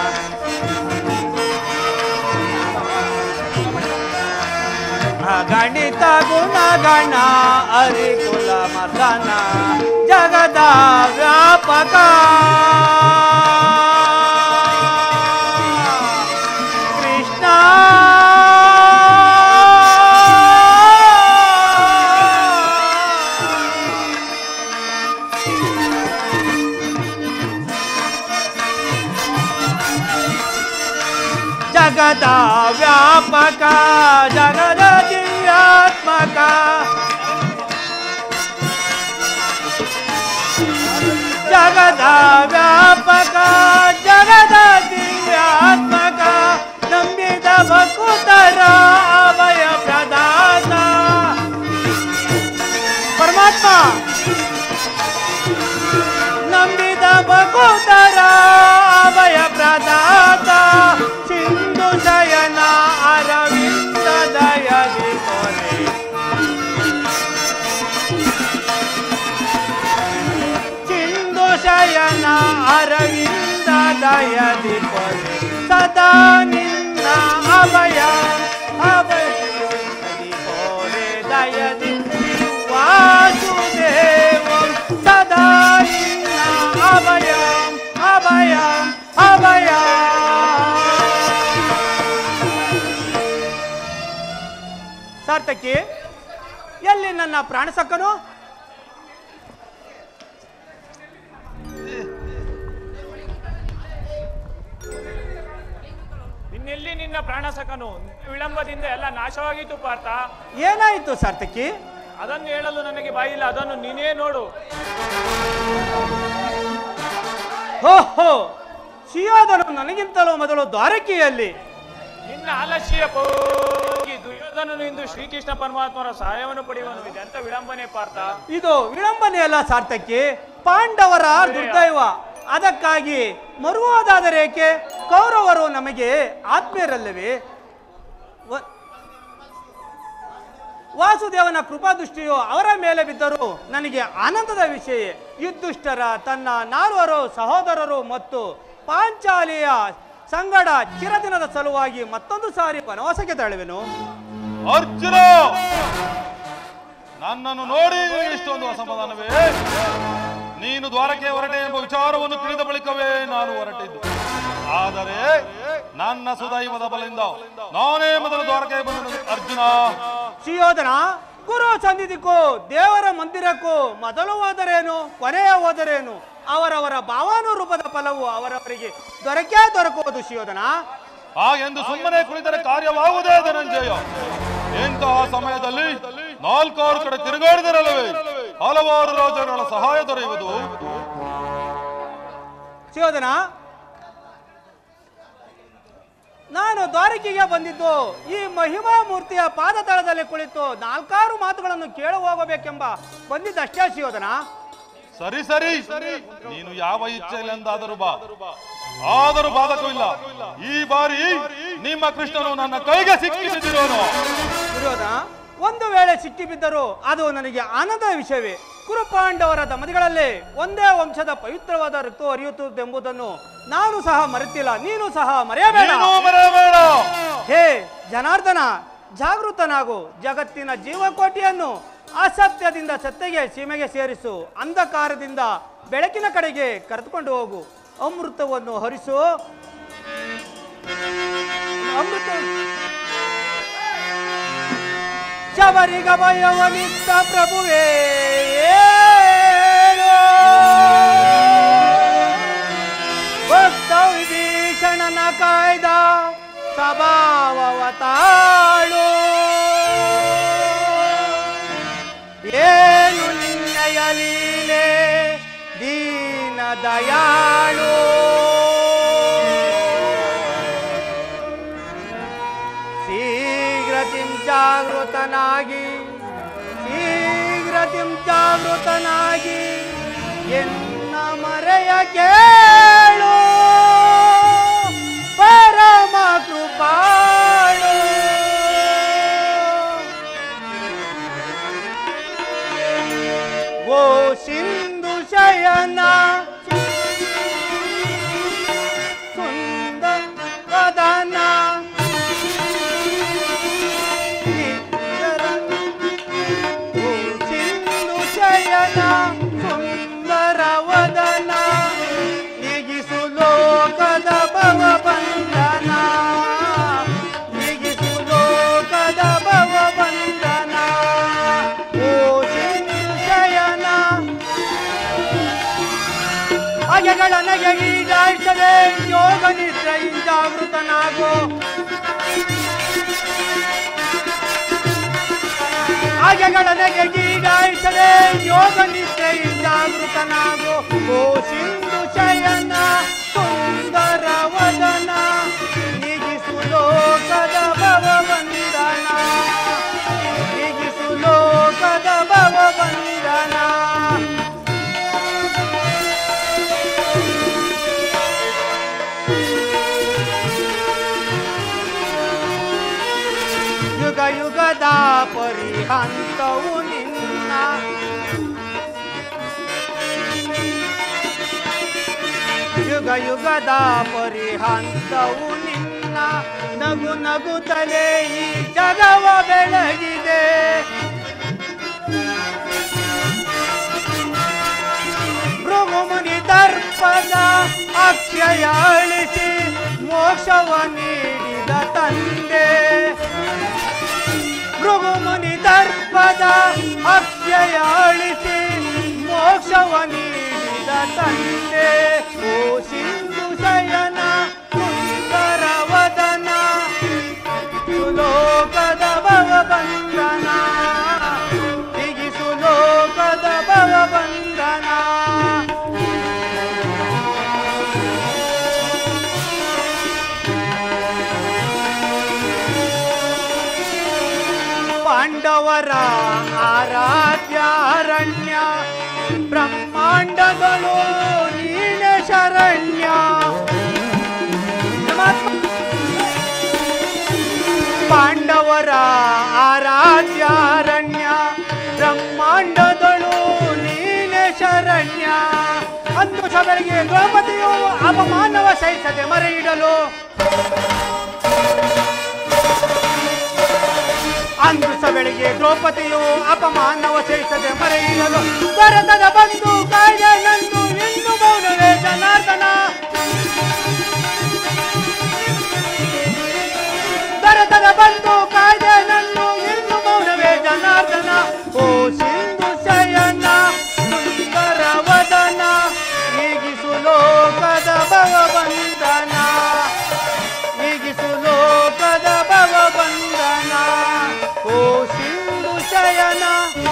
ಅಗಣಿತ ಗುಣಗಣ ಅರಿಕುಲ ಮರ್ದನ ಜಗದ ವ್ಯಾಪಕ ಕೃಷ್ಣ ಜಗದ ವ್ಯಾಪಕ ಜಗದ ದಿವ್ಯಾತ್ಮಕ ಜಗದ ವ್ಯಾಪಕ ಜಗದ ದಿವ್ಯಾತ್ಮಕ ನಂಬಿದ ಭಕುತರ ಅಭಯ ಪ್ರದಾತ ಪರಮಾತ್ಮ ನಂಬಿದ ಭಕುತರ ಅಭಯ ಪ್ರದಾತ ಸಿಂಧು ಶಯನ ಅರವಿಂದ ದಯದಿ ಕೊನೆ ಸಿಂಧು ಶಯನ ಅರವಿಂದ ದಯದಿ ಕೊನೆ ಸದಾ ನಿನ್ನ ಅಭಯ ಅಭಯದಿ ಕೊನೆ ದಯದಿ ವಾಸುದೇವಂ ಸದಾ ನಿನ್ನ ಅಭಯ ಅಭಯ ಅಭಯ ಸಾರ್ಥಕಿ ಎಲ್ಲಿ ನನ್ನ ಪ್ರಾಣಸಕ್ಕನು ಇನ್ನೆಲ್ಲಿ ನಿನ್ನ ಪ್ರಾಣ ಸಕನು ವಿಳಂಬದಿಂದ ಎಲ್ಲ ನಾಶವಾಗಿತ್ತು ಪಾರ್ಥ ಏನಾಯಿತು ಸಾರ್ಥಕಿ ಅದನ್ನು ಹೇಳಲು ನನಗೆ ಬಾಯಿಲ್ಲ ಅದನ್ನು ನೀನೇ ನೋಡು ಓಹೋ ಸಿಯೋದನು ನನಗಿಂತಲೂ ಮೊದಲು ದ್ವಾರಕೆಯಲ್ಲಿ ನಿನ್ನ ಆಲಸ್ಯ ಹೋಗಿ ದುರ್ಯೋಧನನು ಇಂದು ಶ್ರೀಕೃಷ್ಣ ಪರಮಾತ್ಮರ ಸಹಾಯವನ್ನು ಪಡೆಯುವನು ಇದೆ ಅಂತ ವಿಳಂಬನೆ ಪಾರ್ಥ ಇದು ವಿಳಂಬನೆ ಅಲ್ಲ ಸಾರ್ಥಕಿ ಪಾಂಡವರ ದುರ್ದೈವ ಅದಕ್ಕಾಗಿ ಮರುವಾದಾದರೆ ಏಕೆ ಕೌರವರು ನಮಗೆ ಆತ್ಮೀಯರಲ್ಲವೇ ವ- ವಾಸುದೇವನ ಕೃಪಾದೃಷ್ಟಿಯು ಅವರ ಮೇಲೆ ಬಿದ್ದರೂ ನನಗೆ ಆನಂದದ ವಿಷಯ ಯುದ್ಧುಷ್ಟರ ತನ್ನ ನಾಲ್ವರು ಸಹೋದರರು ಮತ್ತು ಪಾಂಚಾಲಿಯ ಸಂಗಡ ಚಿರದಿನದ ಸಲುವಾಗಿ ಮತ್ತೊಂದು ಸಾರಿ ವನವಾಸಕ್ಕೆ ತಳುವೆನು ಅರ್ಜುನ ನನ್ನನ್ನು ನೋಡಿ ಇಷ್ಟೊಂದು ಅಸಮಾಧಾನವೇ ನೀನು ದ್ವಾರಕ್ಕೆ ಹೊರಟೆ ಎಂಬ ವಿಚಾರವನ್ನು ತಿಳಿದ ಬಳಿಕವೇ ನಾನು ಹೊರಟಿದ್ದು ಆದರೆ ನನ್ನ ಸುದೈವದ ಬಲದಿಂದ ನಾನೇ ಮೊದಲು ದ್ವಾರಕ್ಕೆ ಬಂದ ಅರ್ಜುನ ಸುಯೋಧನ ಗುರು ಸನ್ನಿಧಿಗೂ ದೇವರ ಮಂದಿರಕ್ಕೂ ಮೊದಲು ಹೋದರೇನು ಕೊನೆಯ ಹೋದರೇನು ಅವರವರ ಭಾವಾನುರೂಪದ ಫಲವು ಅವರವರಿಗೆ ದೊರಕೇ ದೊರಕುವುದು ಸುಯೋಧನ ಹಾಗೆಂದು ಸುಮ್ಮನೆ ಕುಳಿತರೆ ಕಾರ್ಯವಾಗುವುದೇ ಧನಂಜಯ ಇಂತಹ ಸಮಯದಲ್ಲಿ ನಾಲ್ಕಾರು ಕಡೆ ತಿರುಗಾಡಿದರಲ್ಲವೇ ಹಲವಾರು ರಾಜರುಗಳ ಸಹಾಯ ದೊರೆಯುವುದು ಸುಯೋಧನ ನಾನು ದ್ವಾರಕೆಗೆ ಬಂದಿದ್ದು ಈ ಮಹಿಮಾ ಮೂರ್ತಿಯ ಪಾದತಳದಲ್ಲಿ ಕುಳಿತು ನಾಲ್ಕಾರು ಮಾತುಗಳನ್ನು ಕೇಳ ಹೋಗಬೇಕೆಂಬ ಬಂದಿದ್ದಷ್ಟೇ ಶಿವದನ ಸರಿ ಸರಿ ನೀನು ಯಾವ ಇಚ್ಛೆಯಲ್ಲೆಂದಾದರೂ ಬಾ ಆದರೂ ಬಾಧಕವಿಲ್ಲ ಈ ಬಾರಿ ನಿಮ್ಮ ಕೃಷ್ಣನು ನನ್ನ ಕೈಗೆ ಸಿಕ್ಕಿಸಿದಿರೋನು ದುರ್ಯೋಧನ ಒಂದು ವೇಳೆ ಸಿಕ್ಕಿ ಬಿದ್ದರೂ ಅದು ನನಗೆ ಆನಂದದ ವಿಷಯವೇ ಕುರುಪಾಂಡವರ ದಂಪತಿಗಳಲ್ಲಿ ಒಂದೇ ವಂಶದ ಪವಿತ್ರವಾದ ರಕ್ತ ಹರಿಯುತ್ತದೆಂಬುದನ್ನು ನಾನು ಸಹ ಮರೆತಿಲ್ಲ ನೀನು ಸಹ ಮರೆಯಬೇಡ ನೀನು ಮರೆಯಬೇಡ ಹೇ ಜನಾರ್ದನ ಜಾಗೃತನಾಗು ಜಗತ್ತಿನ ಜೀವಕೋಟಿಯನ್ನು ಅಸತ್ಯದಿಂದ ಸತ್ಯಗೆ ಸೀಮೆಗೆ ಸೇರಿಸು ಅಂಧಕಾರದಿಂದ ಬೆಳಕಿನ ಕಡೆಗೆ ಕರೆದುಕೊಂಡು ಹೋಗು ಅಮೃತವನ್ನು ಹರಿಸು ಅಮೃತ ಶಬರಿಗ ಭಯವನಿತ್ತ ಪ್ರಭುವೇ ಏಳು. ಭಕ್ತ ವಿಭೀಷಣನ ಕಾಯ್ದ ಸ್ವಭಾವವ ತಾಳು ಏನು ನಿನ್ನಯ ಲೀಲೆ ದೀನ ದಯಾಳು ಶೀಘ್ರತಿಂ ಜಾಗೃತನಾಗಿ ಶೀಘ್ರತಿಂ ಜಾಗೃತನಾಗಿ ಎನ್ನ ಮರೆಯ ಕೇಳು ಪರಮ ಕೃಪಾಳು ಓ ಸಿಂಧು ಶಯನ ಸುಂದರ ವದನ ಓ ಸಿಂಧು ಶಯನ ಸುಂದರ ವದನ ನಿಗಿಸು ಲೋಕದ ಭವ ಬಂಧನ ನಿಗಿಸು ಲೋಕದ ಭವ ಬಂಧನ ಓ ಸಿಂಧು ಶಯನ ಅಗೆಗಳ ನಗೆಗೀಡಾಡ್ತದೆ ಯೋಗ ನಿದ್ರೆಯಿಂದ ಜಾಗೃತನಾಗೋ ಅಗೆಗಳ ನಗೆಗೀಡಾಡ್ತದೆ ಯೋಗ ನಿದ್ರೆಯಿಂದ ಜಾಗೃತನಾಗೋ ಓ ಸಿಂಧು ಶಯನ ಸುಂದರ ವದನ ನಿಗಿಸು ಲೋಕದ ಭವ ಬಂಧನ ನಿಗಿಸು ಲೋಕದ ಭವ ಬಂಧನ ಯುಗ ಯುಗದ ಪರಿಹಂತವು ನಿನ್ನ ಯುಗ ಯುಗದ ಪರಿಹಂತವು ನಿನ್ನ ನಗು ನಗುತ್ತಲೇ ಈ ಜಗವ ಬೆಳಗಿದೆ ಭೃಗುಮುನಿ ದರ್ಪದ ಅಕ್ಷಯ ಅಳಿಸಿ ಮೋಕ್ಷವ ನೀಡಿದ ತಂದೆ ಭೃಗುಮುನಿ ದರ್ಪದ ಅಕ್ಷಯ ಅಳಿಸಿ ಮೋಕ್ಷವ ನೀಡಿದ ತಂದೆ ಓ ಸಿಂಧು ಶಯನ ಸುಂದರ ವದನ ಸುಲೋಕದ ಭವ ಬಂಧನ ಬಿಗಿಸು ಲೋಕದ ಭವ ಬಂಧನ ಪಾಂಡವರ ಆರಾಧ್ಯ ಅರಣ್ಯ ಬ್ರಹ್ಮಾಂಡಗಳು ನೀನೆ ಶರಣ್ಯ ಪರಮಾತ್ಮ ಪಾಂಡವರ ಆರಾಧ್ಯ ಅರಣ್ಯ ಬ್ರಹ್ಮಾಂಡದಳು ನೀನೆ ಶರಣ್ಯ ಅಂದು ಸಬರಿಗೆ ದ್ರೌಪದಿಯು ಅಪಮಾನವ ಸಹಿಸದೆ ಮರೆಯಿಡಲು ಅಂದು ಸಬೆಳಿಗೆ ದ್ರೌಪದಿಯು ಅಪಮಾನವ ಸಹಿಸದೆ ಮರೆಯಿಡಲು ಭರತದ ಬಂದು ಕಾಯ್ದೆ ನಂದು ಇನ್ನು ಮೌನವೇ ಜನಾರ್ದನ ಭರತದ ಬಂದು ಕಾಯ್ದೆ ನನ್ನು ಇನ್ನು ಮೌನವೇ ಜನಾರ್ದನ ಓ ಸಿಂಧು ಶಯನ ಸುಂದರ ವದನ ಈಗಿಸು ಲೋಕದ ಭಗವಂದನ ಈಗಿಸು ಲೋಕದ ಭಗವಂದನ ಓ ಸಿಂಧು ಶಯನ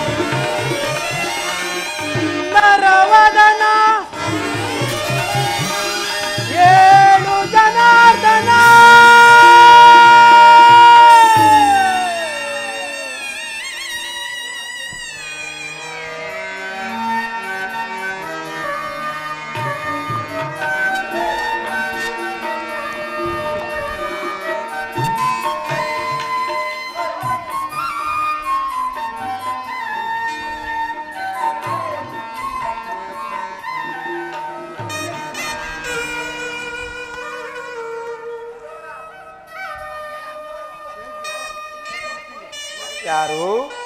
ನರವದನ ಏಳು ಜನಾರ್ದನ ಯಾರು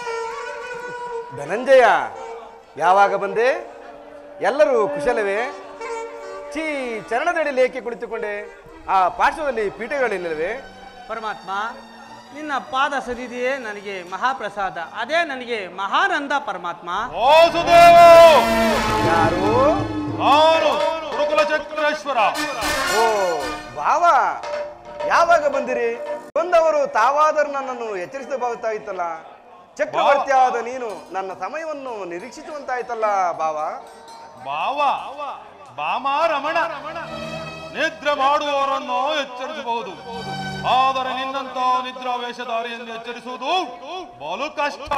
ಧನಂಜಯ ಯಾವಾಗ ಬಂದೆ ಎಲ್ಲರೂ ಕುಶಲವೇ ಚೀ ಚರಣದಡಿಯಲ್ಲಿ ಏಕೆ ಕುಳಿತುಕೊಂಡೆ ಆ ಪಾರ್ಶ್ವದಲ್ಲಿ ಪೀಠಗಳಿಲ್ಲವೇ ಪರಮಾತ್ಮ ನಿನ್ನ ಪಾದ ಸದಿದೆಯೇ ನನಗೆ ಮಹಾಪ್ರಸಾದ ಅದೇ ನನಗೆ ಮಹಾನಂದ ಪರಮಾತ್ಮ ವಾಸುದೇವ ಯಾರು ನಾನು ಗುರುಕುಲ ಚಕ್ರೇಶ್ವರ ಓ ಭಾವ ಯಾವಾಗ ಬಂದಿರಿ ಬಂದವರು ತಾವಾದರೂ ನನ್ನನ್ನು ಎಚ್ಚರಿಸಬಹುದಾಗಿತ್ತಲ್ಲ ಚಕ್ರವರ್ತಿ ಆದ ನೀನು ನನ್ನ ಸಮಯವನ್ನು ನಿರೀಕ್ಷಿಸುವಂತಾಯ್ತಲ್ಲ ಭಾವ ಬಾವ ಬಾಮ ರಮಣ ನಿದ್ರೆ ಮಾಡುವವರನ್ನು ಎಚ್ಚರಿಸಬಹುದು ಆದರೆ ನಿನ್ನಂತ ನಿದ್ರಾ ವೇಷಧಾರಿಯನ್ನು ಎಚ್ಚರಿಸುವುದು ಬಲು ಕಷ್ಟ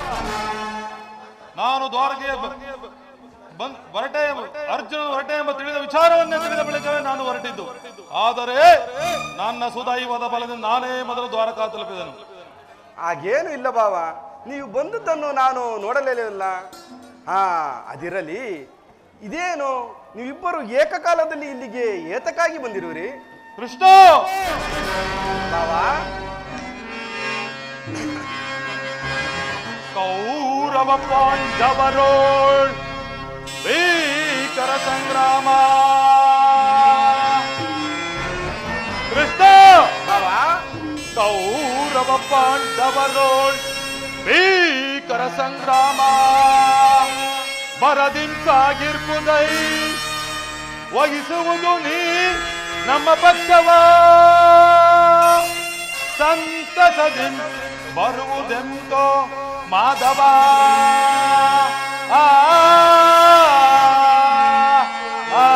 ನಾನು ದ್ವಾರಕೆಯ ಬ- ಬಂದ್ ಹೊರಟೆ ಎಂಬ- ಅರ್ಜುನ ಹೊರಟೆ ಎಂಬ ತಿಳಿದ ವಿಚಾರವನ್ನೇ ತಿಳಿದ ಬಳಿಕವೇ ನಾನು ಹೊರಟಿದ್ದು ಆದರೆ ನನ್ನ ಸುದೈವದ ಬಲದಿಂದ ನಾನೇ ಮೊದಲು ದ್ವಾರಕಾ ತಲುಪಿದನು ಹಾಗೇನು ಇಲ್ಲ ಭಾವ ನೀವು ಬಂದದ್ದನ್ನು ನಾನು ನೋಡಲೇ ಇಲ್ಲ ಹಾ ಅದಿರಲಿ ಇದೇನು ನೀವಿಬ್ಬರು ಏಕಕಾಲದಲ್ಲಿ ಇಲ್ಲಿಗೆ ಏತಕ್ಕಾಗಿ ಬಂದಿರುವಿರಿ ಕೃಷ್ಣ ಭಾವ ಕೌರವ ಪಾಂಡವರೋಳ್ ಭೀಕರ ಸಂಗ್ರಾಮ ಕೃಷ್ಣ ಭಾವ ಕೌರವ ಪಾಂಡವರೋಳ್ ಭೀಕರ ಸಂಗ್ರಾಮ ಬರದಿಂಸಾಗಿರ್ಬುದೈ ವಹಿಸುವುದು ನೀ ನಮ್ಮ ಪಕ್ಷವ ಸಂತಸದಿಂ ಬರುವುದೆಂತೋ ಮಾಧವ ಆ, ಆ,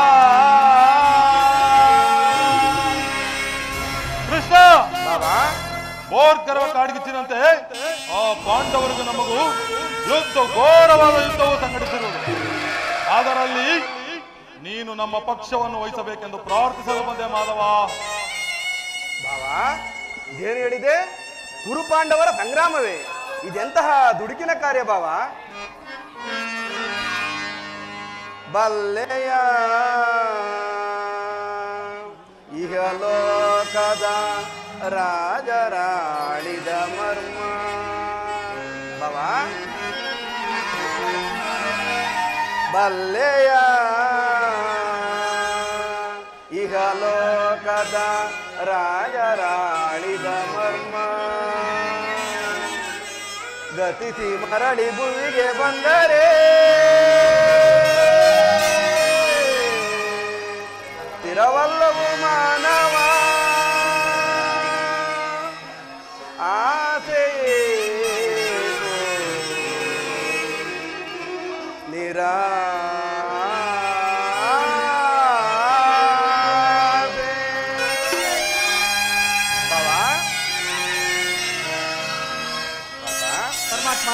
ಕೃಷ್ಣ ಭಾವ ಬೋರ್ಗರವ ಕಾಡ್ಗಿಚ್ಚಿನಂತೆ ಆ ಪಾಂಡವರಿಗೂ ನಮಗೂ ಯುದ್ಧ ಘೋರವಾದ ಯುದ್ಧವು ಸಂಘಟಿಸಿರುವುದು ಅದರಲ್ಲಿ ನೀನು ನಮ್ಮ ಪಕ್ಷವನ್ನು ವಹಿಸಬೇಕೆಂದು ಪ್ರಾರ್ಥಿಸಲು ಬಂದೆ ಮಾಧವ ಭಾವ ಇದೇನು ಹೇಳಿದೆ ಕುರುಪಾಂಡವರ ಸಂಗ್ರಾಮವೇ ಇದೆಂತಹ ದುಡುಕಿನ ಕಾರ್ಯ ಭಾವ ಬಲ್ಲೆಯ ಇಹಲೋಕದ ರಾಜರಾಳಿದ ಮರ್ಮ ಭಾವ ಬಲ್ಲೆಯ ಇಹಲೋಕದ ರಾಜರಾಳಿದ ಮರ್ಮ ಗತಿಸಿ ಮರಳಿ ಭುವಿಗೆ ಬಂದರೆ ಸ್ಥಿರವಲ್ಲವು ಮಾನವ ಆಸೆಯೇನು ನಿರಾಸೆ ಭಾವ ಪಾಪ ಪರಮಾತ್ಮ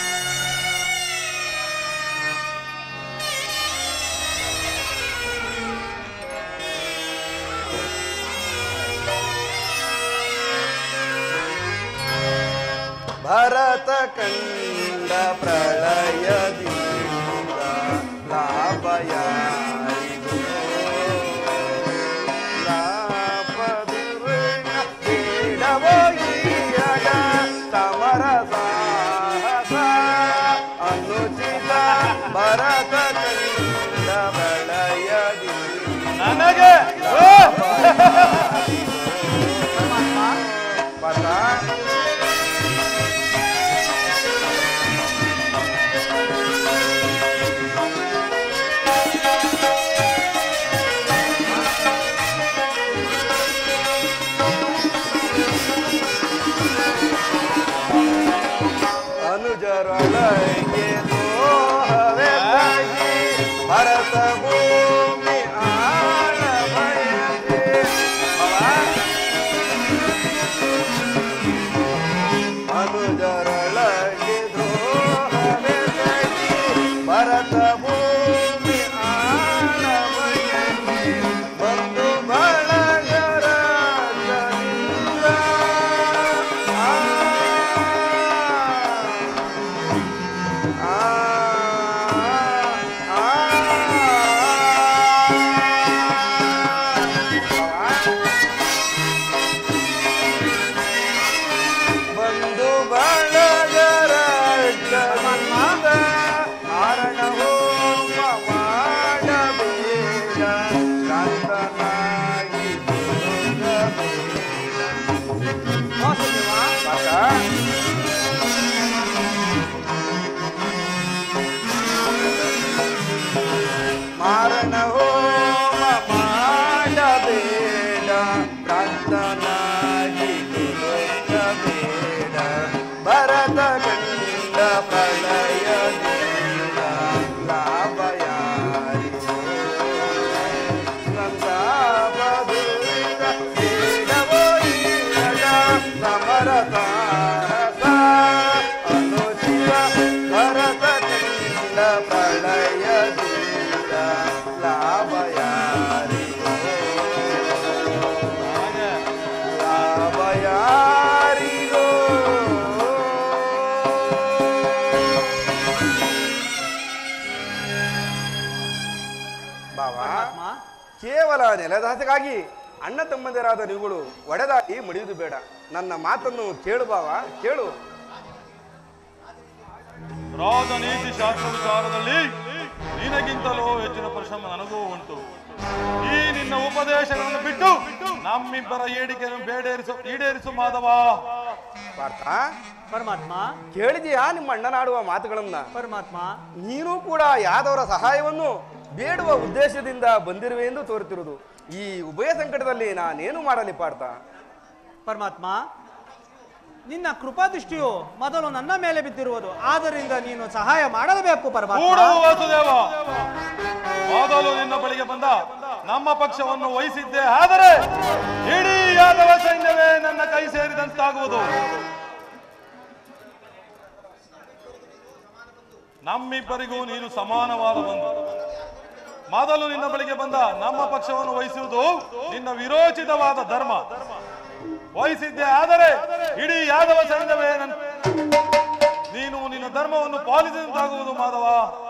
ಭರತ ಕಂಡ ಪ್ರಳಯದಿಂದ ಲಾಭ ಯಾರಿಗೂ ಲಾಭದುರ್ಗ ಬೇಡವೋ ಈಯಗ ಸಮರ ಸಾಹಸ ಅನುಚಿತ ಭರತ ಕಂಡ ಪ್ರಳಯದಿಂದ ನನಗೆ ಪಥ ಅನುಜರೊಳಗೆ ದ್ರೋಹವೆಸಗಿ ಭರತ ಭೂಮಿ ಆಳ ಬಯಗೆ ಅನುಜರೊಳಗೆ ದ್ರೋಹವೆಸಗಿ ಭರತ ಭೂಮಿ ಆಳ ಬಯಗೆ ಬಂದು ಬಳಗರ ಚಂದ್ರ ಆ ಸಾರಸ ಅನುಚಿತ ಭರತ ಕಂಡ ಪ್ರಳಯದಿಂದ ಲಾಭ ಯಾರಿಗೋ ಲಾಭ ಯಾರಿಗೋ ಬಾವಾ ಪರಮಾತ್ಮ ಕೇವಲ ನೆಲದಾಸೆಗಾಗಿ ಅಣ್ಣ ತಮ್ಮಂದಿರಾದ ನೀವುಗಳು ಒಡೆದಾಡಿ ಮಡಿಯುವುದು ಬೇಡ ನನ್ನ ಮಾತನ್ನು ಕೇಳು ಬಾವ ಕೇಳು ರಾಜನೀತಿ ಶಾಸ್ತ್ರ ವಿಚಾರದಲ್ಲಿ ನಿನಗಿಂತಲೂ ಹೆಚ್ಚಿನ ಪರಿಶ್ರಮ ನನಗೂ ಉಂಟು ಈ ನಿನ್ನ ಉಪದೇಶಗಳನ್ನು ಬಿಟ್ಟು ನಮ್ಮಿಬ್ಬರ ಏಡಿಕೆಯನ್ನು ಬೇಡೇರಿಸು ಈಡೇರಿಸು ಮಾಧವ ಪಾರ್ಥ ಪರಮಾತ್ಮ ಕೇಳಿದೆಯಾ ನಿಮ್ಮ ಅಣ್ಣನಾಡುವ ಮಾತುಗಳನ್ನ ಪರಮಾತ್ಮ ನೀನು ಕೂಡ ಯಾದವರ ಸಹಾಯವನ್ನು ಬೇಡುವ ಉದ್ದೇಶದಿಂದ ಬಂದಿರುವೆ ಎಂದು ತೋರುತ್ತಿರುವುದು ಈ ಉಭಯ ಸಂಕಟದಲ್ಲಿ ನಾನೇನು ಮಾಡಲಿ ಪಾರ್ಥ ಪರಮಾತ್ಮ ನಿನ್ನ ಕೃಪಾದೃಷ್ಟಿಯು ಮೊದಲು ನನ್ನ ಮೇಲೆ ಬಿದ್ದಿರುವುದು ಆದ್ದರಿಂದ ನೀನು ಸಹಾಯ ಮಾಡಲೇಬೇಕು ಪರಮಾತ್ಮ ಕೂಡವು ವಾಸುದೇವ ಮೊದಲು ನಿನ್ನ ಬಳಿಗೆ ಬಂದ ನಮ್ಮ ಪಕ್ಷವನ್ನು ವಹಿಸಿದ್ದೆ ಆದರೆ ಇಡೀ ಯಾದವ ಸೈನ್ಯವೇ ನನ್ನ ಕೈ ಸೇರಿದಂತಾಗುವುದು ನಮ್ಮಿಬ್ಬರಿಗೂ ನೀನು ಸಮಾನವಾದ ಬಂಧು ಮೊದಲು ನಿನ್ನ ಬಳಿಗೆ ಬಂದ ನಮ್ಮ ಪಕ್ಷವನ್ನು ವಹಿಸುವುದು ನಿನ್ನ ವಿರೋಚಿತವಾದ ಧರ್ಮ ವಹಿಸಿದ್ದೆ ಆದರೆ ಇಡೀ ಯಾದವ ಸೈನ್ಯವೇ ನನ್ನ ನೀನು ನಿನ್ನ ಧರ್ಮವನ್ನು ಪಾಲಿಸಿದಂತಾಗುವುದು ಮಾಧವ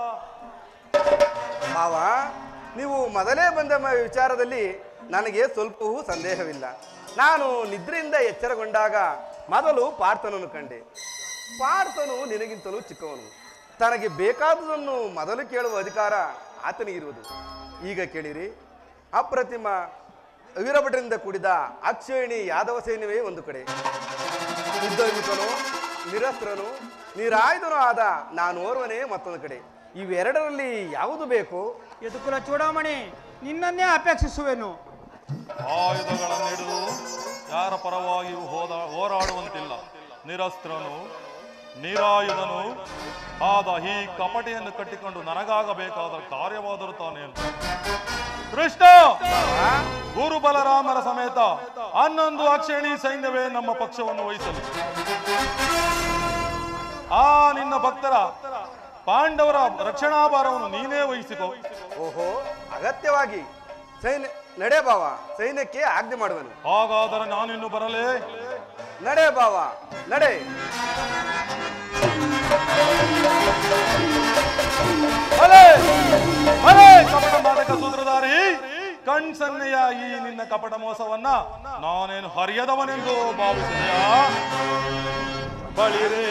ಮಾವ ನೀವು ಮೊದಲೇ ಬಂದ ಮ- ವಿಚಾರದಲ್ಲಿ ನನಗೆ ಸ್ವಲ್ಪವೂ ಸಂದೇಹವಿಲ್ಲ ನಾನು ನಿದ್ರೆಯಿಂದ ಎಚ್ಚರಗೊಂಡಾಗ ಮೊದಲು ಪಾರ್ಥನನ್ನು ಕಂಡೆ ಪಾರ್ಥನು ನಿನಗಿಂತಲೂ ಚಿಕ್ಕವನು ತನಗೆ ಬೇಕಾದುದನ್ನು ಮೊದಲು ಕೇಳುವ ಅಧಿಕಾರ ಆತನಿಗಿರುವುದು ಈಗ ಕೇಳಿರಿ ಅಪ್ರತಿಮ ವೀರಭಟರಿಂದ ಕೂಡಿದ ಅಕ್ಷಯಣಿ ಯಾದವ ಸೈನ್ಯವೇ ಒಂದು ಕಡೆ ಯುದ್ಧವಿಮುಖನು ನಿರಸ್ತ್ರನು ನಿರಾಯುಧನೂ ಆದ ನಾನು ಓರ್ವನೇ ಮತ್ತೊಂದು ಕಡೆ ಇವೆರಡರಲ್ಲಿ ಯಾವುದು ಬೇಕು ಯದುಕುಲ ಚೂಡಾಮಣಿ ನಿನ್ನನ್ನೇ ಅಪೇಕ್ಷಿಸುವೆನು ಆಯುಧಗಳನ್ನು ಹಿಡಿದು ಯಾರ ಪರವಾಗಿಯೂ ಹೋದ ಹೋರಾಡುವಂತಿಲ್ಲ ನಿರಸ್ತ್ರನು ನಿರಾಯುಧನು ಆದ ಈ ಕಪಟಿಯನ್ನು ಕಟ್ಟಿಕೊಂಡು ನನಗಾಗಬೇಕಾದ ಕಾರ್ಯವಾದರೂ ತಾನೇ ಅಂತ ಕೃಷ್ಣ ಗುರು ಬಲರಾಮರ ಸಮೇತ ಹನ್ನೊಂದು ಅಕ್ಷಣಿ ಸೈನ್ಯವೇ ನಮ್ಮ ಪಕ್ಷವನ್ನು ವಹಿಸಲು ಆ ನಿನ್ನ ಭಕ್ತರ ಪಾಂಡವರ ರಕ್ಷಣಾಭಾರವನ್ನು ನೀನೇ ವಹಿಸಿಕೋ ಓಹೋ ಅಗತ್ಯವಾಗಿ ಸೈನ್ಯ ನಡೆ ಬಾವ ಸೈನ್ಯಕ್ಕೆ ಆಜ್ಞೆ ಮಾಡುವನು ಹಾಗಾದರೆ ನಾನಿನ್ನು ಬರಲೇ ನಡೆ ಬಾವ ನಡೆ ಭಲೆ ಭಲೆ ಕಪಟ ಮಾದಕ ಸೂತ್ರಧಾರಿ ಕಣ್ಸನ್ನೆಯ ಈ ನಿನ್ನ ಕಪಟ ಮೋಸವನ್ನ ನಾನೇನು ಹರಿಯದವನೆಂದು ಭಾವಿಸಿದೆಯಾ ಬಳಿರೇ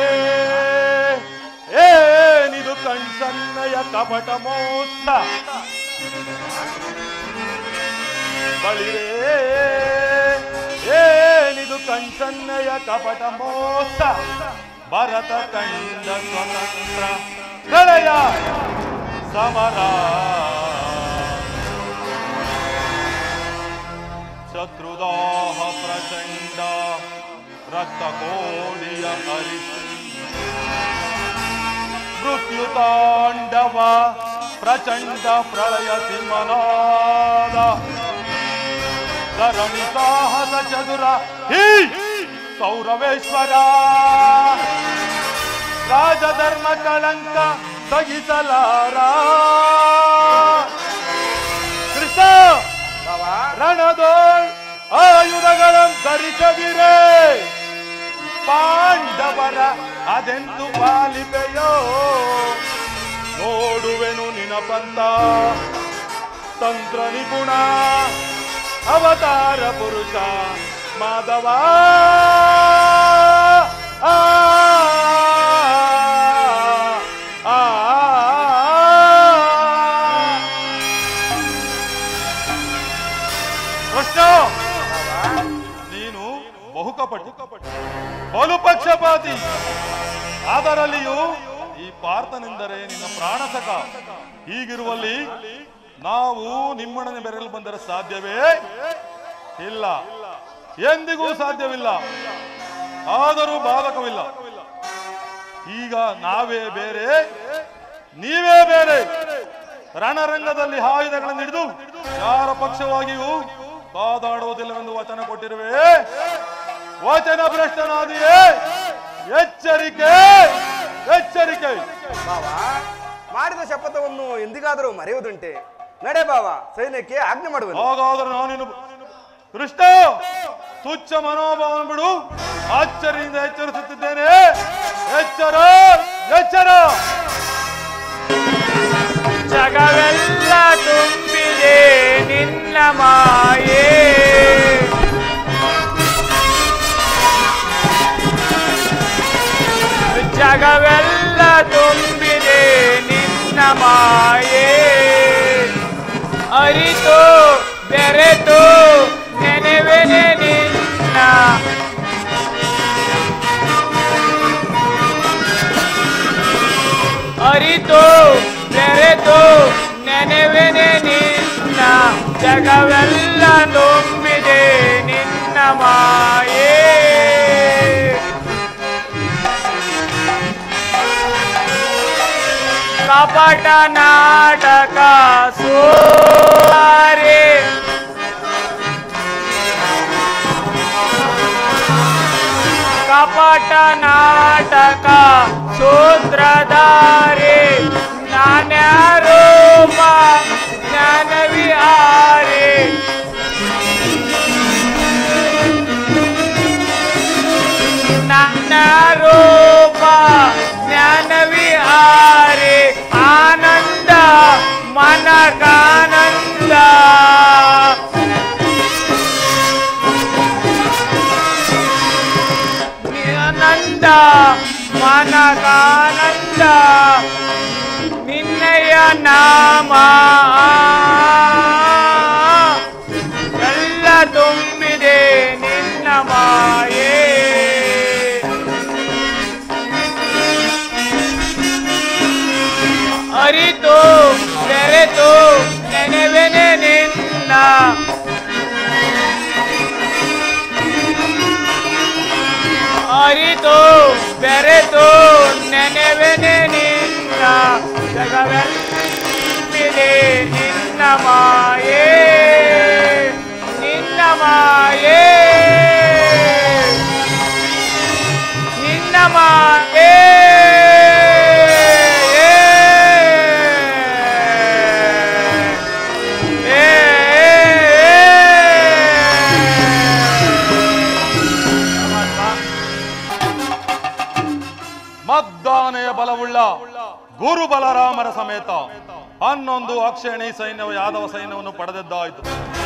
ಏನಿದು ಕಣ್ಸನ್ನೆಯ ಕಪಟ ಮೋಸ ಬಳಿರೇ ಏನಿದು ಕಣ್ಸನ್ನೆಯ ಕಪಟ ಮೋಸ ಭರತ ಕಂಡ ಸ್ವತಂತ್ರ ಪ್ರಳಯ ಸಮರ ಶತ್ರುದಾಹ ಪ್ರಚಂಡ ರಕ್ತ ಕೋಡಿಯ ಹರಿಸಿ ಮೃತ್ಯುತಾಂಡವ ಪ್ರಚಂಡ ಪ್ರಳಯ ಸಿಂಹನಾದ ಧರಣಿ ಸಾಹಸ ಚದುರ ಹೀ ಕೌರವೇಶ್ವರ ರಾಜಧರ್ಮ ಕಳಂಕ ಸಹಿಸಲಾರ ಕೃಷ್ಣ ಬಾವ ರಣದೋಳ್ ಆಯುಧಗಳನ್ನು ಧರಿಸದಿರೇ ಪಾಂಡವರ ಅದೆಂದು ಪಾಲಿಪೆಯೋ ನೋಡುವೆನು ನಿನಪಂತ ತಂತ್ರ ನಿಪುಣ ಅವತಾರ ಪುರುಷ ಮಾಧವ ಆ, ಆ, ಕೃಷ್ಣ ನೀನು ಬಹುಕಪಟು ಬಲು ಪಕ್ಷಪಾತಿ ಅದರಲ್ಲಿಯೂ ಈ ಪಾರ್ಥನೆಂದರೆ ನಿನ್ನ ಪ್ರಾಣಸಕ ಹೀಗಿರುವಲ್ಲಿ ನಾವು ನಿಮ್ಮೊಡನೆ ಬೆರಲು ಬಂದರೆ ಸಾಧ್ಯವೇ ಇಲ್ಲ ಎಂದಿಗೂ ಸಾಧ್ಯವಿಲ್ಲ ಆದರೂ ಬಾಧಕವಿಲ್ಲ ಈಗ ನಾವೇ ಬೇರೆ ನೀವೇ ಬೇರೆ ರಣರಂಗದಲ್ಲಿ ಆಯುಧಗಳನ್ನು ಹಿಡಿದು ಯಾರ ಪಕ್ಷವಾಗಿಯೂ ಕಾದಾಡುವುದಿಲ್ಲವೆಂದು ವಚನ ಕೊಟ್ಟಿರುವೆ ವಚನ ಭ್ರಷ್ಟನಾದಿಯೇ ಎಚ್ಚರಿಕೆ ಎಚ್ಚರಿಕೆ ಬಾವ ಮಾಡಿದ ಶಪಥವನ್ನು ಎಂದಿಗಾದರೂ ಮರೆಯುವುದುಂಟೆ ನಡೆ ಬಾವ ಸೈನ್ಯಕ್ಕೆ ಆಜ್ಞೆ ಮಾಡುವನು ಹಾಗಾದ್ರೆ ನಾನಿನ್ನು ಕೃಷ್ಣ ತುಚ್ಛ ಮನೋಭಾವನ ಬಿಡು ಆಶ್ಚರ್ಯದಿಂದ ಎಚ್ಚರಿಸುತ್ತಿದ್ದೇನೆ ಎಚ್ಚರ ಎಚ್ಚರ ಜಗವೆಲ್ಲ ತುಂಬಿದೆ ನಿನ್ನ ಮಾಯೇ ಜಗವೆಲ್ಲ ತುಂಬಿದೆ ನಿನ್ನ ಮಾಯೇ ಅರಿತು ಬೆರೆತು ನೆನೆವೆನೆ ನಿನ್ನ ಅರಿತು ಬೆರೆತು ನೆನೆವೆನೆ ನಿನ್ನ ಜಗವೆಲ್ಲ ತುಂಬಿದೆ ನಿನ್ನ ಮಾಯೇ ಕಪಟ ನಾಟಕ ಸೋರೆ ಕಪಟ ನಾಟಕ ಸೂತ್ರಧಾರಿ ನಾನ್ಯಾರೂಪ ಜ್ಞಾನವಿಹಾರಿ ನನ್ನ ರೂಪ ಜ್ಞಾನವಿಹಾರಿ ಆನಂದ ಮನಗಾನಂದ ಆನಂದ ಮನಗಾನಂದ ನಿನ್ನಯ ನಾಮ ಎಲ್ಲ ತುಂಬಿದೆ ನಿನ್ನ ಮಾಯೇ ಅರಿತು ಬೆರೆತು ನೆನೆವೆನೆ ನಿನ್ನ ಅರಿತು ಬೆರೆತು ನೆನೆವೆನೆ ನಿನ್ನ ಜಗವೆಲ್ಲಿದೆ ನಿನ್ನ ಮಾಯೇ ನಿನ್ನ ಮಾಯೇ ನಿನ್ನ ಮಾಯೇ ಏ, ಏ, ಮದ್ದಾನೆಯ ಬಲವುಳ್ಳ ಗುರು ಬಲರಾಮರ ಸಮೇತ ಹನ್ನೊಂದು ಅಕ್ಷರಣಿ ಸೈನ್ಯವು ಯಾದವ ಸೈನ್ಯವನ್ನು ಪಡೆದಿದ್ದಾಯಿತು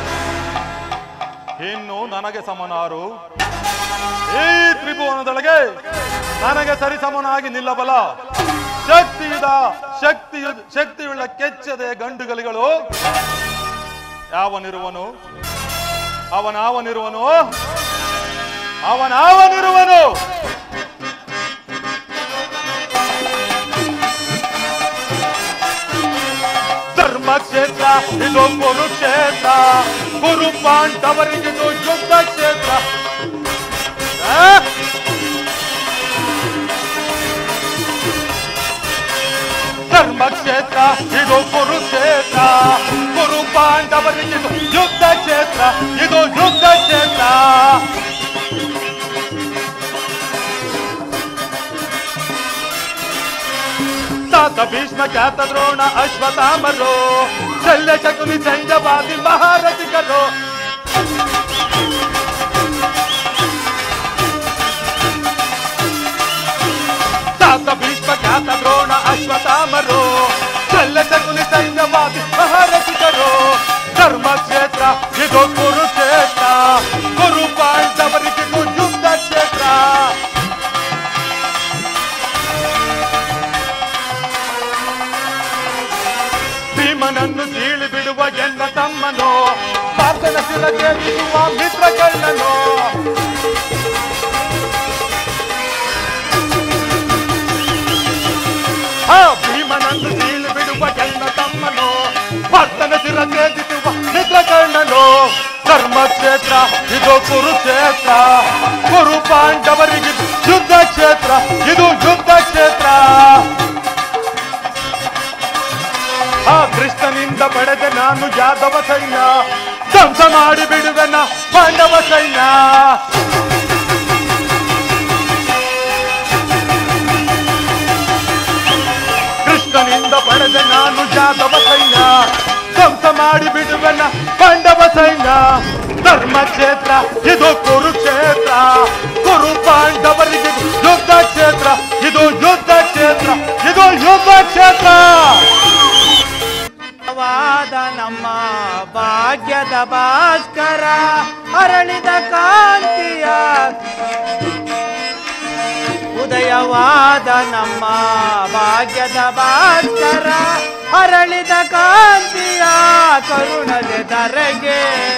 ಇನ್ನು ನನಗೆ ಸಮನಾರು ಈ ತ್ರಿಭುವನದೊಳಗೆ ನನಗೆ ಸರಿಸಮನಾಗಿ ನಿಲ್ಲಬಲ ಶಕ್ತಿಯುದ ಶಕ್ತಿಯು ಶಕ್ತಿಯುಳ್ಳ ಕೆಚ್ಚದೆ ಗಂಡುಗಲಿಗಳು ಯಾವನಿರುವನು ಅವನಾವನಿರುವನು ಅವನಾವನಿರುವನು ಧರ್ಮಕ್ಷೇತ್ರ ಇದು ಕುರುಕ್ಷೇತ್ರ ಗುರು ಪಾಂಡವರಿಗಿದು ಯುದ್ಧ ಕ್ಷೇತ್ರ ಆ? ಧರ್ಮಕ್ಷೇತ್ರ ಇದು ಕುರುಕ್ಷೇತ್ರ ಗುರು ಪಾಂಡವರಿಗಿದು ಯುದ್ಧ ಕ್ಷೇತ್ರ ಇದು ಯುದ್ಧ ಕ್ಷೇತ್ರ ತಾತ ಭೀಷ್ಮ ಖ್ಯಾತ ದ್ರೋಣ ಅಶ್ವತ್ಥಾಮರು ಶಲ್ಯ ಶಕುನಿ ಸಂಜವಾದಿ ಮಹಾರಥಿಕರು ತಾತ ಭೀಷ್ಮ ಖ್ಯಾತ ದ್ರೋಣ ಅಶ್ವತ್ಥಾಮರು ಶಲ್ಯ ಶಕುನಿ ಸಂಜವಾದಿ ಮಹಾರಥಿಕರು ಧರ್ಮಕ್ಷೇತ್ರ ಇದು ಕುರುಕ್ಷೇತ್ರ ಗುರು ಪಾಂಡವರಿಗಿದು ಯುದ್ಧ ಕ್ಷೇತ್ರ ಭೀಮನನ್ನು ಸೀಳಿ ಬಿಡುವ ಎನ್ನ ತಮ್ಮನು ಪಾರ್ಥನ ಶಿರಕ್ಕೆ ಬಿಡುವ ಮಿತ್ರ ಕಳ್ಳನು ಆ ಭೀಮನನ್ನು ಸೀಳಿ ಬಿಡುವ ಎನ್ನ ತಮ್ಮನು ಪಾರ್ಥನ ಶಿರಕ್ಕೆ ಬಿಡುವ ಮಿತ್ರ ಕಳ್ಳನು ಧರ್ಮಕ್ಷೇತ್ರ ಇದು ಕುರುಕ್ಷೇತ್ರ ಕುರು ಪಾಂಡವರಿಗಿದು ಯುದ್ಧ ಕ್ಷೇತ್ರ ಇದು ಯುದ್ಧ ಕ್ಷೇತ್ರ ಆ ಕೃಷ್ಣನಿಂದ ಪಡೆದ ನಾನು ಯಾದವ ಸೈನ್ಯ ಧ್ವಂಸ ಮಾಡಿ ಬಿಡುವೆನ ಪಾಂಡವ ಸೈನ್ಯ ಮಾಡಿ ಬಿಡುವೆನ ಪಾಂಡವ ಸೈನ್ಯ ಧರ್ಮ ಕ್ಷೇತ್ರ ಇದು ಕುರುಕ್ಷೇತ್ರ ಕುರು ಪಾಂಡವರಿಗೆ ಇದು ಯುದ್ಧ ಕ್ಷೇತ್ರ ಇದು ಯುದ್ಧ ಕ್ಷೇತ್ರ ಇದು ಯುದ್ಧ ಕ್ಷೇತ್ರ ವಾದ ನಮ್ಮ ಭಾಗ್ಯದ ಭಾಸ್ಕರ ಅರಳಿದ ಕಾಂತಿಯ ಉದಯವಾದ ನಮ್ಮ ಭಾಗ್ಯದ ಭಾಸ್ಕರ ಅರಳಿದ ಕಾಂತಿಯ ಕರುಣದ ಧರೆಗೆ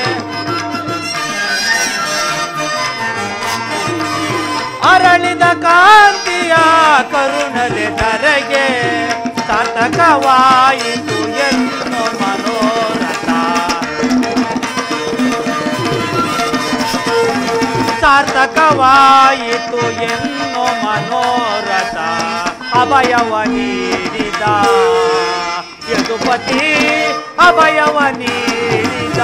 ಅರಳಿದ ಕಾಂತಿಯ ಕರುಣದೆ ಧರೆಗೆ ಸಾರ್ಥಕವಾಯಿತು ಎನ್ನು ಮನೋರಥ ಸಾರ್ಥಕವಾಯಿತು ಎನ್ನು ಮನೋರಥ ಅಭಯವ ನೀಡಿದ ಯದುಪತಿ ಅಭಯವ ನೀಡಿದ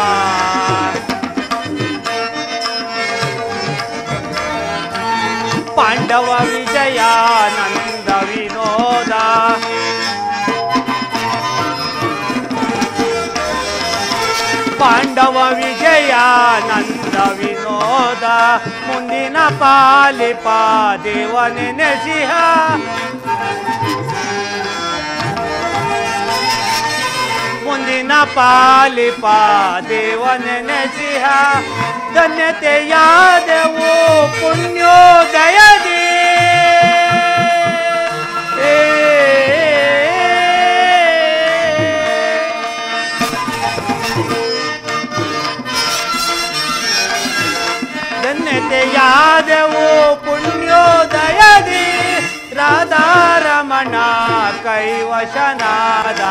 ಪಾಂಡವ ವಿಜಯಾನಂದ ವಿನೋದ ಪಾಂಡವ ವಿಜಯಾನಂದ ವಿನೋದ ಮುಂದಿನ ಪಾಲಿಪ ದೇವನೆ ನೆಸಿಹ ಮುಂದಿನ ಪಾಲಿಪ ದೇವನೆ ನೆಸಿಹ ಧನ್ಯತೆಯಾದೆವು ಪುಣ್ಯೋದಯದಿ ಏ ಧನ್ಯತೆಯಾದೆವು ಪುಣ್ಯೋದಯದಿ ರಾಧಾರಮಣ ಕೈವಶನಾದ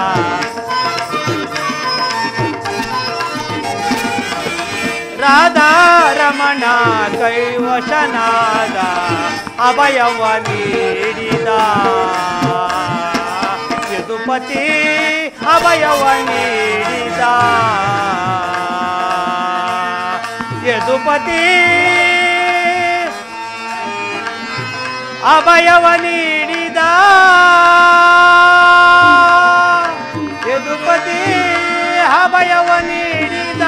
ರಾಧಾರಮಣ ಕೈವಶನಾದ ಅಭಯವ ನೀಡಿದ ಯದುಪತಿ ಅಭಯವ ನೀಡಿದ ಯದುಪತಿ ಅಭಯವ ನೀಡಿದ ಯದುಪತಿ ಅಭಯವ ನೀಡಿದ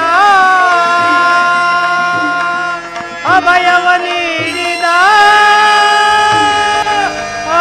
ಅಭಯವ ನೀಡಿದ ಆ.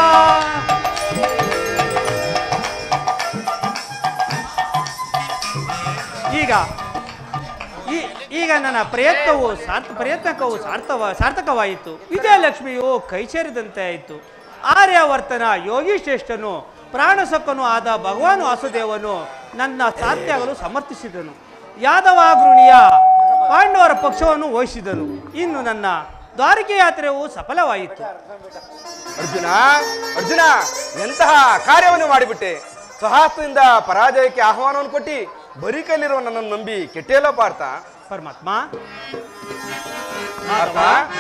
ಈಗ ಈ- ಈಗ ನನ್ನ ಪ್ರಯತ್ನವು ಸಾರ್ಥ ಪ್ರಯತ್ನಕವು ಸಾರ್ಥವ ಸಾರ್ಥಕವಾಯಿತು ವಿಜಯಲಕ್ಷ್ಮಿಯು ಕೈ ಸೇರಿದಂತೆ ಆಯಿತು ಆರ್ಯವರ್ತನ ಯೋಗಿ ಶ್ರೇಷ್ಠನು ಪ್ರಾಣಸಕ್ಕನು ಆದ ಭಗವಾನ್ ವಾಸುದೇವನು ನನ್ನ ಸಾಧ್ಯಾಗಲು ಸಮರ್ಥಿಸಿದನು ಯಾದವಾಗೃಣಿಯ ಪಾಂಡವರ ಪಕ್ಷವನ್ನು ವಹಿಸಿದನು ಇನ್ನು ನನ್ನ ದ್ವಾರಕೆ ಯಾತ್ರೆಯು ಸಫಲವಾಯಿತು ಅರ್ಜುನ ಅರ್ಜುನ ಎಂತಹ ಕಾರ್ಯವನ್ನು ಮಾಡಿಬಿಟ್ಟೆ ಸ್ವಹಾಸ್ತದಿಂದ ಪರಾಜಯಕ್ಕೆ ಆಹ್ವಾನವನ್ನು ಕೊಟ್ಟಿ ಬರೀ ಕೈಲಿರುವ ನನ್ನನ್ನು ನಂಬಿ ಕೆಟ್ಟೇಲೋ ಪಾರ್ಥ ಪರಮಾತ್ಮ ಪಾರ್ಥ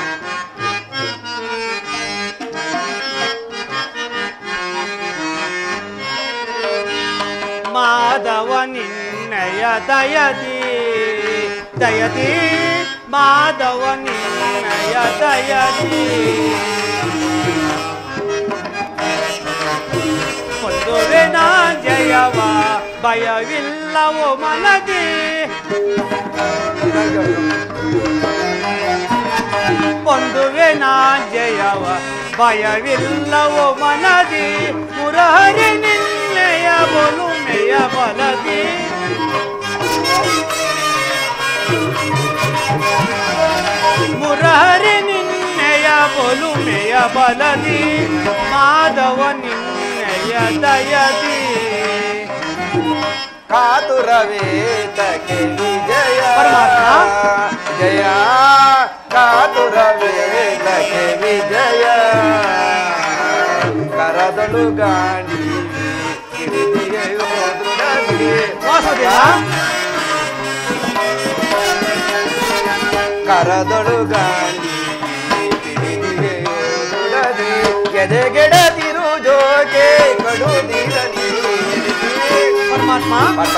ಮಾಧವ ನಿನ್ನಯ ದಯದಿ ದಯದಿ ಮಾಧವ ನಿನ್ನಯ ದಯದಿ ಒಂದುವೆ ನಾ ಜಯವ ಭಯವಿಲ್ಲವೋ ಮನದಿ ಒಂದುವೆ ನಾ ಜಯವ ಭಯವಿಲ್ಲವೋ ಮನದಿ ಮುರಹರಿ ನಿನ್ನಯ ಬಲುಮೆಯ ಬಲದಿ ಮುರಹರಿ ನಿನ್ನಯ ಬಲುಮೆಯ ಬಲದಿ ಮಾಧವ ನಿನ್ನಯ ದಯದಿ ಕಾತುರವೇತಕ್ಕೆ ವಿಜಯ ಪರಮಾತ್ಮ. ಜಯ ಕಾತುರವೇತಕ್ಕೆ ವಿಜಯ ಕರದಳು ಗಾಂಡಿ ಕಿಡಿದಿಯೋ ದೃಢದಿ. ವಾಸುದೇವ ಕರದಳು ಗಾಂಡಿ ಕಿಡಿದಿಯೋ ದೃಢದಿ. ಎದೆಗೆಡದಿರು ಜೋಗೆ ಕಡುದಿರ ಪರಮಾತ್ಮ ಪಾರ್ಥ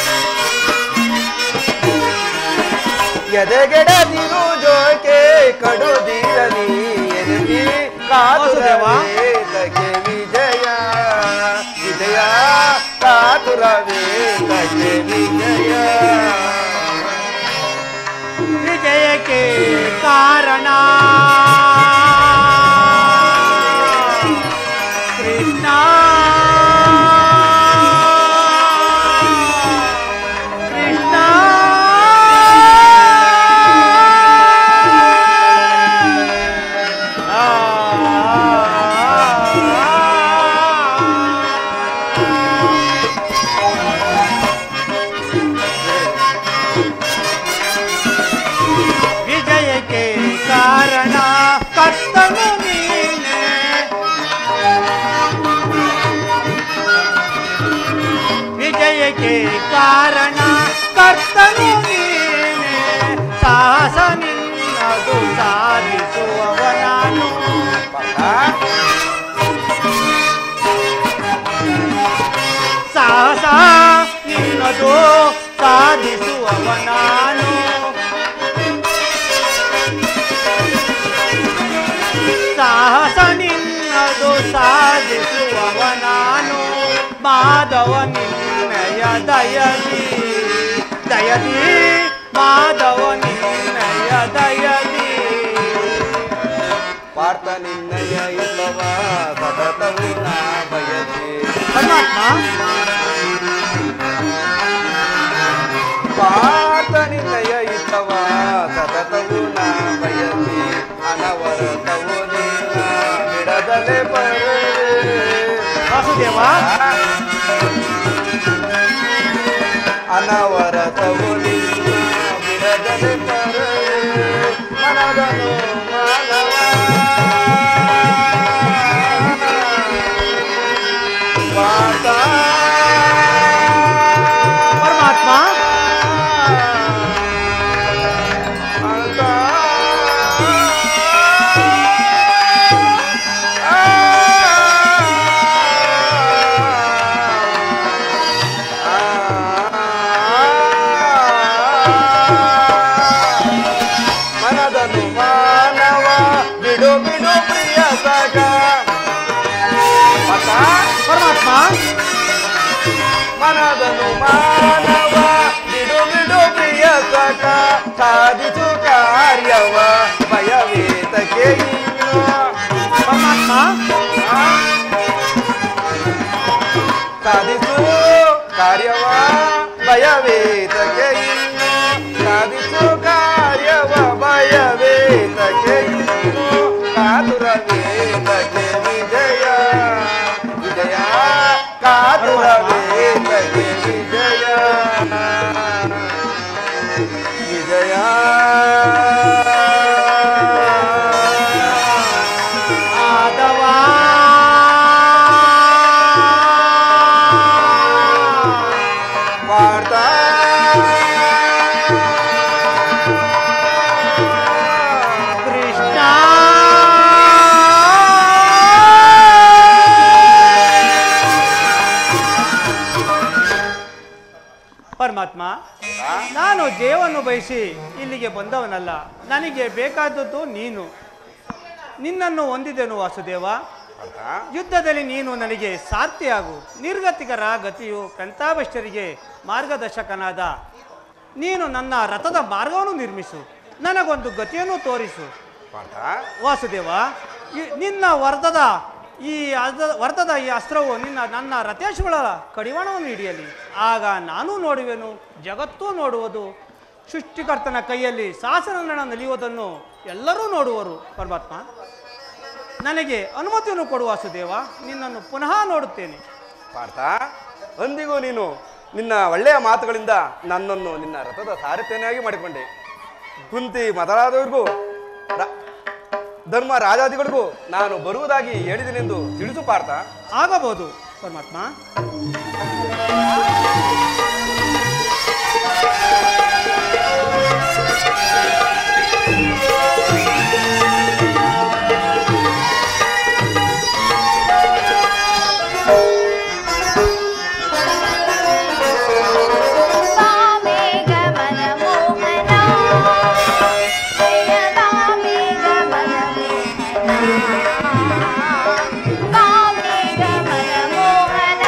ಎದೆಗೆಡದಿರು ಜೋಕೆ ಕಡುದಿರಲಿ ಎದಗಿ ಕಾತುರವೇದಕ್ಕೆ ವಿಜಯ ವಿಜಯ ಕಾತುರವೇದಕ್ಕೆ ವಿಜಯ ಕಾರಣ ಕೃಷ್ಣ ಕೃಷ್ಣ ವಿಜಯಕ್ಕೆ ಕಾರಣ ಕರ್ತನು ನೀನೆ ವಿಜಯಕ್ಕೆ ಕಾರಣ ಕರ್ತನು ನೀನೆ ಸಾಹಸ ನಿನ್ನದು ಸಾಧಿಸುವವ ನಾನು ಸಾಹಸ ನಿನ್ನದು ಸಾಧಿಸುವವ ನಾನು ಸಾಹಸ ನಿನ್ನದು ಸಾಧಿಸುವವ ನಾನು ಮಾಧವ ನಿನ್ನಯ ದಯದಿ ದಯದಿ ಮಾಧವ ನಿನ್ನಯ ದಯದಿ ಪಾರ್ಥ ನಿನ್ನಯ ಇಲ್ಲವ ಸತತವು ನಾ ಬಯಸಿ ಪರಮಾತ್ಮ ಪಾರ್ಥ ನಿನ್ನಯ ಇಲ್ಲವ ಸತತವು ನಾ ಬಯಸಿ ಅನವರತವು ನೀನ ಬಿಡದಲೆ ಬರುವೆ ವಾಸುದೇವ ಅನವರತವು ನಿನ್ನ ಬಿಡದಲೆ ಬರುವೆ ಮನದನು ಮಾನವ ಪಾರ್ಥ ಪರಮಾತ್ಮ ಮನದನು ಮಾನವ ಬಿಡು ಬಿಡು ಪ್ರಿಯ ಸಗ ಮತ ಪರಮಾತ್ಮ ಮನದನು ಮಾನವ ಬಿಡು ಬಿಡು ಪ್ರಿಯ ಸಗ ಸಾಧಿಸು ಕಾರ್ಯವ ಭಯವೇತಕ್ಕೆ ಇನ್ನು ಪರಮಾತ್ಮ ಸಾಧಿಸು ಕಾರ್ಯವ ಭಯವೇತಕ್ಕೆ ಇನ್ನು ಸಾಧಿಸು ಕಾರ್ಯವ ಭಯವೇತಕ್ಕೆ ಇನ್ನು ಕಾತುರ ವೇತಕ್ಕೆ ವಿಜಯ ವಿಜಯ ಕಾತುರ ವೇತಕ್ಕೆ ವಿಜಯ ವಿಜಯ ಮಾಧವ ವಾರ್ತಾ ಕೃಷ್ಣ ಪರಮಾತ್ಮ ನಾನು ಜೇವನ್ನು ಬಯಸಿ ಇಲ್ಲಿಗೆ ಬಂದವನಲ್ಲ ನನಗೆ ಬೇಕಾದದ್ದು ನೀನು ನಿನ್ನನ್ನು ಹೊಂದಿದೆನು ವಾಸುದೇವ ಯುದ್ಧದಲ್ಲಿ ನೀನು ನನಗೆ ಸಾರ್ಥಿಯಾಗು ನಿರ್ಗತಿಕರ ಗತಿಯು ಕಂತಾಭಷ್ಟರಿಗೆ ಮಾರ್ಗದರ್ಶಕನಾದ ನೀನು ನನ್ನ ರಥದ ಮಾರ್ಗವನ್ನು ನಿರ್ಮಿಸು ನನಗೊಂದು ಗತಿಯನ್ನು ತೋರಿಸು ವಾಸುದೇವ ಈ- ನಿನ್ನ ವರದದ ಈ ಅರ್ಧ- ವರದದ ಈ ಅಸ್ತ್ರವು ನಿನ್ನ ನನ್ನ ರಥೇಶ್ವರ ಕಡಿವಾಣವನ್ನು ಹಿಡಿಯಲಿ ಆಗ ನಾನು ನೋಡುವೆನು ಜಗತ್ತೂ ನೋಡುವುದು ಸೃಷ್ಟಿಕರ್ತನ ಕೈಯಲ್ಲಿ ಶಾಸನ ನಲಿಯುವುದನ್ನು ಎಲ್ಲರೂ ನೋಡುವರು ಪರಮಾತ್ಮ ನನಗೆ ಅನುಮತಿಯನ್ನು ಕೊಡುವ ವಾಸುದೇವ ನಿನ್ನನ್ನು ಪುನಃ ನೋಡುತ್ತೇನೆ ಪಾರ್ಥ ಅಂದಿಗೂ ನೀನು ನಿನ್ನ ಒಳ್ಳೆಯ ಮಾತುಗಳಿಂದ ನನ್ನನ್ನು ನಿನ್ನ ರಥದ ಸಾರಥ್ಯನಾಗಿ ಮಾಡಿಕೊಂಡೆ ಕುಂತಿ ಮೊದಲಾದವರಿಗೂ ರ- ಧರ್ಮ ರಾಜಾದಿಗಳಿಗೂ ನಾನು ಬರುವುದಾಗಿ ಹೇಳಿದೆನೆಂದು ತಿಳಿಸು ಪಾರ್ಥ ಆಗಬಹುದು ಪರಮಾತ್ಮ ವಾಮೇ ಗಮನ ಮೋಹನ ಜಯ ವಾಮೇ ಗಮನ ಮೋಹನ ವಾಮೇ ಗಮನ ಮೋಹನ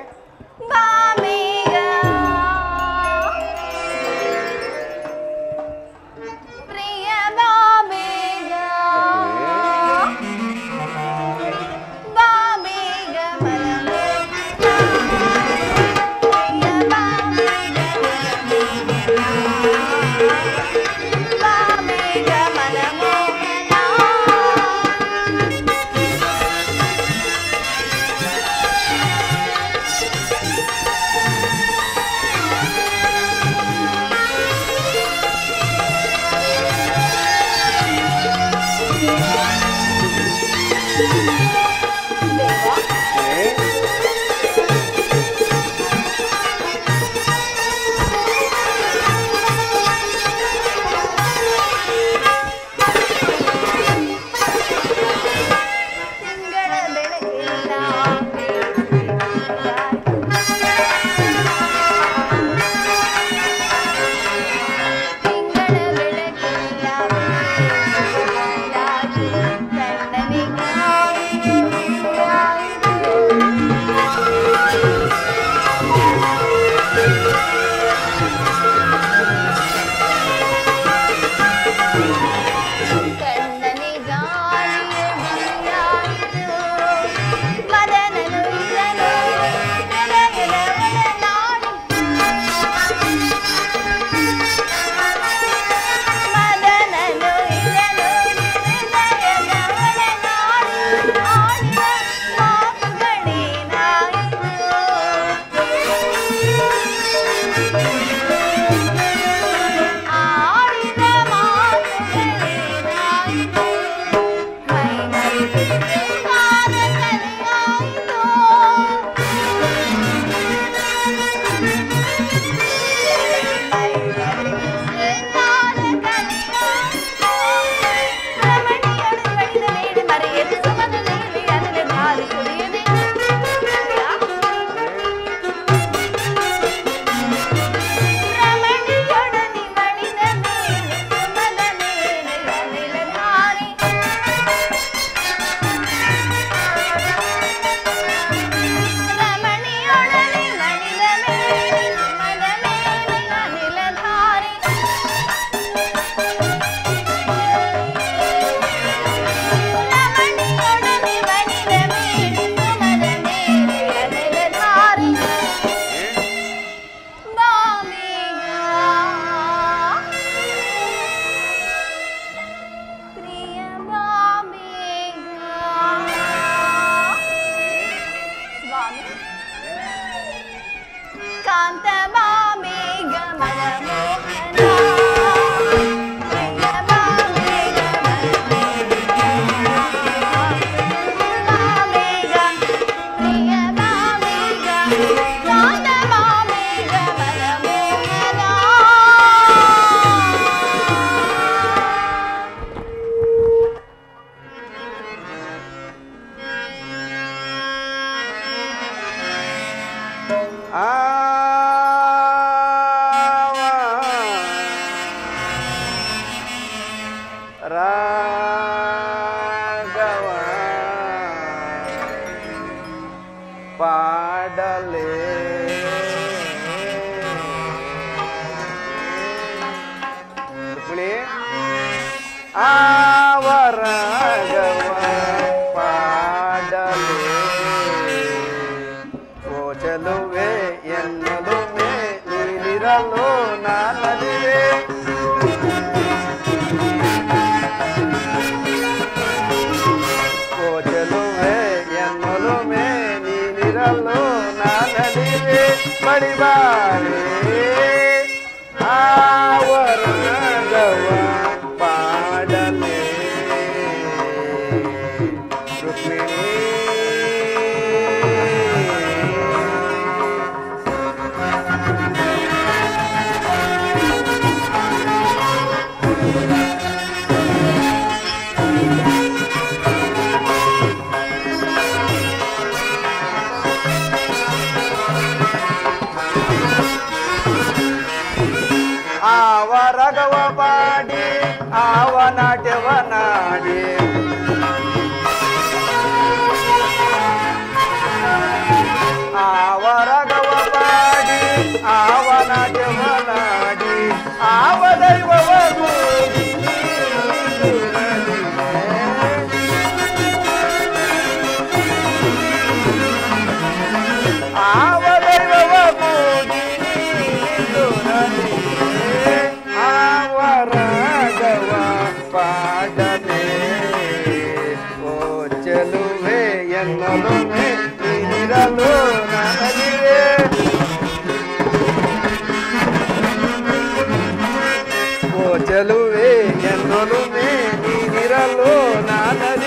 ಬಾಮೇಗ ಪ್ರಿಯ ಬಾಮೇಗ ಬಾಮೇಗ ಮನಮೋಹನ ಪ್ರಿಯ ಬಾಮೇಗ ಬಾಮೇಗ ಮನಮೋಹನ ತಿಂಗಳ ಬೆಳಕಿಲ್ಲ ತಿಂಗಳ ಬೆಳಕಿಲ್ಲ ಕಣ್ಣನೆ ಗಾಳಿಯ ಬಿಲ್ಲಾಯಿತು ಮದನನು ಇರಲು ಹೃದಯದ ಒಳನಾಡಿ ಮದನನು ಇರಲು ಹೃದಯದ ಒಳನಾಡಿ ಆಡಿದ ಮಾತುಗಳೇನಾಯಿತು ಆಡಿದ ಮಾತುಗಳೇನಾಯಿತು ಮೈ ಮರೆತು ಶೃಂಗಾರ ಕಲೆಯಾಯಿತು ಮೈ ಮರೆತು ಶೃಂಗಾರ ಕಲೆಯಾಯಿತು ರಮಣಿಯಳು ಬಡಿದ ಮೇಲೆ ಮರೆಯಲು ಸುಮದ ಮೇಲೆ ಅನಲೆ ದಾರಿ ಸುಳಿಯದೆ ರಮಣಿಯೊಡನೆ ಮಣಿದ ಮೇಲೆ ಸುಮದ ಮೇಲೆ ಅನಿಲ ಧಾರೆ ರಮಣಿಯೊಡನೆ ಮಣಿದ ಮೇಲೆ ಸುಮದ ಮೇಲೆ ಅನಿಲ ಧಾರೆ ರಮಣಿಯೊಡನೆ ಮಣಿದ ಮೇಲೆ ಸುಮದ ಮೇಲೆ ಅನಿಲ ಧಾರೆ ಬಾಮೇಗ ಪ್ರಿಯ ಬಾಮೇಗ ಸ್ವಾಮಿ ಕಾಂತ ಬಾಮೇಗ ಮನಮೋಹನ ಪ್ರಿಯ ಬಾಮೇಗ ಬಾಮೇಗ ಪ್ರಿಯ ಬಾಮೇಗ ಕಾಂತ ಬಾಮೇಗ ಮನಮೋಹನ ರಾಘವ ಪಾಡಲೇ ರುಕ್ಮಿಣಿ ಆವರಾಗವ ಪಾಡಲೇ ಕೋಚಲುವೆ ಎನ್ನಲುವೆ ನೀನಿರಲು ನಾನಲಿವೆ ಕೋಚಲುವೆ ಎನ್ನಲುವೆ ನೀನಿರಲು ನಾನಲಿವೆ ಬಡಿಬಾರೆ ಆವರಾಗವ ಪಾಡಲೇ ರುಕ್ಮಿಣಿ ಆವ ರಗವ ಪಾಡಿ ಆವ ನಾಟ್ಯವ ನಾಡಿ ಆವ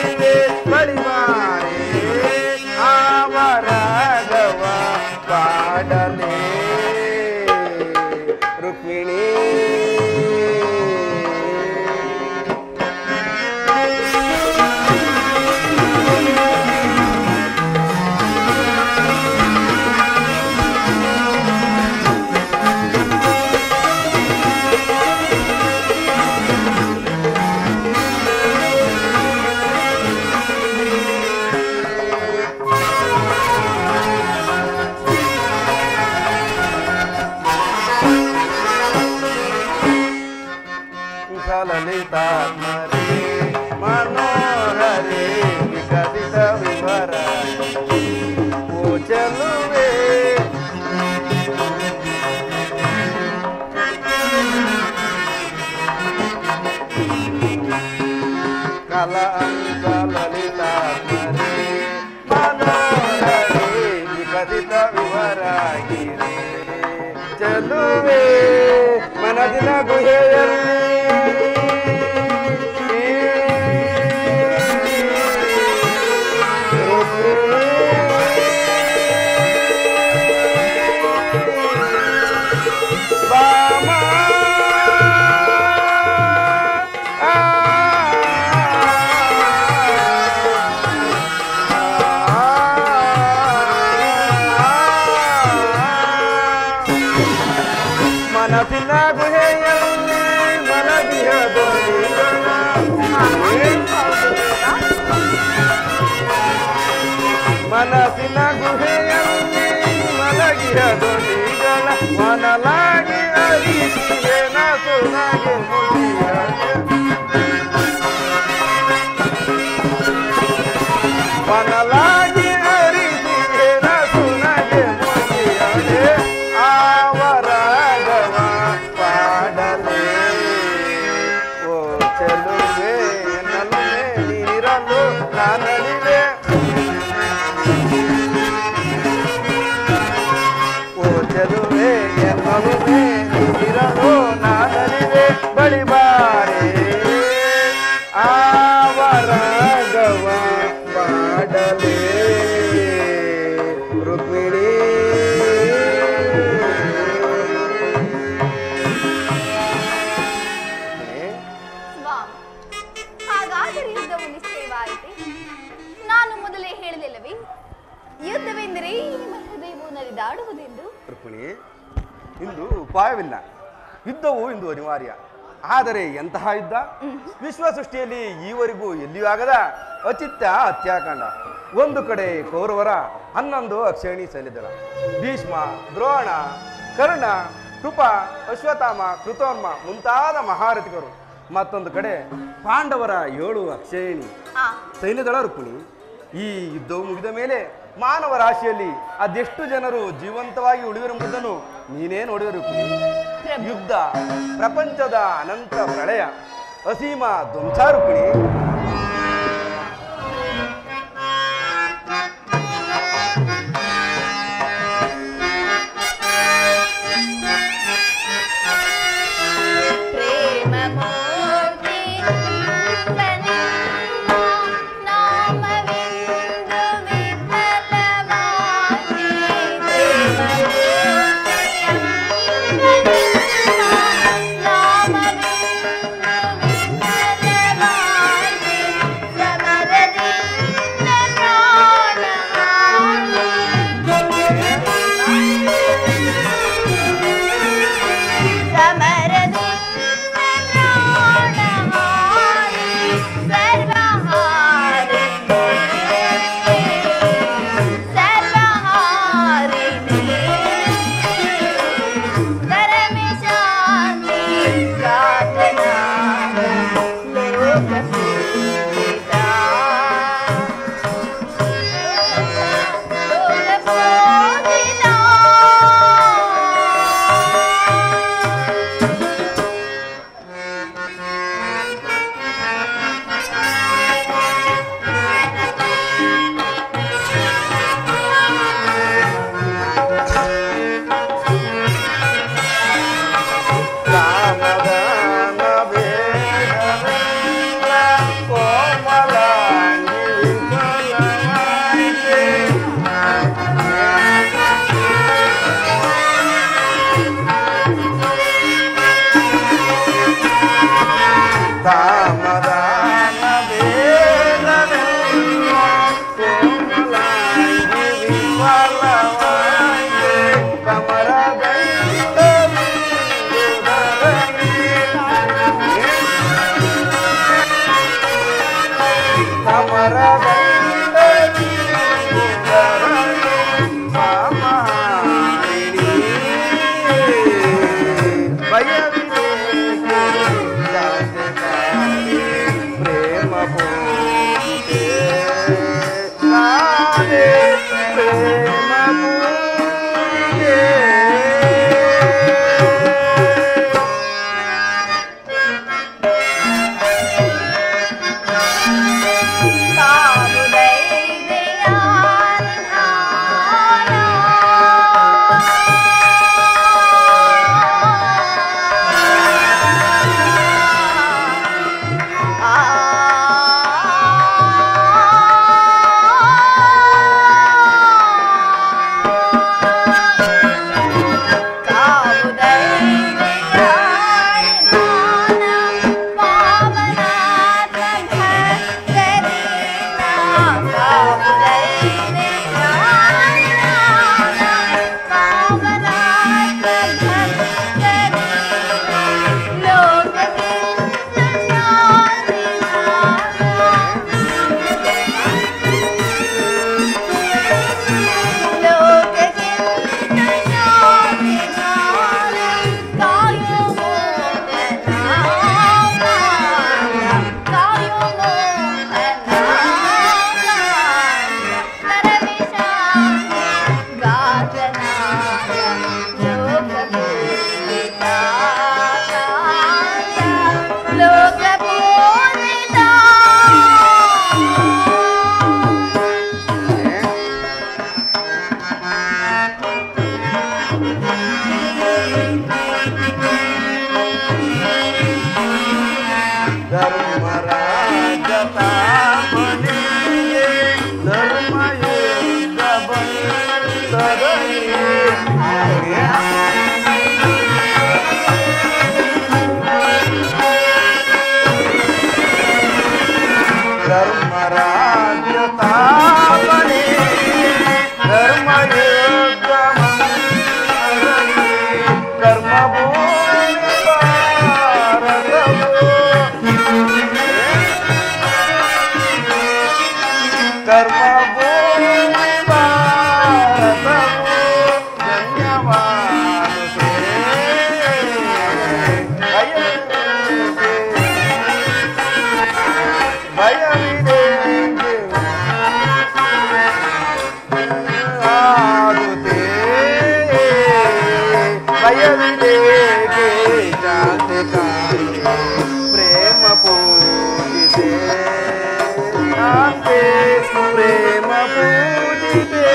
ನಲಿವೆ ಬಳಿವಾರೆ ಆವರಾಗವ ಪಾಡಲೇ ರುಕ್ಮಿಣಿ ಲಲಿತಾತ್ಮರೇ ಮನೋಹರೇ ವಿಕಸಿತ ವಿವರ ಓ ಚೆಲುವೆ ಕಲಾಂಕ ಲಲಿತಾತ್ಮರೇ ಮನೋಹರೇ ವಿಕಸಿತ ವಿವರಾಗಿರೇ ಚೆಲುವೆ ಮನದಿನ ಗುಹೆಯಲ್ಲಿ ಬಾಮ ಮನಸ್ಸಿನ ಗುಹೆಯಲ್ಲಿ ಮಲಗಿಯ ಮನಸ್ಸಿನ ಗುಹೆಯಲ್ಲಿ ಮಲಗಿಯ ಧ್ವನಿಗಳ ಮನಲಾಗಿ ಅರಿಸಿವೆ ನಸುನಗೆ ಮುಗಿಯಗೆ ಮನಲಾಗಿ ಅರಿಸಿವೆ ನಸುನಗೆ ಮುಗಿಯಗೆ ಆವರಾಗವ ಪಾಡಲೇ ಓ ಚೆಲುವೆ ನಲುವೆ ನೀರಲು ನಾನಳಿವೆ ಓ ಚೆಲುವೆ ನಲುವೆ ನೀರಲು ನಾನಳಿವೆ ಬಳಿ ಬಾರೆ ಆವರಾಗವ ಪಾಡಲೇ ರುಕ್ಮಿಣಿ ಸ್ವಾಮಿ ಹಾಗಾದರೆ ಯುದ್ಧವು ನಿಶ್ಚಯವಾಯಿತೆ ನಾನು ಮೊದಲೇ ಹೇಳಿಲ್ಲವೇ ಯುದ್ಧವೆಂದರೆ ನಿಮ್ಮ ಹೃದಯವು ನಲಿದಾಡುವುದೆಂದು ರುಕ್ಮಿಣಿ ಇಂದು ಉಪಾಯವಿಲ್ಲ ಯುದ್ಧವು ಇಂದು ಅನಿವಾರ್ಯ ಆದರೆ ಎಂತಹ ಯುದ್ಧ ವಿಶ್ವ ಸೃಷ್ಟಿಯಲ್ಲಿ ಈವರೆಗೂ ಎಲ್ಲಿಯೂ ಆಗದ ಅಚಿತ್ಯ ಹತ್ಯಾಕಾಂಡ ಒಂದು ಕಡೆ ಕೌರವರ ಹನ್ನೊಂದು ಅಕ್ಷೇಣಿ ಸೈನ್ಯದಳ ಭೀಷ್ಮ ದ್ರೋಣ ಕರ್ಣ ಕೃಪ ಅಶ್ವತ್ಥಾಮ ಕೃತೋನ್ಮ ಮುಂತಾದ ಮಹಾರಥಿಕರು ಮತ್ತೊಂದು ಕಡೆ ಪಾಂಡವರ ಏಳು ಅಕ್ಷೇಣಿ ಆ ಸೈನ್ಯದಳ ರುಕ್ಮಿಣಿ ಈ ಯುದ್ಧವು ಮುಗಿದ ಮೇಲೆ ಮಾನವ ರಾಶಿಯಲ್ಲಿ ಅದೆಷ್ಟು ಜನರು ಜೀವಂತವಾಗಿ ಉಳಿದಿರುವುದನ್ನು ನೀನೇ ನೋಡಿದ ರುಕ್ಮಿಣಿ ಯುದ್ಧ ಪ್ರಪಂಚದ ಅನಂತ ಪ್ರಳಯ ಅಸೀಮ ಧ್ವಂಸ ರುಕ್ಮಿಣಿ ಪ್ರೇಮ ಮೂರ್ತಿ ನಿನ್ನ ನಾಮವೆಂದು ವಿಫಲವಾಗಿ ಪ್ರೇಮ ಮೂರ್ತಿ ನಿನ್ನ ನಾಮವೆಂದು ವಿಫಲವಾಗಿ ಸಮರದಂಡದಿ ಉದರನೆ ಮಾಮಾರಿಣಿ. ಭಯವಿದೆ ಜಾತಕಾರಿ ಪ್ರೇಮ ಪೂಜಿತೆ ನಾನೇ ಪ್ರೇಮ ಪೂಜಿತೆ ಧರ್ಮರಾಜತಾಮಣಿಯೇ ಧರ್ಮಯುದ್ಧ ಬಂದದಯೇ ಧರ್ಮರಾಜತಾಮಣಿ ಧರ್ಮಯುದ್ಧ ಕರ್ಮಭೂಮಿ ಭಾರತವು ಕರ್ಮಭೂಮಿ ಭಾರತವು ಧನ್ಯವಾದತೆ ಭಯವಿದೆ ಆಡುತ್ತೆ ಭಯವಿದೆ ಜಾತೆ ಕಾಣಿ ಪ್ರೇಮ ಪೂಜಿತೆ ಶಾಂತಿ ಪ್ರೇಮ ಪೂಜಿತೆ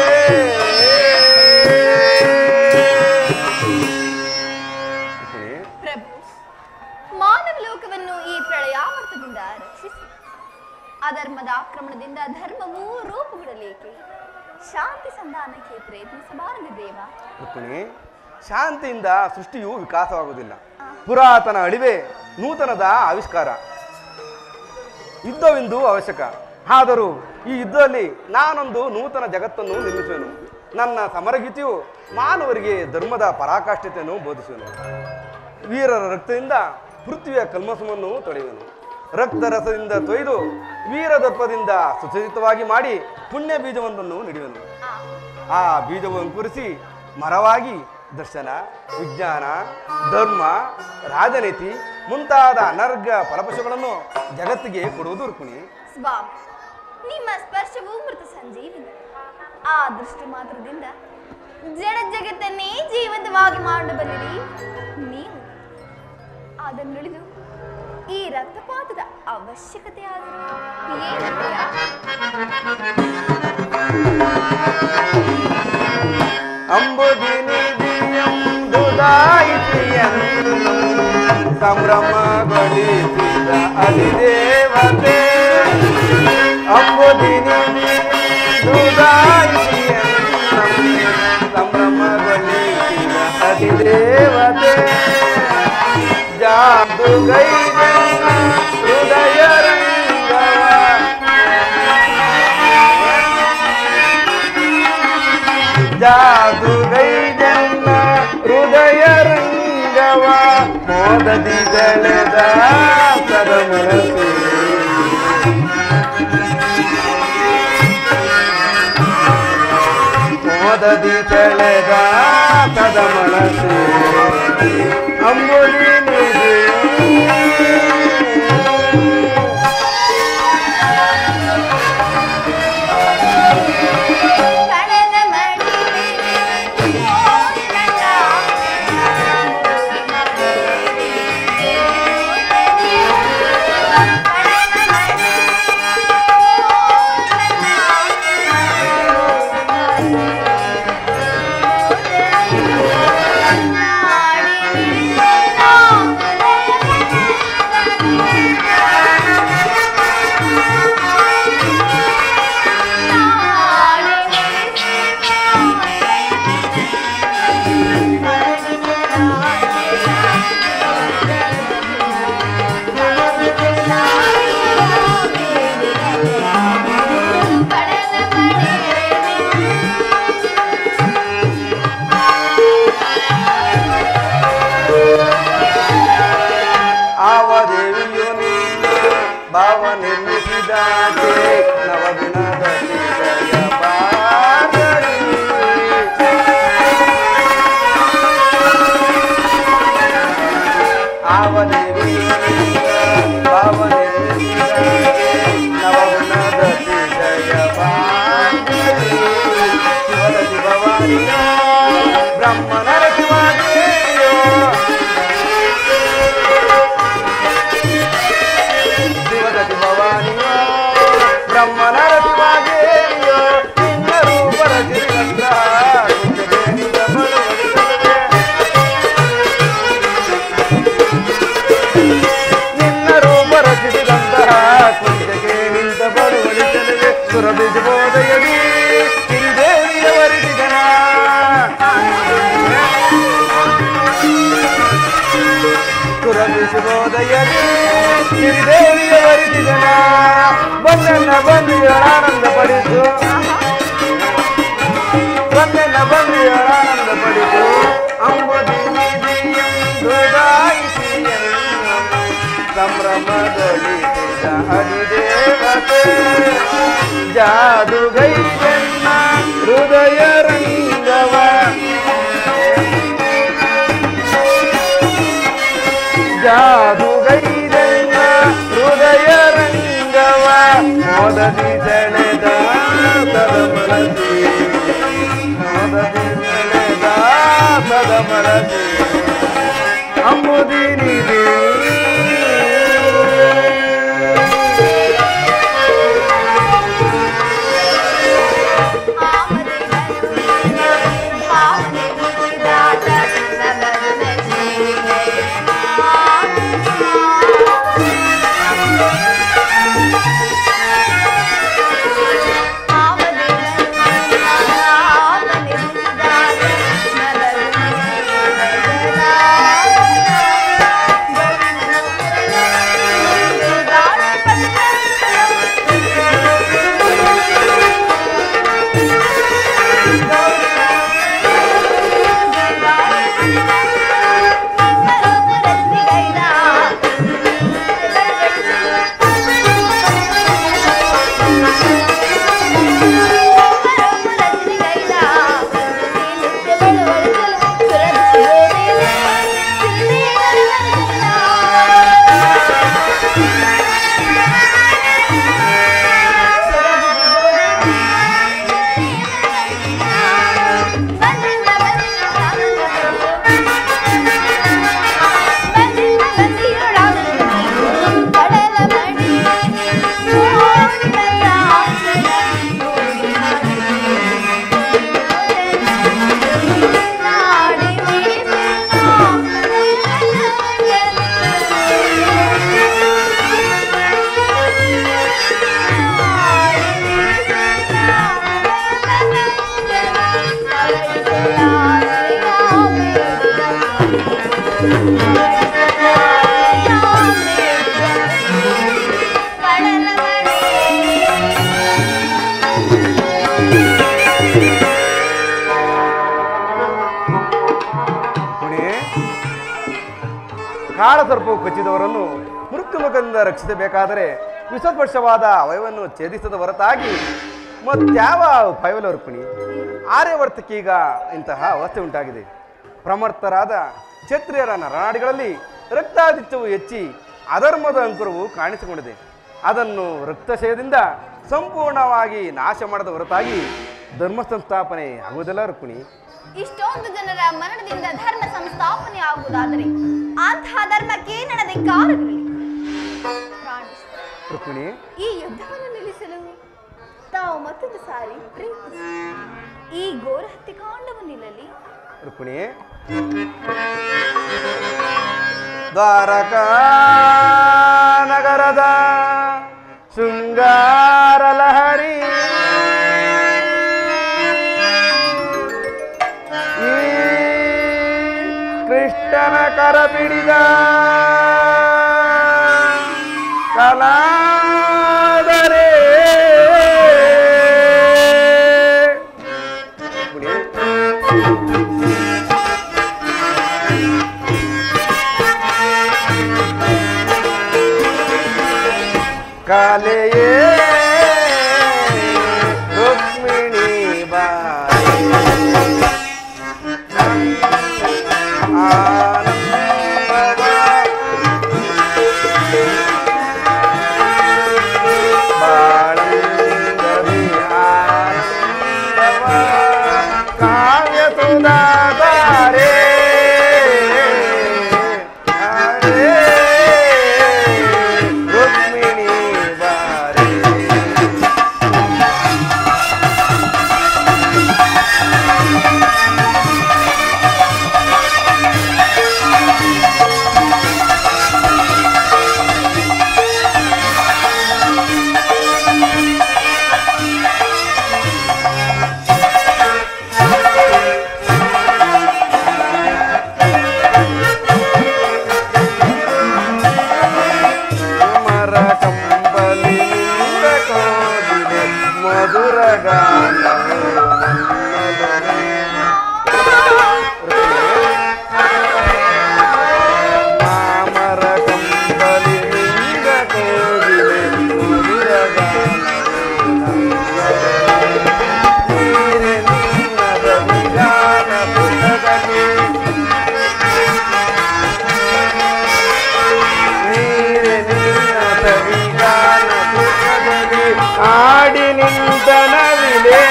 ಪ್ರಭು ಮಾನವ ಲೋಕವನ್ನು ಈ ಪ್ರಳಯಾವರ್ತದಿಂದ ರಕ್ಷಿಸಿ ಅಧರ್ಮದ ಆಕ್ರಮಣದಿಂದ ಧರ್ಮವು ರೂಪುಗೊಳ್ಳಲೇಕೆ ಶಾಂತಿ ಸಂಧಾನಕ್ಕೆ ಪ್ರಯತ್ನಿಸಬಾರದು ದೇವ ರುಕ್ಮಿಣಿ ಶಾಂತಿಯಿಂದ ಸೃಷ್ಟಿಯು ವಿಕಾಸವಾಗುವುದಿಲ್ಲ ಪುರಾತನ ಅಳಿವೆ ನೂತನದ ಆವಿಷ್ಕಾರ ಯುದ್ಧವೆಂದು ಅವಶ್ಯಕ ಆದರೂ ಈ ಯುದ್ಧದಲ್ಲಿ ನಾನೊಂದು ನೂತನ ಜಗತ್ತನ್ನು ನಿರ್ಮಿಸುವೆನು ನನ್ನ ಸಮರಗೀತೆಯು ಮಾನವರಿಗೆ ಧರ್ಮದ ಪರಾಕಾಷ್ಠತೆಯನ್ನು ಬೋಧಿಸುವೆನು ವೀರರ ರಕ್ತದಿಂದ ಪೃಥ್ವಿಯ ಕಲ್ಮಸವನ್ನು ತೊಳೆಯುವೆನು ರಕ್ತ ರಸದಿಂದ ತೊಯ್ದು ವೀರದರ್ಪದಿಂದ ಸುಸಜ್ಜಿತವಾಗಿ ಮಾಡಿ ಪುಣ್ಯ ಬೀಜವೊಂದನ್ನು ನೆಡುವೆನು ಆ ಬೀಜವನ್ನು ಕುರಿಸಿ ಮರವಾಗಿ ದರ್ಶನ ವಿಜ್ಞಾನ ಧರ್ಮ ರಾಜನೀತಿ ಮುಂತಾದ ಅನರ್ಘ ಫಲಪಶುಗಳನ್ನು ಜಗತ್ತಿಗೆ ಕೊಡುವುದು ರುಕ್ಮಿಣಿ ಸ್ವಾಮಿ ನಿಮ್ಮ ಸ್ಪರ್ಶವು ಮೃತ ಸಂಜೀವಿನಿ ಆ ದೃಷ್ಟಿ ಮಾತ್ರದಿಂದ ಜಡ ಜಗತ್ತನ್ನೇ ಜೀವಂತವಾಗಿ ಮಾಡಬಲ್ಲಿರಿ ನೀವು ಅದನ್ನುಳಿದು ಈ ರಕ್ತಪಾತದ ಅವಶ್ಯಕತೆ ಆದರೂ ಏನಯ್ಯ? ಅಂಬುದಿನಿದಿಯಂದುದಾಯಿತಿಯನ್ನು ಸಂಭ್ರಮಗೊಳಿಸಿದ ಅಧಿದೇವತೆ ಅಂಬುದಿನಿದಿಯುದಾಯಿತಿಯನ್ನು ಸಂಭ್ರಮಗೊಳಿಸಿದ ಅಧಿದೇವತೆ ಜಾದುಗೈದ ಹೃದಯ ರಂಗವ ಜಾದುಗೈದನ್ನ ಹೃದಯ ರಂಗವ ಮೋದದಿ ಬೆಳೆದ ಸದಮನಸು ಮೋದದಿ ತೆಳೆದ ಕದಮಳಸಿ ಅಂಬುಲಿ ನಿಧಿ ಕಡಲ ಮಡಿಲಿಗೆ ಹೋದಲ್ಲ. ಕಡಲ ಆವ ದೇವಿಯು ನಿನ್ನ ಭಾವ ನಿರ್ಮಿಸಿದಾಕೆ ನವಗುಣದ ಜಯ ಪಾರ್ವತಿ. ಆವ ದೇವಿಯು ನಿನ್ನ ಭಾವ ನಿರ್ಮಿಸಿದಾಕೆ ನವಗುಣದ ಜಯ ಪಾರ್ವತಿ. ಶಿವದ ಶಿವವಾಣಿಯೋ ಬ್ರಹ್ಮನರ ಶಿವಾಣಿಯೋ ಶಿವಗತಿ ಭವಾನಿಯೋ ಬ್ರಹ್ಮನ ರತಿವಾದೇವಿಯೋ ನಿನ್ನ ರೂಪರ ಸಿರಿಗಂಧ ಕುಂಜದೇನಿಂದ ಬಳುವಳಿಸಲಿದೆ. ನಿನ್ನ ರೂಪರ ಸಿರಿಗಂಧ ಕುಂಜಗೆ ನಿಂತ ಬಳುವಳಿಸಲಿದೆ ಸುರಬಿಜಬೋದಯದಿ ಕಿರಿದೇವಿಯವರಿಗೆ ಜನ ಸುರಬಿಸುವುದಯದಿ ಗಿರಿದೇವಿಯವರಿಗೆ ಜನ ಬಂದನ್ನ ಬಂದಿಯಳಾನಂದ ಪಡಿಸು ಬಂದನ್ನ ಬಂದಿಯಳಾನಂದ ಪಡಿಸು ಅಂಬುದಿ ಸಂಭ್ರಮದಲ್ಲಿ ಹರಿದೇವತೆ ಜಾದುಗೈಯನ್ನ ಹೃದಯ ರಂಗವ ಜಾದುಗೈದೆನ್ನ ಹೃದಯ ರಂಗವ ಮೋದದಿ ಸೆಳೆದ ಸದಮಲಸಿ ಮೋದದಿ ಸೆಳೆದ ಸದಮಲಸಿ ಅಂಬುದಿ ನಿಧಿ ಪುಣೆ ಕಾಳ ಸರ್ಪವು ಕಚ್ಚಿದವರನ್ನು ಮೃತ್ಯುಮುಖದಿಂದ ರಕ್ಷಿಸಬೇಕಾದರೆ ವಿಷಪರ್ಶವಾದ ಅವಯವನ್ನು ಛೇದಿಸದ ಹೊರತಾಗಿ ಮತ್ಯಾವ ಉಪಾಯವಲ್ಲ ರುಕ್ಮಿಣಿ ಆರ್ಯವರ್ತಕ್ಕೀಗ ಇಂತಹ ಅವಸ್ಥೆ ಉಂಟಾಗಿದೆ ಪ್ರಮರ್ಥರಾದ ಕ್ಷತ್ರಿಯರ ನರನಾಡಿಗಳಲ್ಲಿ ರಕ್ತಾದಿತ್ಯವು ಹೆಚ್ಚಿ ಅಧರ್ಮದ ಅಂಕುರವು ಕಾಣಿಸಿಕೊಂಡಿದೆ ಅದನ್ನು ರಕ್ತಶಯದಿಂದ ಸಂಪೂರ್ಣವಾಗಿ ನಾಶ ಮಾಡದ ಹೊರತಾಗಿ ಧರ್ಮ ಸಂಸ್ಥಾಪನೆ ಆಗುವುದಿಲ್ಲ ರುಕ್ಮಿಣಿ ಇಷ್ಟೊಂದು ಜನರ ಮರಣದಿಂದ ಧರ್ಮ ಸಂಸ್ಥಾಪನೆ ಆಗುವುದಾದರೆ ಅಂತಹ ಧರ್ಮಕ್ಕೆ ನನಗೆ ಕಾರಣವಿರಲಿ ಪ್ರಾಣೇಶ್ವರ, ರುಕ್ಮಿಣಿ ಈ ಯುದ್ಧವನ್ನು ನಿಲ್ಲಿಸಲು ತಾವು ಮತ್ತೊಂದು ಸಾರಿ ಪ್ರಯತ್ನಿಸಿ ಈ ಘೋರ ಹತ್ಯಕಾಂಡವು ನಿಲ್ಲಲಿ ರುಕ್ಮಿಣಿ ದ್ವಾರಕಾ ನಗರದ ಶೃಂಗಾರ ಲಹರಿ ಈ ಕೃಷ್ಣನ ಕರ ಬಿಡಿದ ಕಲಾದರೆ ಕಾಲೆಯೇ ರುಕ್ಮಿಣಿ ಬಾಯಿ ಆನಂದವ ಬಾಳಂದದಿ ಆನಂದವ ಕಾವ್ಯ ಸುಧಾರೆ ರುಕ್ಮಿಣಿ ಬಾರೆ ಮರ ಕಂಬಲಿ ನಿಂದ ಕೋಗಿಲೆ ಮಧುರ ಗಾನವು ನನ್ನದೊರೆ. ಮಾಮರ ಕಂಬಲಿ ನಿಂದ ಕೋಗಿಲೆ ಮಧುರ ಗಾನವು ನನ್ನದೊರೆ. ನೀರೆ ನಿನ್ನದ ವಿಧಾನ ಪುಟದಲ್ಲಿ ನೀರೆ ನಿನ್ನ ವಿಧಾನ ಪುಟದಲ್ಲಿ ಆಡಿ ನಿಂತನವಿದೆ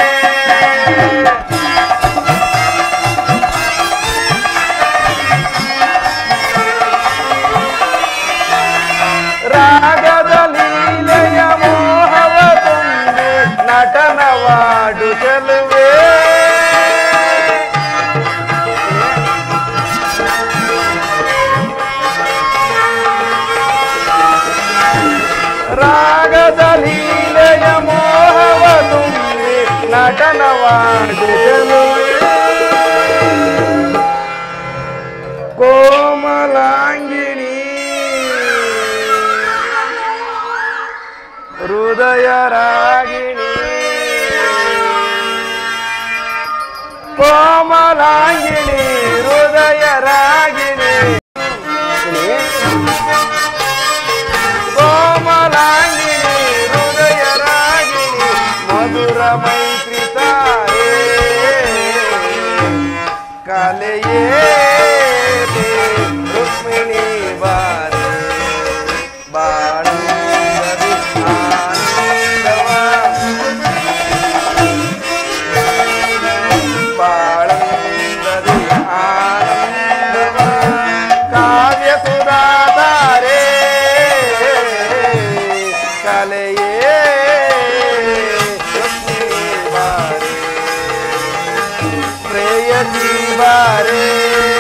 ರಾಗದ ಲೀಲೆಯ ಮೋಹವ ತುಂಬಿ ನಟನವಾಡು ಚೆಲುವೆ ರಾಗದ ಲೀಲೆಯ ಮೋಹವ ತುಂಬಿ ನಟನವಾಡು ಚೆಲುವೆ ಕೋಮಲಾಂಗಿಣಿ ಹೃದಯ ರಾಗಿಣಿ ಕೋಮಲಾಂಗಿಣಿ ಹೃದಯ ರಾಗಿಣಿ ಕೋಮಲಾಂಗಿಣಿ ಹೃದಯ ರಾಗಿಣಿ ಮಧುರ ಮೈತ್ರಿ ತಾರೆ ಕಲೆಯೇ ರುಕ್ಮಿಣಿ ಬಾರೆ ಬಾಳಂದದಿ ಆನಂದವ ಬಾಳಂದದಿ ಆನಂದವ ಕಾವ್ಯ ಸುಧಾತಾರೆ ಕಲೆಯೇ ರುಕ್ಮಿಣಿ ಬಾರೆ ಪ್ರೇಯಸಿ ಬಾರೆ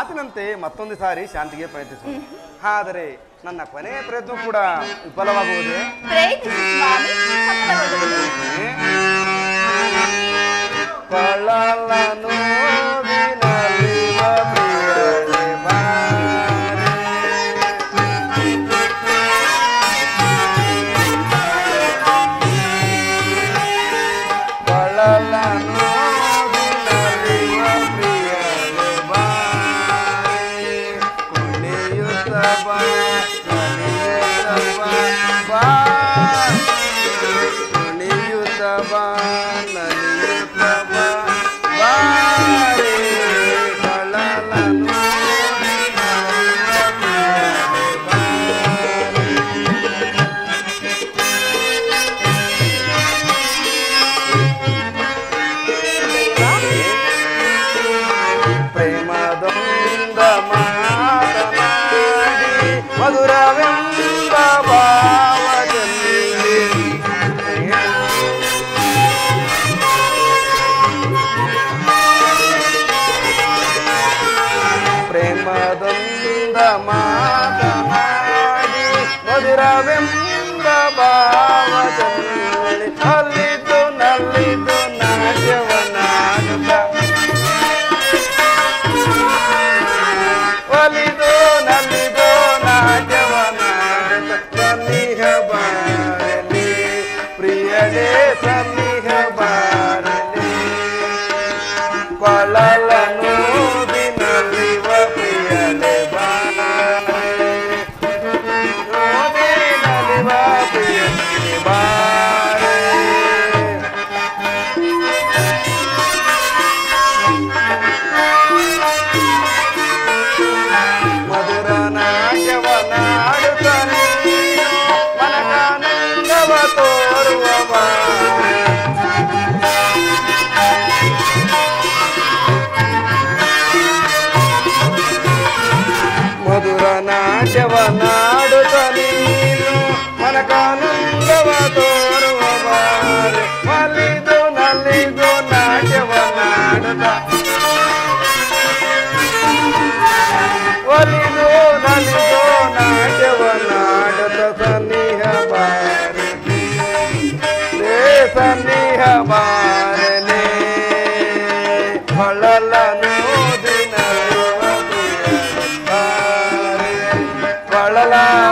ಮಾತಿನಂತೆ ಮತ್ತೊಂದು ಸಾರಿ ಶಾಂತಿಗೆ ಪ್ರಯತ್ನಿಸು ಆದರೆ ನನ್ನ ಕೊನೆಯ ಪ್ರಯತ್ನ ಕೂಡ ವಿಫಲವಾಗುವುದೇ ಪ್ರಯತ್ನಿಸಿ ಸ್ವಾಮಿ ಸಫಲಗೊಳ್ಳುವುದು. ಕೊಳ್ಳಲನು ವಿನಲಿವ ಪ್ರಿಯಳೆ ಬಾರೆ. ಕೊಳ್ಳಲನು ವಿನಲಿವ ಪ್ರಿಯಳೆ ಬಾರೆ. ಕುಣಿಯುತ್ತ ಬಾ, ನಲಿಯುತ್ತ ಬಾ, ಬಾ. ಕುಣಿಯುತ್ತ ಬಾ, ನಲಿಯುತ್ತ ಬಾ, ಬಾರೆ. ಕೊಳ್ಳಲನು ವಿನಲಿವ ಪ್ರಿಯಳೆ ಬಾರೆ. ಪ್ರೇಮದೊಂದ ಮಾತನಾಡಿ ಮಧುರವೆಂಬ ಭಾವದಲ್ಲಿ ಪ್ರೇಮದೊಂದ ಮಾತನಾಡಿ ಮಧುರವೆಂಬ ಭಾವದಲ್ಲಿ ಅಲ್ಲಿದ್ದು ನಲ್ಲಿದ್ದು ನಾಟ್ಯವನಾಡುತ್ತ ಒಲಿದು ನಲಿದು ನಾಟ್ಯವನಾಡುತ್ತ ಸನ್ನಿಹ ಬಾರಲಿ ಪ್ರಿಯಳೇ ಸನ್ನಿಹ ಬಾರಲಿ ಕೊಳಲನು ದಿನಲಿವ ಪ್ರಿಯಳೆ ಬಾರೆ ನಲಿವ ಪ್ರಿಯಳೆ ಬಾರೆ ಮಧುರ ನಾಟ್ಯವನಾಡುತ್ತ ನೀನು ಮನಗಾನಂದವ ತೋರುವ ಬಾರೆ ಮಧುರ ನಾಟ್ಯವನಾಡುತ್ತ ನೀನು ಮನಕಾನಂದವ ತೋರುವ ಬಾರೆ ಮಲಿದು ನಲಿದು ನಾಟ್ಯವನಾಡುತ್ತ ಒಲಿದು ನಲಿದು ನಾಟ್ಯವನಾಡುತ್ತ ಸನ್ನಿಹ ಬಾರಲಿ ರೇ ಸನ್ನಿಹ ಬಾರಲೆ ಹೊಳಲನು ದಿನ ಬಾರೆ ಹೊಳಲ